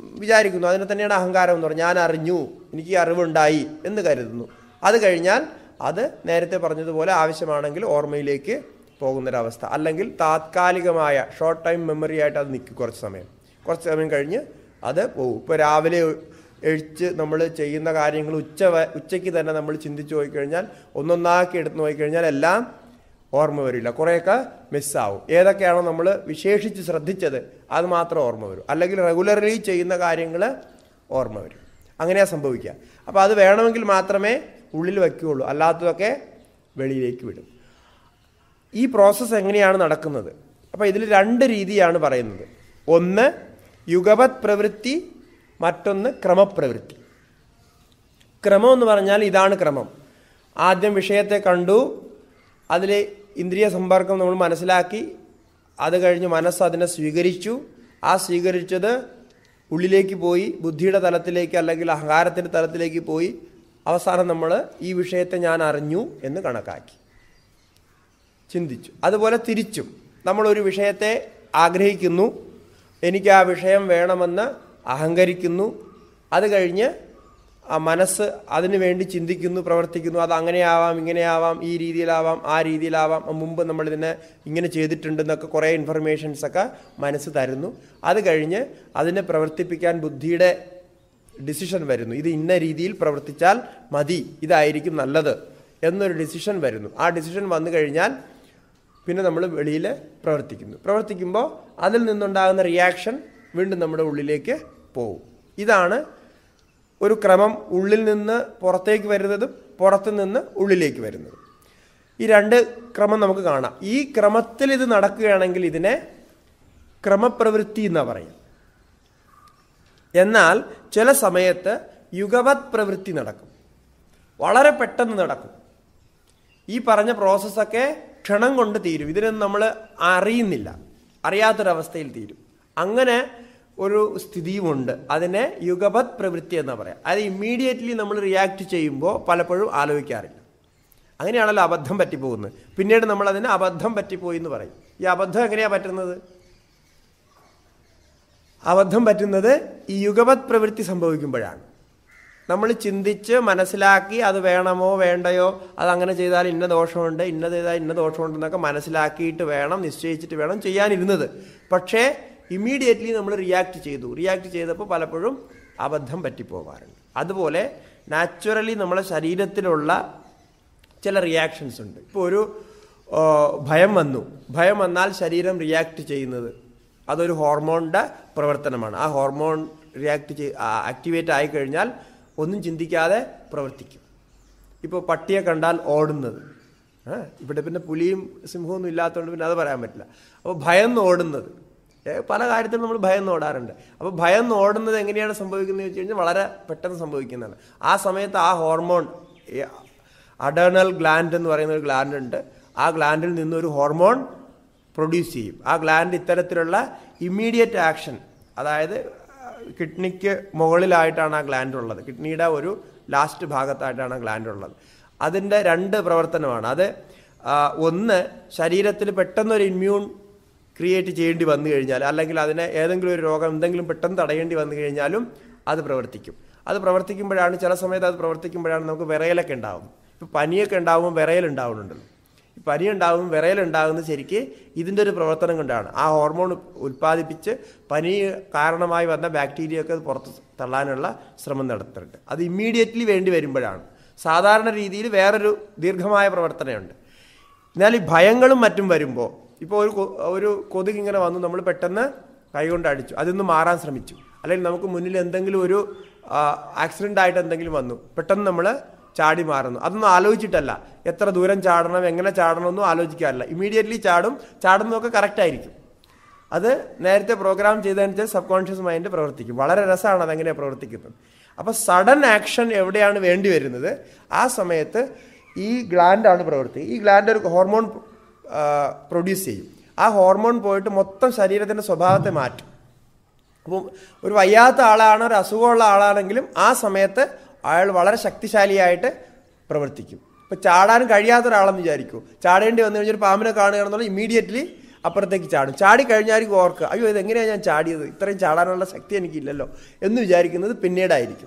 വിചാരിക്കുന്നു അതിനെ തന്നെയാണ് അഹങ്കാരം എന്ന് പറയുന്നത് ഞാൻ അറിഞ്ഞു എനിക്ക് ഈ അറിവുണ്ടായി എന്ന് കരുതുന്നു അത് കഴിഞ്ഞാൽ അത് നേരത്തെ പറഞ്ഞതുപോലെ ആവശ്യമാണെങ്കിൽ ഓർമ്മയിലേക്ക് പോകുന്നൊരവസ്ഥ അല്ലെങ്കിൽ താത്കാലികമായ ഷോർട്ട് ടൈം മെമ്മറി ആയിട്ട് അത് നിൽക്കും കുറച്ച് സമയം കുറച്ച് സമയം കഴിഞ്ഞ് അത് പോകും ഇപ്പോൾ രാവിലെ എഴിച്ച് നമ്മൾ ചെയ്യുന്ന കാര്യങ്ങൾ ഉച്ച വ- ഉച്ചയ്ക്ക് തന്നെ നമ്മൾ ചിന്തിച്ച് പോയിക്കഴിഞ്ഞാൽ ഒന്നൊന്നാക്കി എടുത്ത് നോക്കിക്കഴിഞ്ഞാൽ എല്ലാം ഓർമ്മ വരില്ല കുറേയൊക്കെ മിസ്സാവും ഏതൊക്കെയാണോ നമ്മൾ വിശേഷിച്ച് ശ്രദ്ധിച്ചത് അത് മാത്രം ഓർമ്മ വരും അല്ലെങ്കിൽ റെഗുലർലി ചെയ്യുന്ന കാര്യങ്ങൾ ഓർമ്മ വരും അങ്ങനെയാ സംഭവിക്കുക അപ്പോൾ അത് വേണമെങ്കിൽ മാത്രമേ ഉള്ളിൽ വയ്ക്കുകയുള്ളൂ അല്ലാത്തതൊക്കെ വെളിയിലേക്ക് വിടും ഈ പ്രോസസ്സ് എങ്ങനെയാണ് നടക്കുന്നത് അപ്പോൾ ഇതിൽ രണ്ട് രീതിയാണ് പറയുന്നത് ഒന്ന് യുഗപത് പ്രവൃത്തി മറ്റൊന്ന് ക്രമപ്രവൃത്തി ക്രമം എന്ന് പറഞ്ഞാൽ ഇതാണ് ക്രമം ആദ്യം വിഷയത്തെ കണ്ടു അതിൽ ഇന്ദ്രിയ സമ്പർക്കം നമ്മൾ മനസ്സിലാക്കി അത് കഴിഞ്ഞ് മനസ്സ് അതിനെ സ്വീകരിച്ചു ആ സ്വീകരിച്ചത് ഉള്ളിലേക്ക് പോയി ബുദ്ധിയുടെ തലത്തിലേക്ക് അല്ലെങ്കിൽ അഹങ്കാരത്തിൻ്റെ തലത്തിലേക്ക് പോയി അവസാനം നമ്മൾ ഈ വിഷയത്തെ ഞാൻ അറിഞ്ഞു എന്ന് കണക്കാക്കി ചിന്തിച്ചു അതുപോലെ തിരിച്ചും നമ്മളൊരു വിഷയത്തെ ആഗ്രഹിക്കുന്നു എനിക്ക് ആ വിഷയം വേണമെന്ന് അഹങ്കരിക്കുന്നു അത് കഴിഞ്ഞ് ആ മനസ്സ് അതിനു വേണ്ടി ചിന്തിക്കുന്നു പ്രവർത്തിക്കുന്നു അത് അങ്ങനെയാവാം ഇങ്ങനെയാവാം ഈ രീതിയിലാവാം ആ രീതിയിലാവാം മുമ്പ് നമ്മൾ ഇതിനെ ഇങ്ങനെ ചെയ്തിട്ടുണ്ടെന്നൊക്കെ കുറേ ഇൻഫർമേഷൻസ് ഒക്കെ മനസ്സ് തരുന്നു അത് കഴിഞ്ഞ് അതിനെ പ്രവർത്തിപ്പിക്കാൻ ബുദ്ധിയുടെ ഡിസിഷൻ വരുന്നു ഇത് ഇന്ന രീതിയിൽ പ്രവർത്തിച്ചാൽ മതി ഇതായിരിക്കും നല്ലത് എന്നൊരു ഡിസിഷൻ വരുന്നു ആ ഡിസിഷൻ വന്നു കഴിഞ്ഞാൽ പിന്നെ നമ്മൾ വെളിയിൽ പ്രവർത്തിക്കുന്നു പ്രവർത്തിക്കുമ്പോൾ അതിൽ നിന്നുണ്ടാകുന്ന റിയാക്ഷൻ വീണ്ടും നമ്മുടെ ഉള്ളിലേക്ക് പോകും ഇതാണ് ഒരു ക്രമം ഉള്ളിൽ നിന്ന് പുറത്തേക്ക് വരുന്നതും പുറത്തു നിന്ന് ഉള്ളിലേക്ക് വരുന്നതും ഈ രണ്ട് ക്രമം നമുക്ക് കാണാം ഈ ക്രമത്തിൽ ഇത് നടക്കുകയാണെങ്കിൽ ഇതിനെ ക്രമപ്രവൃത്തി എന്നാണ് പറയും എന്നാൽ ചില സമയത്ത് യുഗവത് പ്രവൃത്തി നടക്കും വളരെ പെട്ടെന്ന് നടക്കും ഈ പറഞ്ഞ പ്രോസസ്സൊക്കെ ക്ഷണം കൊണ്ട് തീരും ഇതിനൊന്നും നമ്മൾ അറിയുന്നില്ല അറിയാത്തൊരവസ്ഥയിൽ തീരും അങ്ങനെ ഒരു സ്ഥിതിയുമുണ്ട് അതിനെ യുഗപത് പ്രവൃത്തി എന്ന് പറയാം അത് ഇമ്മീഡിയറ്റ്ലി നമ്മൾ റിയാക്ട് ചെയ്യുമ്പോൾ പലപ്പോഴും ആലോചിക്കാറില്ല അങ്ങനെയാണല്ലോ അബദ്ധം പറ്റിപ്പോകുന്നത് പിന്നീട് നമ്മൾ അതിന് അബദ്ധം പറ്റിപ്പോയി എന്ന് പറയും ഈ അബദ്ധം എങ്ങനെയാണ് പറ്റുന്നത് അബദ്ധം പറ്റുന്നത് ഈ യുഗപത് പ്രവൃത്തി സംഭവിക്കുമ്പോഴാണ് നമ്മൾ ചിന്തിച്ച് മനസ്സിലാക്കി അത് വേണമോ വേണ്ടയോ അത് അങ്ങനെ ചെയ്താൽ ഇന്ന ദോഷമുണ്ട് ഇന്ന ചെയ്താൽ ഇന്ന ദോഷമുണ്ടെന്നൊക്കെ മനസ്സിലാക്കിയിട്ട് വേണം നിശ്ചയിച്ചിട്ട് വേണം ചെയ്യാനിരുന്നത് പക്ഷേ ഇമ്മീഡിയറ്റ്ലി നമ്മൾ റിയാക്ട് ചെയ്തു റിയാക്ട് ചെയ്തപ്പോൾ പലപ്പോഴും അബദ്ധം പറ്റിപ്പോകാറുണ്ട് അതുപോലെ നാച്ചുറലി നമ്മളെ ശരീരത്തിലുള്ള ചില റിയാക്ഷൻസ് ഉണ്ട് ഇപ്പോൾ ഒരു ആ, ഭയം വന്നു ഭയം വന്നാൽ ശരീരം റിയാക്ട് ചെയ്യുന്നത് അതൊരു ഹോർമോണിൻ്റെ പ്രവർത്തനമാണ് ആ ഹോർമോൺ റിയാക്ട് ചെയ് ആക്ടിവേറ്റ് ആയി കഴിഞ്ഞാൽ ഒന്നും ചിന്തിക്കാതെ പ്രവർത്തിക്കും ഇപ്പോൾ പട്ടിയെ കണ്ടാൽ ഓടുന്നത് ആ, ഇവിടെ പിന്നെ പുലിയും സിംഹമൊന്നും ഇല്ലാത്തതുകൊണ്ട് പിന്നെ അത് പറയാൻ പറ്റില്ല അപ്പോൾ ഭയന്ന് ഓടുന്നത് ഏ, പല കാര്യത്തിലും നമ്മൾ ഭയന്ന് ഓടാറുണ്ട് അപ്പോൾ ഭയന്ന് ഓടുന്നത് എങ്ങനെയാണ് സംഭവിക്കുന്നത് വെച്ച് കഴിഞ്ഞാൽ വളരെ പെട്ടെന്ന് സംഭവിക്കുന്നതാണ് ആ സമയത്ത് ആ ഹോർമോൺ അഡേണൽ ഗ്ലാൻഡ് എന്ന് പറയുന്ന ഒരു ഗ്ലാൻഡ് ഉണ്ട് ആ ഗ്ലാൻഡിൽ നിന്നൊരു ഹോർമോൺ പ്രൊഡ്യൂസ് ചെയ്യും ആ ഗ്ലാൻഡ് ഇത്തരത്തിലുള്ള ഇമ്മീഡിയറ്റ് ആക്ഷൻ അതായത് കിഡ്നിക്ക് മുകളിലായിട്ടാണ് ആ ഗ്ലാൻഡ് ഉള്ളത് കിഡ്നിയുടെ ഒരു ലാസ്റ്റ് ഭാഗത്തായിട്ടാണ് ആ ഗ്ലാൻഡ് ഉള്ളത് അതിൻ്റെ രണ്ട് പ്രവർത്തനമാണ് അത് ആ, ഒന്ന് ശരീരത്തിൽ പെട്ടെന്നൊരു ഇമ്മ്യൂൺ ക്രിയേറ്റ് ചെയ്യേണ്ടി വന്നു കഴിഞ്ഞാൽ അല്ലെങ്കിൽ അതിനെ ഏതെങ്കിലും ഒരു രോഗം എന്തെങ്കിലും പെട്ടെന്ന് തടയേണ്ടി വന്നു കഴിഞ്ഞാലും അത് പ്രവർത്തിക്കും അത് പ്രവർത്തിക്കുമ്പോഴാണ് ചില സമയത്ത് അത് പ്രവർത്തിക്കുമ്പോഴാണ് നമുക്ക് വിറയലൊക്കെ ഉണ്ടാവും ഇപ്പോൾ പനിയൊക്കെ ഉണ്ടാകുമ്പോൾ വിറയൽ ഉണ്ടാവുന്നുണ്ടല്ലോ ഈ പനി ഉണ്ടാകും വിറയലുണ്ടാകുന്നത് ശരിക്ക് ഇതിൻ്റെ ഒരു പ്രവർത്തനം കൊണ്ടാണ് ആ ഹോർമോൺ ഉൽപ്പാദിപ്പിച്ച് പനി കാരണമായി വന്ന ബാക്ടീരിയ ഒക്കെ പുറത്ത് തള്ളാനുള്ള ശ്രമം നടത്തുന്നുണ്ട് അത് ഇമ്മീഡിയറ്റ്ലി വേണ്ടി വരുമ്പോഴാണ് സാധാരണ രീതിയിൽ വേറൊരു ദീർഘമായ പ്രവർത്തനമുണ്ട് എന്നാൽ ഈ ഭയങ്ങളും മറ്റും വരുമ്പോൾ ഇപ്പോൾ ഒരു കൊ- ഒരു കൊതുക് ഇങ്ങനെ വന്നു നമ്മൾ പെട്ടെന്ന് കൈകൊണ്ട് അടിച്ചു അതിന്ന് മാറാൻ ശ്രമിച്ചു അല്ലെങ്കിൽ നമുക്ക് മുന്നിൽ എന്തെങ്കിലും ഒരു ആക്സിഡൻ്റ് ആയിട്ട് എന്തെങ്കിലും വന്നു പെട്ടെന്ന് നമ്മൾ ചാടി മാറുന്നു അതൊന്നും ആലോചിച്ചിട്ടല്ല എത്ര ദൂരം ചാടണം എങ്ങനെ ചാടണം ഒന്നും ആലോചിക്കാറില്ല ഇമീഡിയറ്റ്ലി ചാടും ചാടുന്നതൊക്കെ കറക്റ്റ് ആയിരിക്കും അത് നേരത്തെ പ്രോഗ്രാം ചെയ്തതനുസരിച്ച് സബ് കോൺഷ്യസ് മൈൻഡ് പ്രവർത്തിക്കും വളരെ രസമാണ് അതെങ്ങനെയാണ് പ്രവർത്തിക്കുന്നത് അപ്പോൾ സഡൻ ആക്ഷൻ എവിടെയാണ് വേണ്ടി വരുന്നത് ആ സമയത്ത് ഈ ഗ്ലാൻഡാണ് പ്രവർത്തിക്കുക ഈ ഗ്ലാൻഡ് ഒരു ഹോർമോൺ പ്രൊഡ്യൂസ് ചെയ്യും ആ ഹോർമോൺ പോയിട്ട് മൊത്തം ശരീരത്തിൻ്റെ സ്വഭാവത്തെ മാറ്റും അപ്പം ഒരു വയ്യാത്ത ആളാണ് ഒരു അസുഖമുള്ള ആളാണെങ്കിലും ആ സമയത്ത് അയാൾ വളരെ ശക്തിശാലിയായിട്ട് പ്രവർത്തിക്കും ഇപ്പം ചാടാൻ കഴിയാത്ത ഒരാളെന്ന് വിചാരിക്കൂ ചാടേണ്ടി വന്നു കഴിഞ്ഞാൽ ഒരു പാമ്പിനെ കാണുകയാണെന്നുള്ള ഇമ്മീഡിയറ്റ്ലി അപ്പുറത്തേക്ക് ചാടും ചാടി കഴിഞ്ഞായിരിക്കും ഓർക്കുക അയ്യോ ഇത് എങ്ങനെയാണ് ഞാൻ ചാടിയത് ഇത്രയും ചാടാനുള്ള ശക്തി എനിക്കില്ലല്ലോ എന്ന് വിചാരിക്കുന്നത് പിന്നീടായിരിക്കും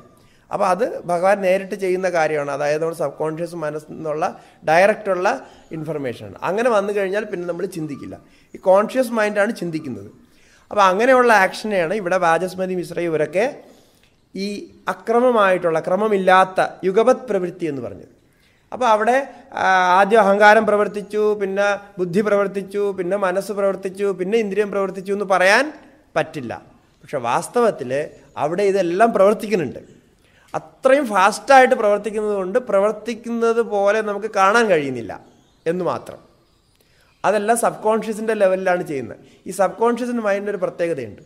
അപ്പോൾ അത് ഭഗവാൻ നേരിട്ട് ചെയ്യുന്ന കാര്യമാണ് അതായത് നമ്മുടെ സബ് കോൺഷ്യസ് മനസ്സിൽ നിന്നുള്ള ഡയറക്റ്റുള്ള ഇൻഫർമേഷനാണ് അങ്ങനെ വന്നു കഴിഞ്ഞാൽ പിന്നെ നമ്മൾ ചിന്തിക്കില്ല ഈ കോൺഷ്യസ് മൈൻഡാണ് ചിന്തിക്കുന്നത് അപ്പോൾ അങ്ങനെയുള്ള ആക്ഷനെയാണ് ഇവിടെ വാചസ്മതി മിശ്ര ഇവരൊക്കെ ഈ അക്രമമായിട്ടുള്ള ക്രമമില്ലാത്ത യുഗപത് പ്രവൃത്തി എന്ന് പറഞ്ഞത് അപ്പോൾ അവിടെ ആ, ആദ്യം അഹങ്കാരം പ്രവർത്തിച്ചു പിന്നെ ബുദ്ധി പ്രവർത്തിച്ചു പിന്നെ മനസ്സ് പ്രവർത്തിച്ചു പിന്നെ ഇന്ദ്രിയം പ്രവർത്തിച്ചു എന്ന് പറയാൻ പറ്റില്ല പക്ഷെ വാസ്തവത്തിൽ അവിടെ ഇതെല്ലാം പ്രവർത്തിക്കുന്നുണ്ട് അത്രയും ഫാസ്റ്റായിട്ട് പ്രവർത്തിക്കുന്നത് കൊണ്ട് പ്രവർത്തിക്കുന്നത് പോലെ നമുക്ക് കാണാൻ കഴിയുന്നില്ല എന്ന് മാത്രം അതെല്ലാം സബ് കോൺഷ്യസിൻ്റെ ലെവലിലാണ് ചെയ്യുന്നത് ഈ സബ് കോൺഷ്യസിന് മൈൻഡിന് ഒരു പ്രത്യേകതയുണ്ട്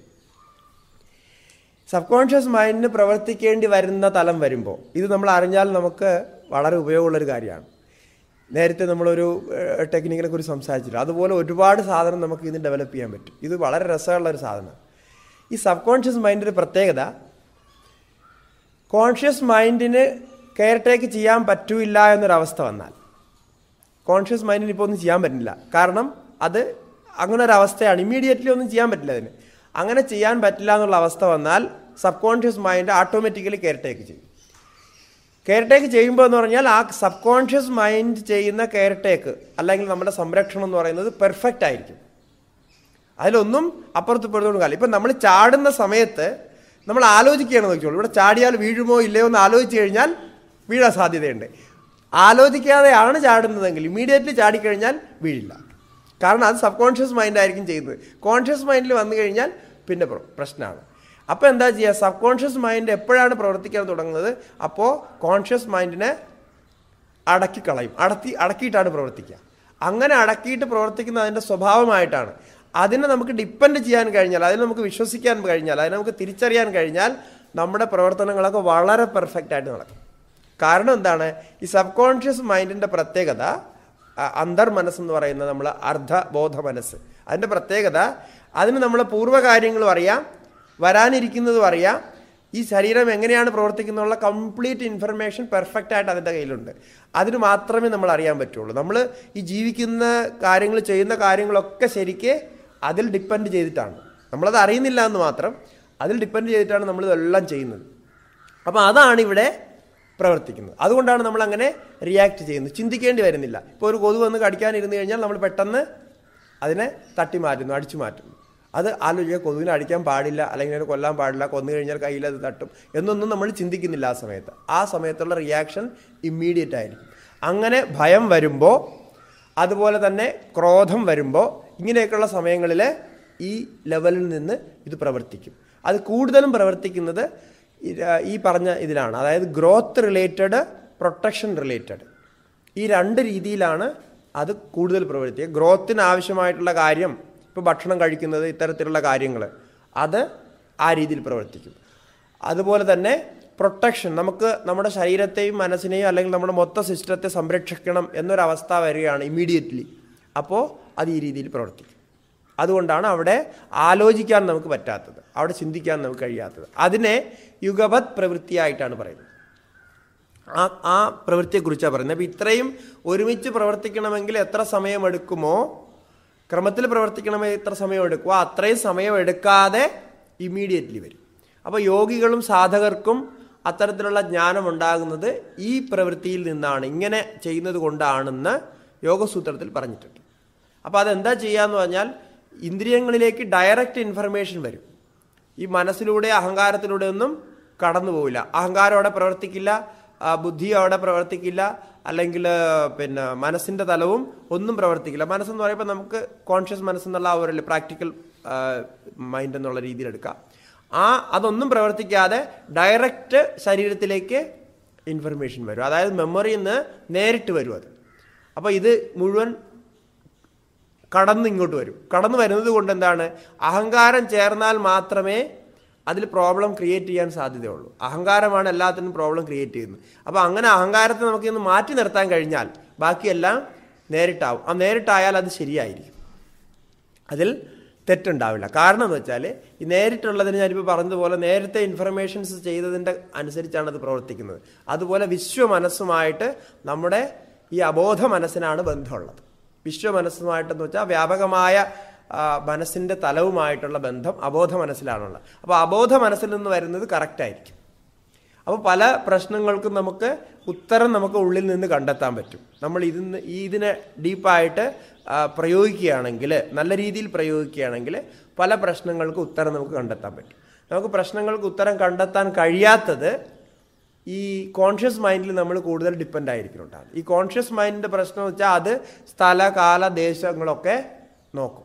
സബ് കോൺഷ്യസ് മൈൻഡിന് പ്രവർത്തിക്കേണ്ടി വരുന്ന തലം വരുമ്പോൾ ഇത് നമ്മൾ അറിഞ്ഞാൽ നമുക്ക് വളരെ ഉപയോഗമുള്ളൊരു കാര്യമാണ് നേരത്തെ നമ്മളൊരു ഏഹ്, ടെക്നിക്കിനെ കുറിച്ച് സംസാരിച്ചില്ല അതുപോലെ ഒരുപാട് സാധനം നമുക്ക് ഇതിന് ഡെവലപ്പ് ചെയ്യാൻ പറ്റും ഇത് വളരെ രസമുള്ള ഒരു സാധനം ഈ സബ് കോൺഷ്യസ് മൈൻഡിൻ്റെ പ്രത്യേകത കോൺഷ്യസ് മൈൻഡിന് കെയർ ടേക്ക് ചെയ്യാൻ പറ്റൂല എന്നൊരവസ്ഥ വന്നാൽ കോൺഷ്യസ് മൈൻഡിന് ഇപ്പോൾ ഒന്നും ചെയ്യാൻ പറ്റില്ല കാരണം അത് അങ്ങനെ ഒരു അവസ്ഥയാണ് ഇമ്മീഡിയറ്റ്ലി ഒന്നും ചെയ്യാൻ പറ്റില്ല അതിന് അങ്ങനെ ചെയ്യാൻ പറ്റില്ല എന്നുള്ള അവസ്ഥ വന്നാൽ subconscious mind automatically care take ചെയ്യും കെയർ ടേക്ക് ചെയ്യുമ്പോൾ എന്ന് പറഞ്ഞാൽ ആ സബ് കോൺഷ്യസ് മൈൻഡ് ചെയ്യുന്ന കെയർ ടേക്ക് അല്ലെങ്കിൽ നമ്മുടെ സംരക്ഷണം എന്ന് പറയുന്നത് പെർഫെക്റ്റ് ആയിരിക്കും അതിലൊന്നും അപ്പുറത്ത് ഇപ്പുറത്തോടും കാലം ഇപ്പം നമ്മൾ ചാടുന്ന സമയത്ത് നമ്മൾ ആലോചിക്കുകയാണ് നോക്കിയോളൂ ഇവിടെ ചാടിയാൽ വീഴുമോ ഇല്ലയോ എന്ന് ആലോചിച്ച് കഴിഞ്ഞാൽ വീഴാൻ സാധ്യതയുണ്ട് ആലോചിക്കാതെയാണ് ചാടുന്നതെങ്കിൽ ഇമ്മീഡിയറ്റ്ലി ചാടിക്കഴിഞ്ഞാൽ വീഴില്ല കാരണം അത് സബ് കോൺഷ്യസ് മൈൻഡ് ആയിരിക്കും ചെയ്യുന്നത് കോൺഷ്യസ് മൈൻഡിൽ വന്നു കഴിഞ്ഞാൽ പിന്നെ പ്ര- പ്രശ്നമാണ് അപ്പോൾ എന്താ ചെയ്യുക സബ് കോൺഷ്യസ് മൈൻഡ് എപ്പോഴാണ് പ്രവർത്തിക്കാൻ തുടങ്ങുന്നത് അപ്പോൾ കോൺഷ്യസ് മൈൻഡിനെ അടക്കിക്കളയും അടക്കി അടക്കിയിട്ടാണ് പ്രവർത്തിക്കുക അങ്ങനെ അടക്കിയിട്ട് പ്രവർത്തിക്കുന്ന അതിൻ്റെ സ്വഭാവമായിട്ടാണ് അതിനെ നമുക്ക് ഡിപ്പെൻഡ് ചെയ്യാൻ കഴിഞ്ഞാൽ അതിനെ നമുക്ക് വിശ്വസിക്കാൻ കഴിഞ്ഞാൽ അതിനെ നമുക്ക് തിരിച്ചറിയാൻ കഴിഞ്ഞാൽ നമ്മുടെ പ്രവർത്തനങ്ങളൊക്കെ വളരെ പെർഫെക്റ്റ് ആയിട്ട് നടക്കും കാരണം എന്താണ് ഈ സബ് കോൺഷ്യസ് മൈൻഡിൻ്റെ പ്രത്യേകത അ- അന്തർ മനസ്സെന്ന് പറയുന്നത് നമ്മൾ അർദ്ധബോധ മനസ്സ് അതിൻ്റെ പ്രത്യേകത അതിന് നമ്മൾ പൂർവ്വകാര്യങ്ങളും അറിയാം വരാനിരിക്കുന്നതും അറിയാം ഈ ശരീരം എങ്ങനെയാണ് പ്രവർത്തിക്കുന്നുള്ള കംപ്ലീറ്റ് ഇൻഫർമേഷൻ പെർഫെക്റ്റ് ആയിട്ട് അതിൻ്റെ കയ്യിലുണ്ട് അതിന് മാത്രമേ നമ്മൾ അറിയാൻ പറ്റുള്ളൂ നമ്മൾ ഈ ജീവിക്കുന്ന കാര്യങ്ങൾ ചെയ്യുന്ന കാര്യങ്ങളൊക്കെ ശരിക്ക് അതിൽ ഡിപ്പെൻഡ് ചെയ്തിട്ടാണ് നമ്മളത് അറിയുന്നില്ല എന്ന് മാത്രം അതിൽ ഡിപ്പെൻഡ് ചെയ്തിട്ടാണ് നമ്മൾ ഇതെല്ലാം ചെയ്യുന്നത് അപ്പോൾ അതാണ് ഇവിടെ പ്രവർത്തിക്കുന്നത് അതുകൊണ്ടാണ് നമ്മൾ അങ്ങനെ റിയാക്ട് ചെയ്യുന്നത് ചിന്തിക്കേണ്ടി വരുന്നില്ല ഇപ്പോൾ ഒരു കൊതു വന്ന് കടിക്കാനിരുന്ന് കഴിഞ്ഞാൽ നമ്മൾ പെട്ടെന്ന് അതിനെ തട്ടി മാറ്റുന്നു അടിച്ചു മാറ്റുന്നു അത് ആലോചിക്കുക കൊതുവിനെ അടിക്കാൻ പാടില്ല അല്ലെങ്കിൽ അതിനെ കൊല്ലാൻ പാടില്ല കൊന്നു കഴിഞ്ഞാൽ കയ്യിൽ അത് തട്ടും എന്നൊന്നും നമ്മൾ ചിന്തിക്കുന്നില്ല ആ സമയത്ത് ആ സമയത്തുള്ള റിയാക്ഷൻ ഇമ്മീഡിയറ്റ് ആയിരിക്കും അങ്ങനെ ഭയം വരുമ്പോൾ അതുപോലെ തന്നെ ക്രോധം വരുമ്പോൾ ഇങ്ങനെയൊക്കെയുള്ള സമയങ്ങളിൽ ഈ ലെവലിൽ നിന്ന് ഇത് പ്രവർത്തിക്കും അത് കൂടുതലും പ്രവർത്തിക്കുന്നത് ഇത് ഈ പറഞ്ഞ ഇതിലാണ് അതായത് ഗ്രോത്ത് റിലേറ്റഡ് പ്രൊട്ടക്ഷൻ റിലേറ്റഡ് ഈ രണ്ട് രീതിയിലാണ് അത് കൂടുതൽ പ്രവർത്തിക്കുക ഗ്രോത്തിന് ആവശ്യമായിട്ടുള്ള കാര്യം ഇപ്പോൾ ഭക്ഷണം കഴിക്കുന്നത് ഇത്തരത്തിലുള്ള കാര്യങ്ങൾ അത് ആ രീതിയിൽ പ്രവർത്തിക്കും അതുപോലെ തന്നെ പ്രൊട്ടക്ഷൻ നമുക്ക് നമ്മുടെ ശരീരത്തെയും മനസ്സിനെയും അല്ലെങ്കിൽ നമ്മുടെ മൊത്ത സിസ്റ്റത്തെ സംരക്ഷിക്കണം എന്നൊരവസ്ഥ വരികയാണ് ഇമ്മീഡിയറ്റ്ലി അപ്പോൾ അത് ഈ രീതിയിൽ പ്രവർത്തിക്കും അതുകൊണ്ടാണ് അവിടെ ആലോചിക്കാൻ നമുക്ക് പറ്റാത്തത് അവിടെ ചിന്തിക്കാൻ നമുക്ക് കഴിയാത്തത് അതിനെ യുഗപത് പ്രവൃത്തിയായിട്ടാണ് പറയുന്നത് ആ ആ പ്രവൃത്തിയെക്കുറിച്ചാണ് പറയുന്നത് അപ്പോൾ ഇത്രയും ഒരുമിച്ച് പ്രവർത്തിക്കണമെങ്കിൽ എത്ര സമയമെടുക്കുമോ ക്രമത്തിൽ പ്രവർത്തിക്കണമെങ്കിൽ എത്ര സമയം എടുക്കുമോ അത്രയും സമയം എടുക്കാതെ ഇമ്മീഡിയറ്റ്ലി വരും അപ്പോൾ യോഗികളും സാധകർക്കും അത്തരത്തിലുള്ള ജ്ഞാനം ഉണ്ടാകുന്നത് ഈ പ്രവൃത്തിയിൽ നിന്നാണ് ഇങ്ങനെ ചെയ്യുന്നത് കൊണ്ടാണെന്ന് യോഗസൂത്രത്തിൽ പറഞ്ഞിട്ടുണ്ട് അപ്പോൾ അതെന്താ ചെയ്യാന്ന് പറഞ്ഞാൽ ഇന്ദ്രിയങ്ങളിലേക്ക് ഡയറക്റ്റ് ഇൻഫർമേഷൻ വരും ഈ മനസ്സിലൂടെ അഹങ്കാരത്തിലൂടെ ഒന്നും കടന്നു പോവില്ല അഹങ്കാരം അവിടെ പ്രവർത്തിക്കില്ല ആ, ബുദ്ധി അവിടെ പ്രവർത്തിക്കില്ല അല്ലെങ്കിൽ പിന്നെ മനസ്സിൻ്റെ തലവും ഒന്നും പ്രവർത്തിക്കില്ല മനസ്സെന്ന് പറയുമ്പോൾ നമുക്ക് കോൺഷ്യസ് മനസ്സെന്നുള്ള ആ ഒരു പ്രാക്ടിക്കൽ മൈൻഡ് എന്നുള്ള രീതിയിൽ എടുക്കാം ആ അതൊന്നും പ്രവർത്തിക്കാതെ ഡയറക്റ്റ് ശരീരത്തിലേക്ക് ഇൻഫർമേഷൻ വരും അതായത് മെമ്മറിയിൽ നിന്ന് നേരിട്ട് വരും അത് അപ്പോൾ ഇത് മുഴുവൻ കടന്ന് ഇങ്ങോട്ട് വരും കടന്നു വരുന്നത് കൊണ്ട് എന്താണ് അഹങ്കാരം ചേർന്നാൽ മാത്രമേ അതിൽ പ്രോബ്ലം ക്രിയേറ്റ് ചെയ്യാൻ സാധ്യതയുള്ളൂ അഹങ്കാരമാണ് എല്ലാത്തിനും പ്രോബ്ലം ക്രിയേറ്റ് ചെയ്യുന്നത് അപ്പോൾ അങ്ങനെ അഹങ്കാരത്തെ നമുക്ക് ഇന്ന് മാറ്റി നിർത്താൻ കഴിഞ്ഞാൽ ബാക്കിയെല്ലാം നേരിട്ടാവും ആ നേരിട്ടായാൽ അത് ശരിയായിരിക്കും അതിൽ തെറ്റുണ്ടാവില്ല കാരണം എന്ന് വെച്ചാൽ ഈ നേരിട്ടുള്ളതിന് ഞാനിപ്പോൾ പറഞ്ഞതുപോലെ നേരത്തെ ഇൻഫർമേഷൻസ് ചെയ്തതിൻ്റെ അനുസരിച്ചാണ് അത് പ്രവർത്തിക്കുന്നത് അതുപോലെ വിശ്വ മനസ്സുമായിട്ട് നമ്മുടെ ഈ അബോധ മനസ്സിനാണ് ബന്ധമുള്ളത് വിശ്വ മനസ്സുമായിട്ടെന്ന് വെച്ചാൽ വ്യാപകമായ ആ, മനസ്സിൻ്റെ തലവുമായിട്ടുള്ള ബന്ധം അബോധ മനസ്സിലാണുള്ളത് അപ്പോൾ അബോധ മനസ്സിൽ നിന്ന് വരുന്നത് കറക്റ്റായിരിക്കും അപ്പോൾ പല പ്രശ്നങ്ങൾക്കും നമുക്ക് ഉത്തരം നമുക്ക് ഉള്ളിൽ നിന്ന് കണ്ടെത്താൻ പറ്റും നമ്മൾ ഇതിന് ഈ ഇതിനെ ഡീപ്പായിട്ട് ആ, പ്രയോഗിക്കുകയാണെങ്കിൽ നല്ല രീതിയിൽ പ്രയോഗിക്കുകയാണെങ്കിൽ പല പ്രശ്നങ്ങൾക്കും ഉത്തരം നമുക്ക് കണ്ടെത്താൻ പറ്റും നമുക്ക് പ്രശ്നങ്ങൾക്ക് ഉത്തരം കണ്ടെത്താൻ കഴിയാത്തത് ഈ കോൺഷ്യസ് മൈൻഡിൽ നമ്മൾ കൂടുതൽ ഡിപ്പെൻഡ് ആയിരിക്കുന്നുണ്ടാണ് ഈ കോൺഷ്യസ് മൈൻഡിൻ്റെ പ്രശ്നം എന്ന് വെച്ചാൽ അത് സ്ഥല കാല ദേശങ്ങളൊക്കെ നോക്കും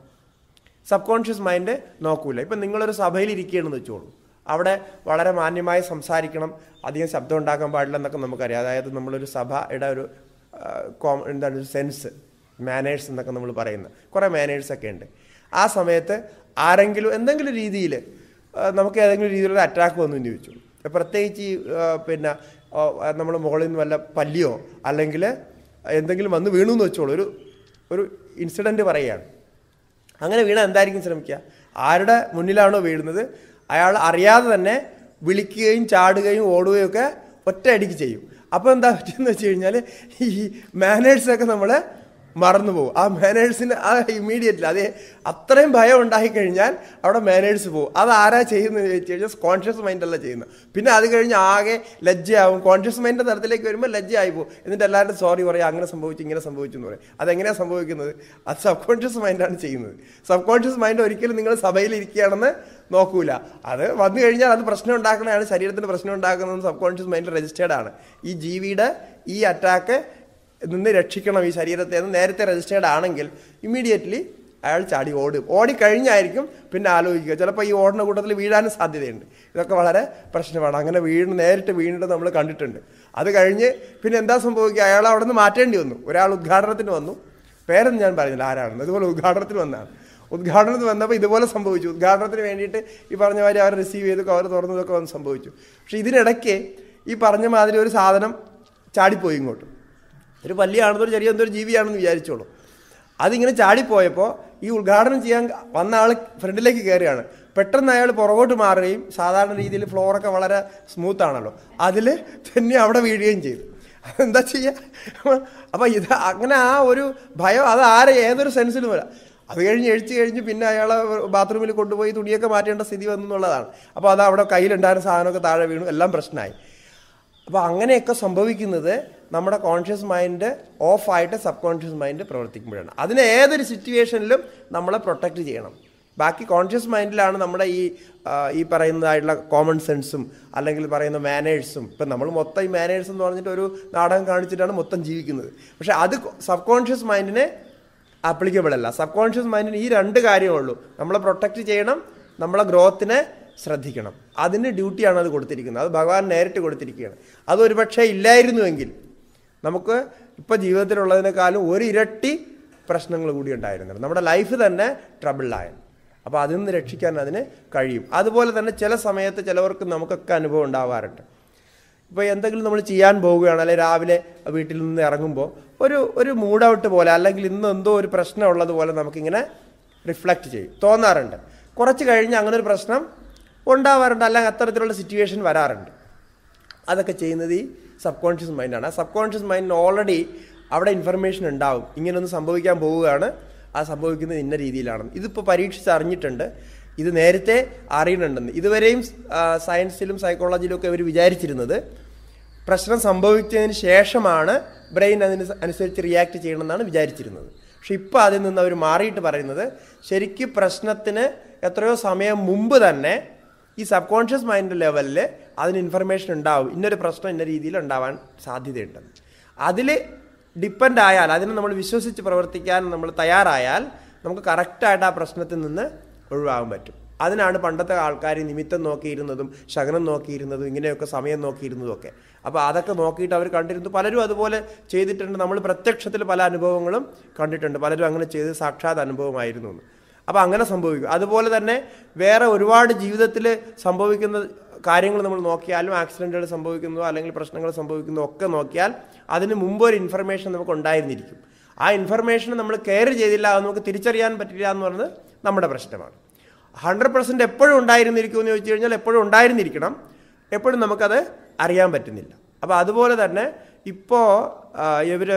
സബ് കോൺഷ്യസ് മൈൻഡ് നോക്കൂല ഇപ്പം നിങ്ങളൊരു സഭയിൽ ഇരിക്കുകയാണെന്ന് വെച്ചോളൂ അവിടെ വളരെ മാന്യമായി സംസാരിക്കണം അധികം ശബ്ദം ഉണ്ടാക്കാൻ പാടില്ല എന്നൊക്കെ നമുക്കറിയാം അതായത് നമ്മളൊരു സഭയുടെ ഒരു ആ, കോ- എന്താണ് ഒരു സെൻസ് മാനേഴ്സ് എന്നൊക്കെ നമ്മൾ പറയുന്നത് കുറേ മാനേഴ്സ് ഒക്കെ ഉണ്ട് ആ സമയത്ത് ആരെങ്കിലും എന്തെങ്കിലും രീതിയിൽ നമുക്ക് ഏതെങ്കിലും രീതിയിലുള്ള അറ്റാക്ക് വന്നു എന്ന് ചോദിച്ചു പ്രത്യേകിച്ച് ഈ ആ, പിന്നെ നമ്മൾ മുകളിൽ നിന്ന് വല്ല പല്ലിയോ അല്ലെങ്കിൽ എന്തെങ്കിലും വന്ന് വീണു എന്ന് വെച്ചോളൂ ഒരു ഒരു ഇൻസിഡൻറ്റ് പറയുകയാണ് അങ്ങനെ വീണ എന്തായിരിക്കും ശ്രമിക്കുക ആരുടെ മുന്നിലാണോ വീഴുന്നത് അയാൾ അറിയാതെ തന്നെ വിളിക്കുകയും ചാടുകയും ഓടുകയും ഒക്കെ ഒറ്റയടിക്ക് ചെയ്യും അപ്പോൾ എന്താ പറ്റുമെന്ന് വെച്ച് കഴിഞ്ഞാൽ ഈ മാനേഴ്സൊക്കെ നമ്മൾ മറന്നു പോകും ആ മാനേഴ്സിന് ആ ഇമ്മീഡിയറ്റ്ലി അത് അത്രയും ഭയം ഉണ്ടായി കഴിഞ്ഞാൽ അവിടെ മാനേഴ്സ് പോകും അത് ആരാ ചെയ്യുന്നത് ചോദിച്ചു കഴിഞ്ഞാൽ കോൺഷ്യസ് മൈൻഡ് അല്ല ചെയ്യുന്നത് പിന്നെ അത് കഴിഞ്ഞ് ആകെ ലജ്ജയാവും കോൺഷ്യസ് മൈൻഡിൻ്റെ തരത്തിലേക്ക് വരുമ്പോൾ ലജ്ജയായി പോകും എന്നിട്ട് എല്ലാവരും സോറി പറയും അങ്ങനെ സംഭവിച്ചു ഇങ്ങനെ സംഭവിച്ചു എന്ന് പറയും അതെങ്ങനെയാണ് സംഭവിക്കുന്നത് അത് സബ് കോൺഷ്യസ് മൈൻഡാണ് ചെയ്യുന്നത് സബ് കോൺഷ്യസ് മൈൻഡ് ഒരിക്കലും നിങ്ങൾ സഭയിൽ ഇരിക്കുകയാണെന്ന് നോക്കൂല അത് വന്നു കഴിഞ്ഞാൽ അത് പ്രശ്നം ഉണ്ടാക്കണതാണ് ശരീരത്തിന് പ്രശ്നം ഉണ്ടാക്കുന്നത് സബ് കോൺഷ്യസ് മൈൻഡ് രജിസ്റ്റേർഡ് ആണ് ഈ ജീവിയുടെ ഈ അറ്റാക്ക് നിന്ന് രക്ഷിക്കണം ഈ ശരീരത്തെ എന്ന് നേരത്തെ രജിസ്റ്റേർഡ് ആണെങ്കിൽ ഇമ്മീഡിയറ്റ്ലി അയാൾ ചാടി ഓടും ഓടിക്കഴിഞ്ഞായിരിക്കും പിന്നെ ആലോചിക്കുക ചിലപ്പോൾ ഈ ഓടുന്ന കൂട്ടത്തിൽ വീഴാനും സാധ്യതയുണ്ട് ഇതൊക്കെ വളരെ പ്രശ്നമാണ് അങ്ങനെ വീണ് നേരിട്ട് വീണിട്ട് നമ്മൾ കണ്ടിട്ടുണ്ട് അത് കഴിഞ്ഞ് പിന്നെ എന്താ സംഭവിക്കുക അയാൾ അവിടെ നിന്ന് മാറ്റേണ്ടി വന്നു ഒരാൾ ഉദ്ഘാടനത്തിന് വന്നു പേരൊന്നും ഞാൻ പറയുന്നില്ല ആരാണെന്ന് ഇതുപോലെ ഉദ്ഘാടനത്തിന് വന്നതാണ് ഉദ്ഘാടനത്തിന് വന്നപ്പോൾ ഇതുപോലെ സംഭവിച്ചു ഉദ്ഘാടനത്തിന് വേണ്ടിയിട്ട് ഈ പറഞ്ഞ മാതിരി അവർ റിസീവ് ചെയ്ത് കവർ തുറന്നതൊക്കെ വന്ന് സംഭവിച്ചു പക്ഷെ ഇതിനിടയ്ക്ക് ഈ പറഞ്ഞ മാതിരി ഒരു സാധനം ചാടിപ്പോയി ഇങ്ങോട്ട് ഒരു പല്ലിയാണെന്നോ ഒരു ചെറിയ എന്തോ ഒരു ജീവിയാണെന്ന് വിചാരിച്ചോളൂ അതിങ്ങനെ ചാടിപ്പോയപ്പോൾ ഈ ഉദ്ഘാടനം ചെയ്യാൻ വന്ന ആൾ ഫ്രണ്ടിലേക്ക് കയറുകയാണ് പെട്ടെന്ന് അയാൾ പുറകോട്ട് മാറുകയും സാധാരണ രീതിയിൽ ഫ്ലോറൊക്കെ വളരെ സ്മൂത്ത് ആണല്ലോ അതിൽ തന്നെ അവിടെ വീഴുകയും ചെയ്തു എന്താ ചെയ്യുക അപ്പം ഇത് അങ്ങനെ ആ ഒരു ഭയം അത് ആരെ ഏതൊരു സെൻസിലും വരാം അത് കഴിഞ്ഞ് എഴിച്ച് കഴിഞ്ഞ് പിന്നെ അയാളെ ബാത്റൂമിൽ കൊണ്ടുപോയി തുണിയൊക്കെ മാറ്റേണ്ട സ്ഥിതി വന്നു എന്നുള്ളതാണ് അപ്പോൾ അത് അവിടെ കയ്യിലുണ്ടായിരുന്ന സാധനമൊക്കെ താഴെ വീണു എല്ലാം പ്രശ്നമായി അപ്പോൾ അങ്ങനെയൊക്കെ സംഭവിക്കുന്നത് നമ്മുടെ കോൺഷ്യസ് മൈൻഡ് ഓഫായിട്ട് സബ് കോൺഷ്യസ് മൈൻഡ് പ്രവർത്തിക്കുമ്പോഴാണ് അതിന് ഏതൊരു സിറ്റുവേഷനിലും നമ്മളെ പ്രൊട്ടക്റ്റ് ചെയ്യണം ബാക്കി കോൺഷ്യസ് മൈൻഡിലാണ് നമ്മുടെ ഈ ആ, ഈ പറയുന്നതായിട്ടുള്ള കോമൺ സെൻസും അല്ലെങ്കിൽ പറയുന്ന മാനേഴ്സും ഇപ്പം നമ്മൾ മൊത്തം ഈ മാനേഴ്സ് എന്ന് പറഞ്ഞിട്ട് ഒരു നാടകം കാണിച്ചിട്ടാണ് മൊത്തം ജീവിക്കുന്നത് പക്ഷെ അത് സബ് കോൺഷ്യസ് മൈൻഡിനെ ആപ്ലിക്കബിൾ അല്ല സബ് കോൺഷ്യസ് മൈൻഡിന് ഈ രണ്ട് കാര്യമേ ഉള്ളൂ നമ്മളെ പ്രൊട്ടക്റ്റ് ചെയ്യണം നമ്മളെ ഗ്രോത്തിനെ ശ്രദ്ധിക്കണം അതിന് ഡ്യൂട്ടിയാണ് അത് കൊടുത്തിരിക്കുന്നത് അത് ഭഗവാൻ നേരിട്ട് കൊടുത്തിരിക്കുകയാണ് അത് ഒരുപക്ഷെ ഇല്ലായിരുന്നുവെങ്കിൽ നമുക്ക് ഇപ്പോൾ ജീവിതത്തിലുള്ളതിനേക്കാളും ഒരു ഇരട്ടി പ്രശ്നങ്ങൾ കൂടി ഉണ്ടായിരുന്നത് നമ്മുടെ ലൈഫ് തന്നെ ട്രബിളിലായിരുന്നു അപ്പോൾ അതിൽ നിന്ന് രക്ഷിക്കാൻ അതിന് കഴിയും അതുപോലെ തന്നെ ചില സമയത്ത് ചിലവർക്ക് നമുക്കൊക്കെ അനുഭവം ഉണ്ടാവാറുണ്ട് ഇപ്പോൾ എന്തെങ്കിലും നമ്മൾ ചെയ്യാൻ പോവുകയാണ് അല്ലെങ്കിൽ രാവിലെ വീട്ടിൽ നിന്ന് ഇറങ്ങുമ്പോൾ ഒരു ഒരു മൂഡ് ഔട്ട് പോലെ അല്ലെങ്കിൽ ഇന്ന് എന്തോ ഒരു പ്രശ്നം ഉള്ളതുപോലെ നമുക്കിങ്ങനെ റിഫ്ലക്റ്റ് ചെയ്യും തോന്നാറുണ്ട് കുറച്ച് കഴിഞ്ഞ് അങ്ങനെ ഒരു പ്രശ്നം ഉണ്ടാവാറുണ്ട് അല്ലെങ്കിൽ അത്തരത്തിലുള്ള സിറ്റുവേഷൻ വരാറുണ്ട് അതൊക്കെ ചെയ്യുന്നത് ഈ സബ് കോൺഷ്യസ് മൈൻഡാണ് ആ സബ് കോൺഷ്യസ് മൈൻഡിന് ഓൾറെഡി അവിടെ ഇൻഫർമേഷൻ ഉണ്ടാവും ഇങ്ങനെയൊന്ന് സംഭവിക്കാൻ പോവുകയാണ് ആ സംഭവിക്കുന്നത് ഇന്ന രീതിയിലാണ് ഇതിപ്പോൾ പരീക്ഷിച്ച് അറിഞ്ഞിട്ടുണ്ട് ഇത് നേരത്തെ അറിയുന്നുണ്ടെന്ന് ഇതുവരെയും ആ, സയൻസിലും സൈക്കോളജിയിലും ഒക്കെ ഇവർ വിചാരിച്ചിരുന്നത് പ്രശ്നം സംഭവിച്ചതിന് ശേഷമാണ് ബ്രെയിൻ അതിന് അനുസരിച്ച് റിയാക്ട് ചെയ്യണമെന്നാണ് വിചാരിച്ചിരുന്നത് പക്ഷെ ഇപ്പോൾ അതിൽ നിന്ന് അവർ മാറിയിട്ട് പറയുന്നത് ശരിക്കും പ്രശ്നത്തിന് എത്രയോ സമയം മുമ്പ് തന്നെ ഈ സബ് കോൺഷ്യസ് മൈൻഡ് ലെവലിൽ അതിന് ഇൻഫർമേഷൻ ഉണ്ടാവും ഇന്നൊരു പ്രശ്നം ഇന്ന രീതിയിൽ ഉണ്ടാവാൻ സാധ്യതയുണ്ടെന്ന് അതിൽ ഡിപ്പെൻഡ് ആയാൽ അതിനെ നമ്മൾ വിശ്വസിച്ച് പ്രവർത്തിക്കാൻ നമ്മൾ തയ്യാറായാൽ നമുക്ക് കറക്റ്റായിട്ട് ആ പ്രശ്നത്തിൽ നിന്ന് ഒഴിവാകാൻ പറ്റും അതിനാണ് പണ്ടത്തെ ആൾക്കാർ നിമിത്തം നോക്കിയിരുന്നതും ശകനം നോക്കിയിരുന്നതും ഇങ്ങനെയൊക്കെ സമയം നോക്കിയിരുന്നതും ഒക്കെ അപ്പോൾ അതൊക്കെ നോക്കിയിട്ട് അവർ കണ്ടിരുന്നു പലരും അതുപോലെ ചെയ്തിട്ടുണ്ട് നമ്മൾ പ്രത്യക്ഷത്തിൽ പല അനുഭവങ്ങളും കണ്ടിട്ടുണ്ട് പലരും അങ്ങനെ ചെയ്ത് സാക്ഷാത് അനുഭവമായിരുന്നു എന്ന് അപ്പോൾ അങ്ങനെ സംഭവിക്കും അതുപോലെ തന്നെ വേറെ ഒരുപാട് ജീവിതത്തിൽ സംഭവിക്കുന്ന കാര്യങ്ങൾ നമ്മൾ നോക്കിയാലും ആക്സിഡൻറ്റുകൾ സംഭവിക്കുന്നതോ അല്ലെങ്കിൽ പ്രശ്നങ്ങൾ സംഭവിക്കുന്നതോ ഒക്കെ നോക്കിയാൽ അതിന് മുമ്പ് ഒരു ഇൻഫർമേഷൻ നമുക്ക് ഉണ്ടായിരുന്നിരിക്കും ആ ഇൻഫർമേഷൻ നമ്മൾ കെയർ ചെയ്തില്ല അത് നമുക്ക് തിരിച്ചറിയാൻ പറ്റില്ല എന്ന് പറയുന്നത് നമ്മുടെ പ്രശ്നമാണ് ഹൺഡ്രഡ് പെർസെൻറ്റ് എപ്പോഴും ഉണ്ടായിരുന്നിരിക്കും എന്ന് ചോദിച്ചു കഴിഞ്ഞാൽ എപ്പോഴും ഉണ്ടായിരുന്നിരിക്കണം എപ്പോഴും നമുക്കത് അറിയാൻ പറ്റുന്നില്ല അപ്പോൾ അതുപോലെ തന്നെ ഇപ്പോൾ ഇവർ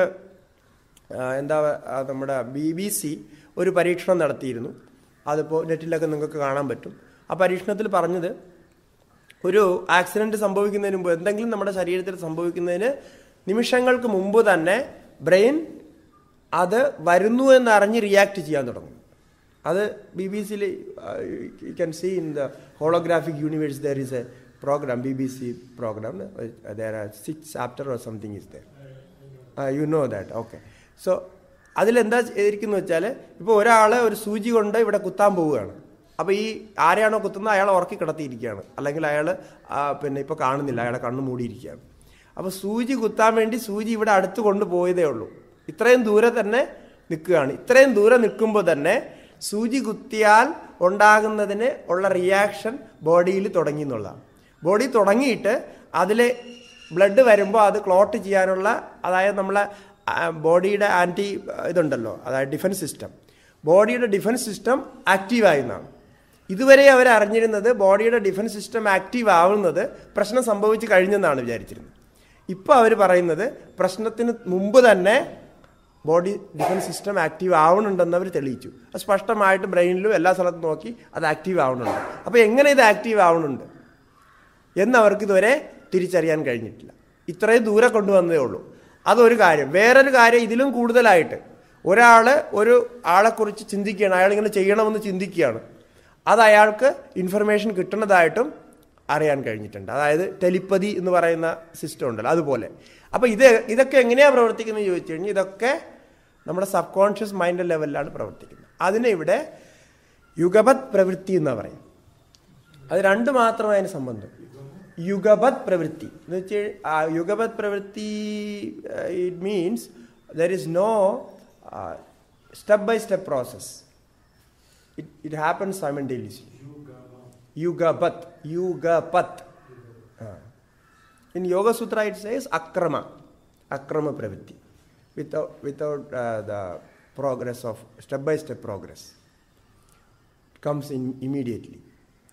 എന്താ ആ, നമ്മുടെ ബി ബി സി ഒരു പരീക്ഷണം നടത്തിയിരുന്നു അതിപ്പോൾ നെറ്റിലൊക്കെ നിങ്ങൾക്ക് കാണാൻ പറ്റും ആ പരീക്ഷണത്തിൽ പറഞ്ഞത് ഒരു ആക്സിഡന്റ് സംഭവിക്കുന്നതിന് മുമ്പ് എന്തെങ്കിലും നമ്മുടെ ശരീരത്തിൽ സംഭവിക്കുന്നതിന് നിമിഷങ്ങൾക്ക് മുമ്പ് തന്നെ ബ്രെയിൻ അത് വരുന്നു എന്ന് അറിഞ്ഞ് റിയാക്ട് ചെയ്യാൻ തുടങ്ങും അത് ബി ബി സിയിൽ you can see in the holographic universe there is a program B B C program there are six chapter or something is there you know that okay so അതിലെന്താ ചെയ്തിരിക്കുന്നു വെച്ചാൽ ഇപ്പോൾ ഒരാൾ ഒരു സൂചി കൊണ്ട് ഇവിടെ കുത്താൻ പോവുകയാണ് അപ്പോൾ ഈ ആരെയാണോ കുത്തുന്നത് അയാൾ ഉറക്കി കിടത്തിയിരിക്കുകയാണ് അല്ലെങ്കിൽ അയാൾ പിന്നെ ഇപ്പോൾ കാണുന്നില്ല അയാളെ കണ്ണ് മൂടിയിരിക്കുകയാണ് അപ്പോൾ സൂചി കുത്താൻ വേണ്ടി സൂചി ഇവിടെ അടുത്ത് കൊണ്ടുപോയതേ ഉള്ളൂ ഇത്രയും ദൂരെ തന്നെ നിൽക്കുകയാണ് ഇത്രയും ദൂരെ നിൽക്കുമ്പോൾ തന്നെ സൂചി കുത്തിയാൽ ഉണ്ടാകുന്നതിന് ഉള്ള റിയാക്ഷൻ ബോഡിയിൽ തുടങ്ങി എന്നുള്ളതാണ് ബോഡി തുടങ്ങിയിട്ട് അതിൽ ബ്ലഡ് വരുമ്പോൾ അത് ക്ലോട്ട് ചെയ്യാനുള്ള അതായത് നമ്മളെ ബോഡിയുടെ ആൻറ്റി ഇതുണ്ടല്ലോ അതായത് ഡിഫൻസ് സിസ്റ്റം ബോഡിയുടെ ഡിഫൻസ് സിസ്റ്റം ആക്റ്റീവ് ആയിരുന്നാണ് ഇതുവരെ അവർ അറിഞ്ഞിരുന്നത് ബോഡിയുടെ ഡിഫൻസ് സിസ്റ്റം ആക്റ്റീവ് ആവുന്നത് പ്രശ്നം സംഭവിച്ചു കഴിഞ്ഞെന്നാണ് വിചാരിച്ചിരുന്നത് ഇപ്പോൾ അവർ പറയുന്നത് പ്രശ്നത്തിന് മുമ്പ് തന്നെ ബോഡി ഡിഫൻസ് സിസ്റ്റം ആക്റ്റീവ് ആവണുണ്ടെന്ന് അവർ തെളിയിച്ചു അത് സ്പഷ്ടമായിട്ട് ബ്രെയിനിലും എല്ലാ സ്ഥലത്തും നോക്കി അത് ആക്റ്റീവ് ആവണുണ്ട് അപ്പോൾ എങ്ങനെ ഇത് ആക്റ്റീവ് ആവണുണ്ട് എന്നവർക്ക് ഇതുവരെ തിരിച്ചറിയാൻ കഴിഞ്ഞിട്ടില്ല ഇത്രയും ദൂരെ കൊണ്ടുവന്നതേ ഉള്ളൂ അതൊരു കാര്യം വേറൊരു കാര്യം ഇതിലും കൂടുതലായിട്ട് ഒരാൾ ഒരു ആളെക്കുറിച്ച് ചിന്തിക്കുകയാണ് അയാൾ ഇങ്ങനെ ചെയ്യണമെന്ന് ചിന്തിക്കുകയാണ് അത് അയാൾക്ക് ഇൻഫർമേഷൻ കിട്ടുന്നതായിട്ടും അറിയാൻ കഴിഞ്ഞിട്ടുണ്ട് അതായത് ടെലിപ്പതി എന്ന് പറയുന്ന സിസ്റ്റം ഉണ്ടല്ലോ അതുപോലെ അപ്പോൾ ഇത് ഇതൊക്കെ എങ്ങനെയാണ് പ്രവർത്തിക്കുന്നത് ചോദിച്ചു കഴിഞ്ഞാൽ ഇതൊക്കെ നമ്മുടെ സബ് കോൺഷ്യസ് മൈൻഡ് ലെവലിലാണ് പ്രവർത്തിക്കുന്നത് അതിനെ ഇവിടെ യുഗപത് പ്രവൃത്തി എന്ന് പറയും അത് രണ്ട് മാത്രമേ അതിന് സംബന്ധം യുഗപത് പ്രവൃത്തി എന്ന് വെച്ച് യുഗപത് പ്രവൃത്തി it means there is no step by step process it it happens simultaneously യുഗപത് യുഗപത് ഇൻ യോഗസൂത്ര ഇറ്റ് സേസ് അക്രമ അക്രമ പ്രവൃത്തി without without the progress of step by step progress comes in immediately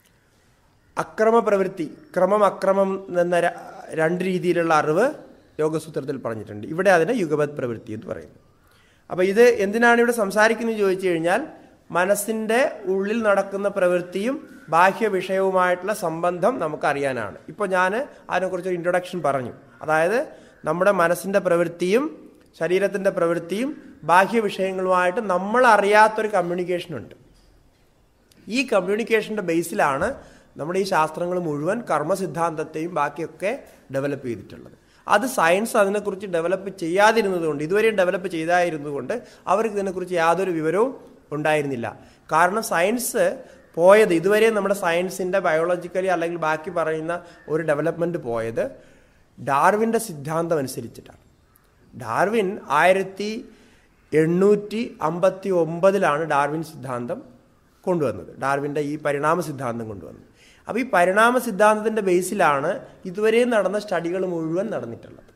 അക്രമ പ്രവൃത്തി ക്രമം അക്രമം എന്ന ര- രണ്ട് രീതിയിലുള്ള അറിവ് യോഗസൂത്രത്തിൽ പറഞ്ഞിട്ടുണ്ട് ഇവിടെ അതിനെ യുഗപത് പ്രവൃത്തി എന്ന് പറയുന്നു അപ്പോൾ ഇത് എന്തിനാണ് ഇവിടെ സംസാരിക്കുന്നത് ചോദിച്ചു കഴിഞ്ഞാൽ മനസ്സിൻ്റെ ഉള്ളിൽ നടക്കുന്ന പ്രവൃത്തിയും ബാഹ്യ വിഷയവുമായിട്ടുള്ള സംബന്ധം നമുക്കറിയാനാണ് ഇപ്പോൾ ഞാൻ അതിനെക്കുറിച്ച് ഒരു ഇൻട്രൊഡക്ഷൻ പറഞ്ഞു അതായത് നമ്മുടെ മനസ്സിൻ്റെ പ്രവൃത്തിയും ശരീരത്തിൻ്റെ പ്രവൃത്തിയും ബാഹ്യ വിഷയങ്ങളുമായിട്ട് നമ്മൾ അറിയാത്തൊരു കമ്മ്യൂണിക്കേഷൻ ഉണ്ട് ഈ കമ്മ്യൂണിക്കേഷൻ്റെ ബേസിലാണ് നമ്മുടെ ഈ ശാസ്ത്രങ്ങൾ മുഴുവൻ കർമ്മസിദ്ധാന്തത്തെയും ബാക്കിയൊക്കെ ഡെവലപ്പ് ചെയ്തിട്ടുള്ളത് അത് സയൻസ് അതിനെക്കുറിച്ച് ഡെവലപ്പ് ചെയ്യാതിരുന്നതുകൊണ്ട് ഇതുവരെയും ഡെവലപ്പ് ചെയ്തായിരുന്നതുകൊണ്ട് അവർക്ക് ഇതിനെക്കുറിച്ച് യാതൊരു വിവരവും ഉണ്ടായിരുന്നില്ല കാരണം സയൻസ് പോയത് ഇതുവരെ നമ്മുടെ സയൻസിൻ്റെ ബയോളജിക്കലി അല്ലെങ്കിൽ ബാക്കി പറയുന്ന ഒരു ഡെവലപ്മെൻറ്റ് പോയത് ഡാർവിൻ്റെ സിദ്ധാന്തം അനുസരിച്ചിട്ടാണ് ഡാർവിൻ ആയിരത്തി എണ്ണൂറ്റി അമ്പത്തി ഒമ്പതിലാണ് ഡാർവിൻ സിദ്ധാന്തം കൊണ്ടുവന്നത് ഡാർവിൻ്റെ ഈ പരിണാമ സിദ്ധാന്തം കൊണ്ടുവന്നത് അപ്പോൾ ഈ പരിണാമ സിദ്ധാന്തത്തിൻ്റെ ബേസിലാണ് ഇതുവരെയും നടന്ന സ്റ്റഡികൾ മുഴുവൻ നടന്നിട്ടുള്ളത്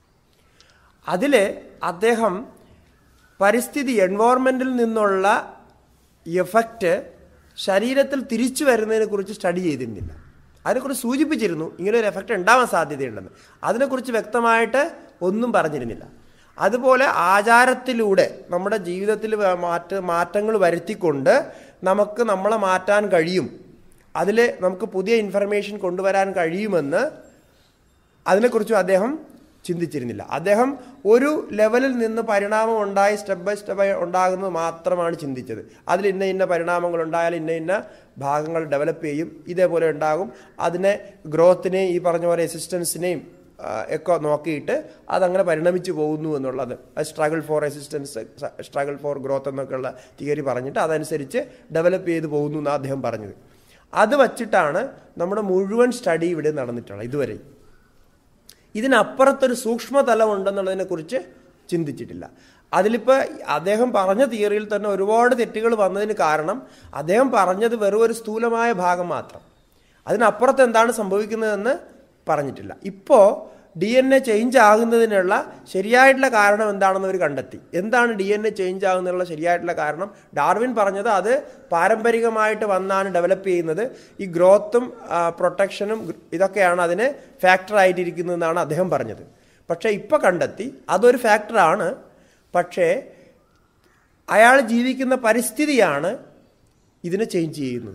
അതിൽ അദ്ദേഹം പരിസ്ഥിതി എൻവോൺമെൻറ്റിൽ നിന്നുള്ള എഫക്റ്റ് ശരീരത്തിൽ തിരിച്ചു വരുന്നതിനെ കുറിച്ച് സ്റ്റഡി ചെയ്തിരുന്നില്ല അതിനെക്കുറിച്ച് സൂചിപ്പിച്ചിരുന്നു ഇങ്ങനെ ഒരു എഫക്റ്റ് ഉണ്ടാവാൻ സാധ്യതയുണ്ടെന്ന് അതിനെക്കുറിച്ച് വ്യക്തമായിട്ട് ഒന്നും പറഞ്ഞിരുന്നില്ല അതുപോലെ ആചാരത്തിലൂടെ നമ്മുടെ ജീവിതത്തിൽ വ- മാറ്റ മാറ്റങ്ങൾ വരുത്തിക്കൊണ്ട് നമുക്ക് നമ്മളെ മാറ്റാൻ കഴിയും അതിൽ നമുക്ക് പുതിയ ഇൻഫർമേഷൻ കൊണ്ടുവരാൻ കഴിയുമെന്ന് അതിനെക്കുറിച്ചും അദ്ദേഹം ചിന്തിച്ചിരുന്നില്ല അദ്ദേഹം ഒരു ലെവലിൽ നിന്ന് പരിണാമം ഉണ്ടായി സ്റ്റെപ്പ് ബൈ സ്റ്റെപ്പ് ഉണ്ടാകുന്നത് മാത്രമാണ് ചിന്തിച്ചത് അതിൽ ഇന്ന ഇന്ന പരിണാമങ്ങൾ ഉണ്ടായാൽ ഇന്ന ഇന്ന ഭാഗങ്ങൾ ഡെവലപ്പ് ചെയ്യും ഇതേപോലെ ഉണ്ടാകും അതിനെ ഗ്രോത്തിനെയും ഈ പറഞ്ഞ പോലെ എസിസ്റ്റൻസിനെയും ഒക്കെ നോക്കിയിട്ട് അതങ്ങനെ പരിണമിച്ചു പോകുന്നു എന്നുള്ളത് struggle for existence struggle for growth എന്നൊക്കെയുള്ള തിയറി പറഞ്ഞിട്ട് അതനുസരിച്ച് ഡെവലപ്പ് ചെയ്ത് പോകുന്നു എന്നാണ് അദ്ദേഹം പറഞ്ഞത് അത് വച്ചിട്ടാണ് നമ്മുടെ മുഴുവൻ സ്റ്റഡി ഇവിടെ നടന്നിട്ടുള്ളത് ഇതുവരെ ഇതിനപ്പുറത്തൊരു സൂക്ഷ്മതലം ഉണ്ടെന്നുള്ളതിനെ കുറിച്ച് ചിന്തിച്ചിട്ടില്ല അതിലിപ്പോൾ അദ്ദേഹം പറഞ്ഞ തിയറിയിൽ തന്നെ ഒരുപാട് തെറ്റുകൾ വന്നതിന് കാരണം അദ്ദേഹം പറഞ്ഞത് വെറും ഒരു സ്ഥൂലമായ ഭാഗം മാത്രം അതിനപ്പുറത്ത് എന്താണ് സംഭവിക്കുന്നതെന്ന് പറഞ്ഞിട്ടില്ല ഇപ്പോൾ ഡി എൻ എ ചേഞ്ച് ആകുന്നതിനുള്ള ശരിയായിട്ടുള്ള കാരണം എന്താണെന്ന് അവർ കണ്ടെത്തി എന്താണ് ഡി എൻ എ ചേഞ്ച് ആകുന്നതിനുള്ള ശരിയായിട്ടുള്ള കാരണം ഡാർവിൻ പറഞ്ഞത് അത് പാരമ്പരികമായിട്ട് വന്നാണ് ഡെവലപ്പ് ചെയ്യുന്നത് ഈ ഗ്രോത്തും പ്രൊട്ടക്ഷനും ഇതൊക്കെയാണ് അതിന് ഫാക്ടർ ആയിട്ടിരിക്കുന്നതെന്നാണ് അദ്ദേഹം പറഞ്ഞത് പക്ഷേ ഇപ്പോൾ കണ്ടെത്തി അതൊരു ഫാക്ടറാണ് പക്ഷേ അയാൾ ജീവിക്കുന്ന പരിസ്ഥിതിയാണ് ഇതിനെ ചേഞ്ച് ചെയ്യുന്നത്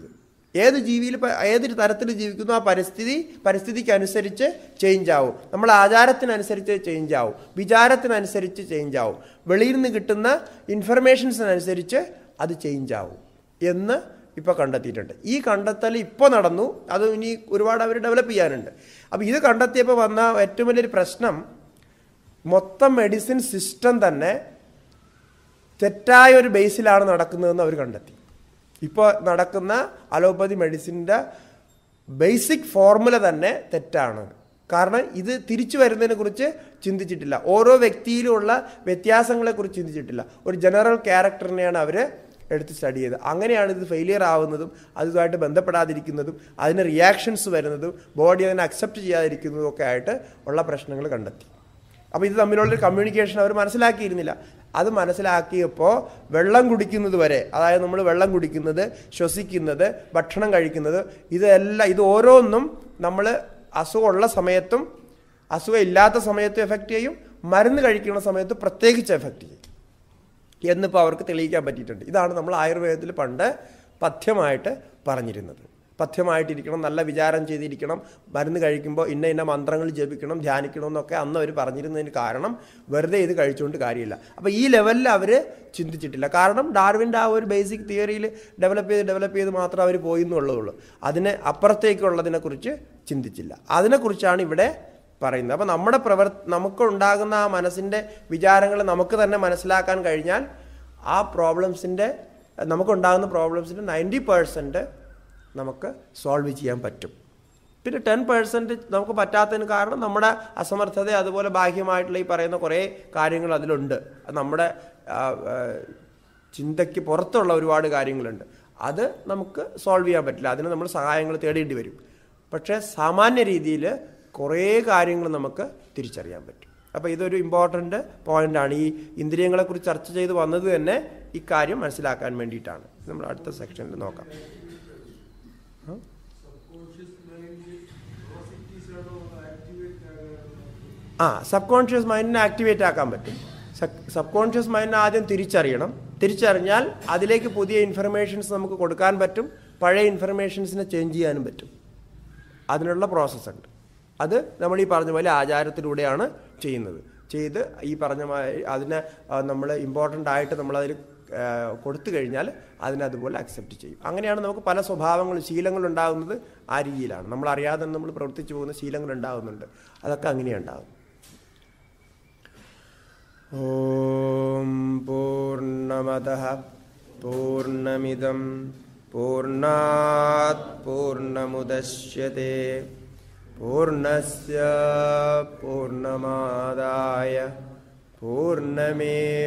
ഏത് ജീവിയിൽ പ- ഏതൊരു തരത്തിൽ ജീവിക്കുന്നു ആ പരിസ്ഥിതി പരിസ്ഥിതിക്ക് അനുസരിച്ച് ചേഞ്ച് ആവും നമ്മൾ ആചാരത്തിനനുസരിച്ച് ചേഞ്ച് ആവും വിചാരത്തിനനുസരിച്ച് ചേഞ്ച് ആവും വെളിയിൽ നിന്ന് കിട്ടുന്ന ഇൻഫർമേഷൻസിനനുസരിച്ച് അത് ചേഞ്ച് ആവും എന്ന് ഇപ്പോൾ കണ്ടെത്തിയിട്ടുണ്ട് ഈ കണ്ടെത്തൽ ഇപ്പോൾ നടന്നു അത് ഇനി ഒരുപാട് അവർ ഡെവലപ്പ് ചെയ്യാനുണ്ട് അപ്പോൾ ഇത് കണ്ടെത്തിയപ്പോൾ വന്ന ഏറ്റവും വലിയൊരു പ്രശ്നം മൊത്തം മെഡിസിൻ സിസ്റ്റം തന്നെ തെറ്റായ ഒരു ബേസിലാണ് നടക്കുന്നതെന്ന് അവർ കണ്ടെത്തി ഇപ്പോൾ നടക്കുന്ന അലോപ്പതി മെഡിസിൻ്റെ ബേസിക് ഫോർമുല തന്നെ തെറ്റാണ് കാരണം ഇത് തിരിച്ചു വരുന്നതിനെ കുറിച്ച് ചിന്തിച്ചിട്ടില്ല ഓരോ വ്യക്തിയിലുമുള്ള വ്യത്യാസങ്ങളെക്കുറിച്ച് ചിന്തിച്ചിട്ടില്ല ഒരു ജനറൽ ക്യാരക്ടറിനെയാണ് അവർ എടുത്ത് സ്റ്റഡി ചെയ്തത് അങ്ങനെയാണ് ഇത് ഫെയിലിയർ ആവുന്നതും അതുമായിട്ട് ബന്ധപ്പെടാതിരിക്കുന്നതും അതിന് റിയാക്ഷൻസ് വരുന്നതും ബോഡി അതിനെ അക്സെപ്റ്റ് ചെയ്യാതിരിക്കുന്നതും ഒക്കെ ആയിട്ട് ഉള്ള പ്രശ്നങ്ങൾ കണ്ടെത്തി അപ്പോൾ ഇത് തമ്മിലുള്ളൊരു കമ്മ്യൂണിക്കേഷൻ അവർ മനസ്സിലാക്കിയിരുന്നില്ല അത് മനസ്സിലാക്കിയപ്പോൾ വെള്ളം കുടിക്കുന്നത് വരെ അതായത് നമ്മൾ വെള്ളം കുടിക്കുന്നത് ശ്വസിക്കുന്നത് ഭക്ഷണം കഴിക്കുന്നത് ഇതെല്ലാം ഇത് ഓരോന്നും നമ്മൾ അസുഖമുള്ള സമയത്തും അസുഖം ഇല്ലാത്ത സമയത്തും എഫക്റ്റ് ചെയ്യും മരുന്ന് കഴിക്കുന്ന സമയത്ത് പ്രത്യേകിച്ച് എഫക്റ്റ് ചെയ്യും എന്നിപ്പോൾ അവർക്ക് തെളിയിക്കാൻ പറ്റിയിട്ടുണ്ട് ഇതാണ് നമ്മൾ ആയുർവേദത്തിൽ പണ്ട് പഥ്യമായിട്ട് പറഞ്ഞിരുന്നത് പഥ്യമായിട്ടിരിക്കണം നല്ല വിചാരം ചെയ്തിരിക്കണം മരുന്ന് കഴിക്കുമ്പോൾ ഇന്ന ഇന്ന മന്ത്രങ്ങൾ ജപിക്കണം ധ്യാനിക്കണം എന്നൊക്കെ അന്ന് അവർ പറഞ്ഞിരുന്നതിന് കാരണം വെറുതെ ഇത് കഴിച്ചുകൊണ്ട് കാര്യമില്ല അപ്പോൾ ഈ ലെവലിൽ അവർ ചിന്തിച്ചിട്ടില്ല കാരണം ഡാർവിൻ്റെ ആ ഒരു ബേസിക് തിയറിയിൽ ഡെവലപ്പ് ചെയ്ത് ഡെവലപ്പ് ചെയ്ത് മാത്രം അവർ പോയി എന്നുള്ളതുള്ളൂ അതിന് അപ്പുറത്തേക്കുള്ളതിനെക്കുറിച്ച് ചിന്തിച്ചില്ല അതിനെക്കുറിച്ചാണ് ഇവിടെ പറയുന്നത് അപ്പോൾ നമ്മുടെ പ്രവർ നമുക്കുണ്ടാകുന്ന ആ മനസ്സിൻ്റെ വിചാരങ്ങൾ നമുക്ക് തന്നെ മനസ്സിലാക്കാൻ കഴിഞ്ഞാൽ ആ പ്രോബ്ലംസിൻ്റെ നമുക്കുണ്ടാകുന്ന പ്രോബ്ലംസിൻ്റെ നയൻറ്റി പേഴ്സൻറ്റ് നമുക്ക് സോൾവ് ചെയ്യാൻ പറ്റും പിന്നെ ടെൻ പേഴ്സൻറ്റ് നമുക്ക് പറ്റാത്തതിന് കാരണം നമ്മുടെ അസമർത്ഥത അതുപോലെ ബാഹ്യമായിട്ടുള്ള ഈ പറയുന്ന കുറേ കാര്യങ്ങൾ അതിലുണ്ട് അത് നമ്മുടെ ആ, ആ, ചിന്തയ്ക്ക് പുറത്തുള്ള ഒരുപാട് കാര്യങ്ങളുണ്ട് അത് നമുക്ക് സോൾവ് ചെയ്യാൻ പറ്റില്ല അതിന് നമ്മൾ സഹായങ്ങൾ തേടേണ്ടി വരും പക്ഷേ സാമാന്യ രീതിയിൽ കുറേ കാര്യങ്ങൾ നമുക്ക് തിരിച്ചറിയാൻ പറ്റും അപ്പോൾ ഇതൊരു ഇമ്പോർട്ടൻ്റ് പോയിൻ്റാണ് ഈ ഇന്ദ്രിയങ്ങളെക്കുറിച്ച് ചർച്ച ചെയ്ത് വന്നത് തന്നെ ഇക്കാര്യം മനസ്സിലാക്കാൻ വേണ്ടിയിട്ടാണ് നമ്മൾ അടുത്ത സെക്ഷനിൽ നോക്കാം ആ സബ് കോൺഷ്യസ് മൈൻഡിനെ ആക്ടിവേറ്റ് ആക്കാൻ പറ്റും സബ് കോൺഷ്യസ് മൈൻഡിനെ ആദ്യം തിരിച്ചറിയണം തിരിച്ചറിഞ്ഞാൽ അതിലേക്ക് പുതിയ ഇൻഫർമേഷൻസ് നമുക്ക് കൊടുക്കാൻ പറ്റും പഴയ ഇൻഫർമേഷൻസിനെ ചേഞ്ച് ചെയ്യാനും പറ്റും അതിനുള്ള പ്രോസസ്സ് ഉണ്ട് അത് നമ്മൾ ഈ പറഞ്ഞ പോലെ ആചാരത്തിലൂടെയാണ് ചെയ്യുന്നത് ചെയ്ത് ഈ പറഞ്ഞ മാതിരി അതിനെ നമ്മൾ ഇമ്പോർട്ടൻ്റ് ആയിട്ട് നമ്മളതിൽ കൊടുത്തു കഴിഞ്ഞാൽ അതിനെ അതുപോലെ അക്സെപ്റ്റ് ചെയ്യും അങ്ങനെയാണ് നമുക്ക് പല സ്വഭാവങ്ങളും ശീലങ്ങളും ഉണ്ടാകുന്നത് ആ രീതിയിലാണ് നമ്മൾ അറിയാതെ തന്നെ നമ്മൾ പ്രവർത്തിച്ചു പോകുന്ന ശീലങ്ങൾ ഉണ്ടാകുന്നുണ്ട് അതൊക്കെ അങ്ങനെയാണ് ഉണ്ടാകുന്നത് ഓം പൂർണ്ണമതഃ പൂർണ്ണമിദം പൂർണ്ണാത് പൂർണ്ണമുദശ്യത്തെ പൂർണ്ണസ്യ പൂർണ്ണമാദായ പൂർണ്ണമേ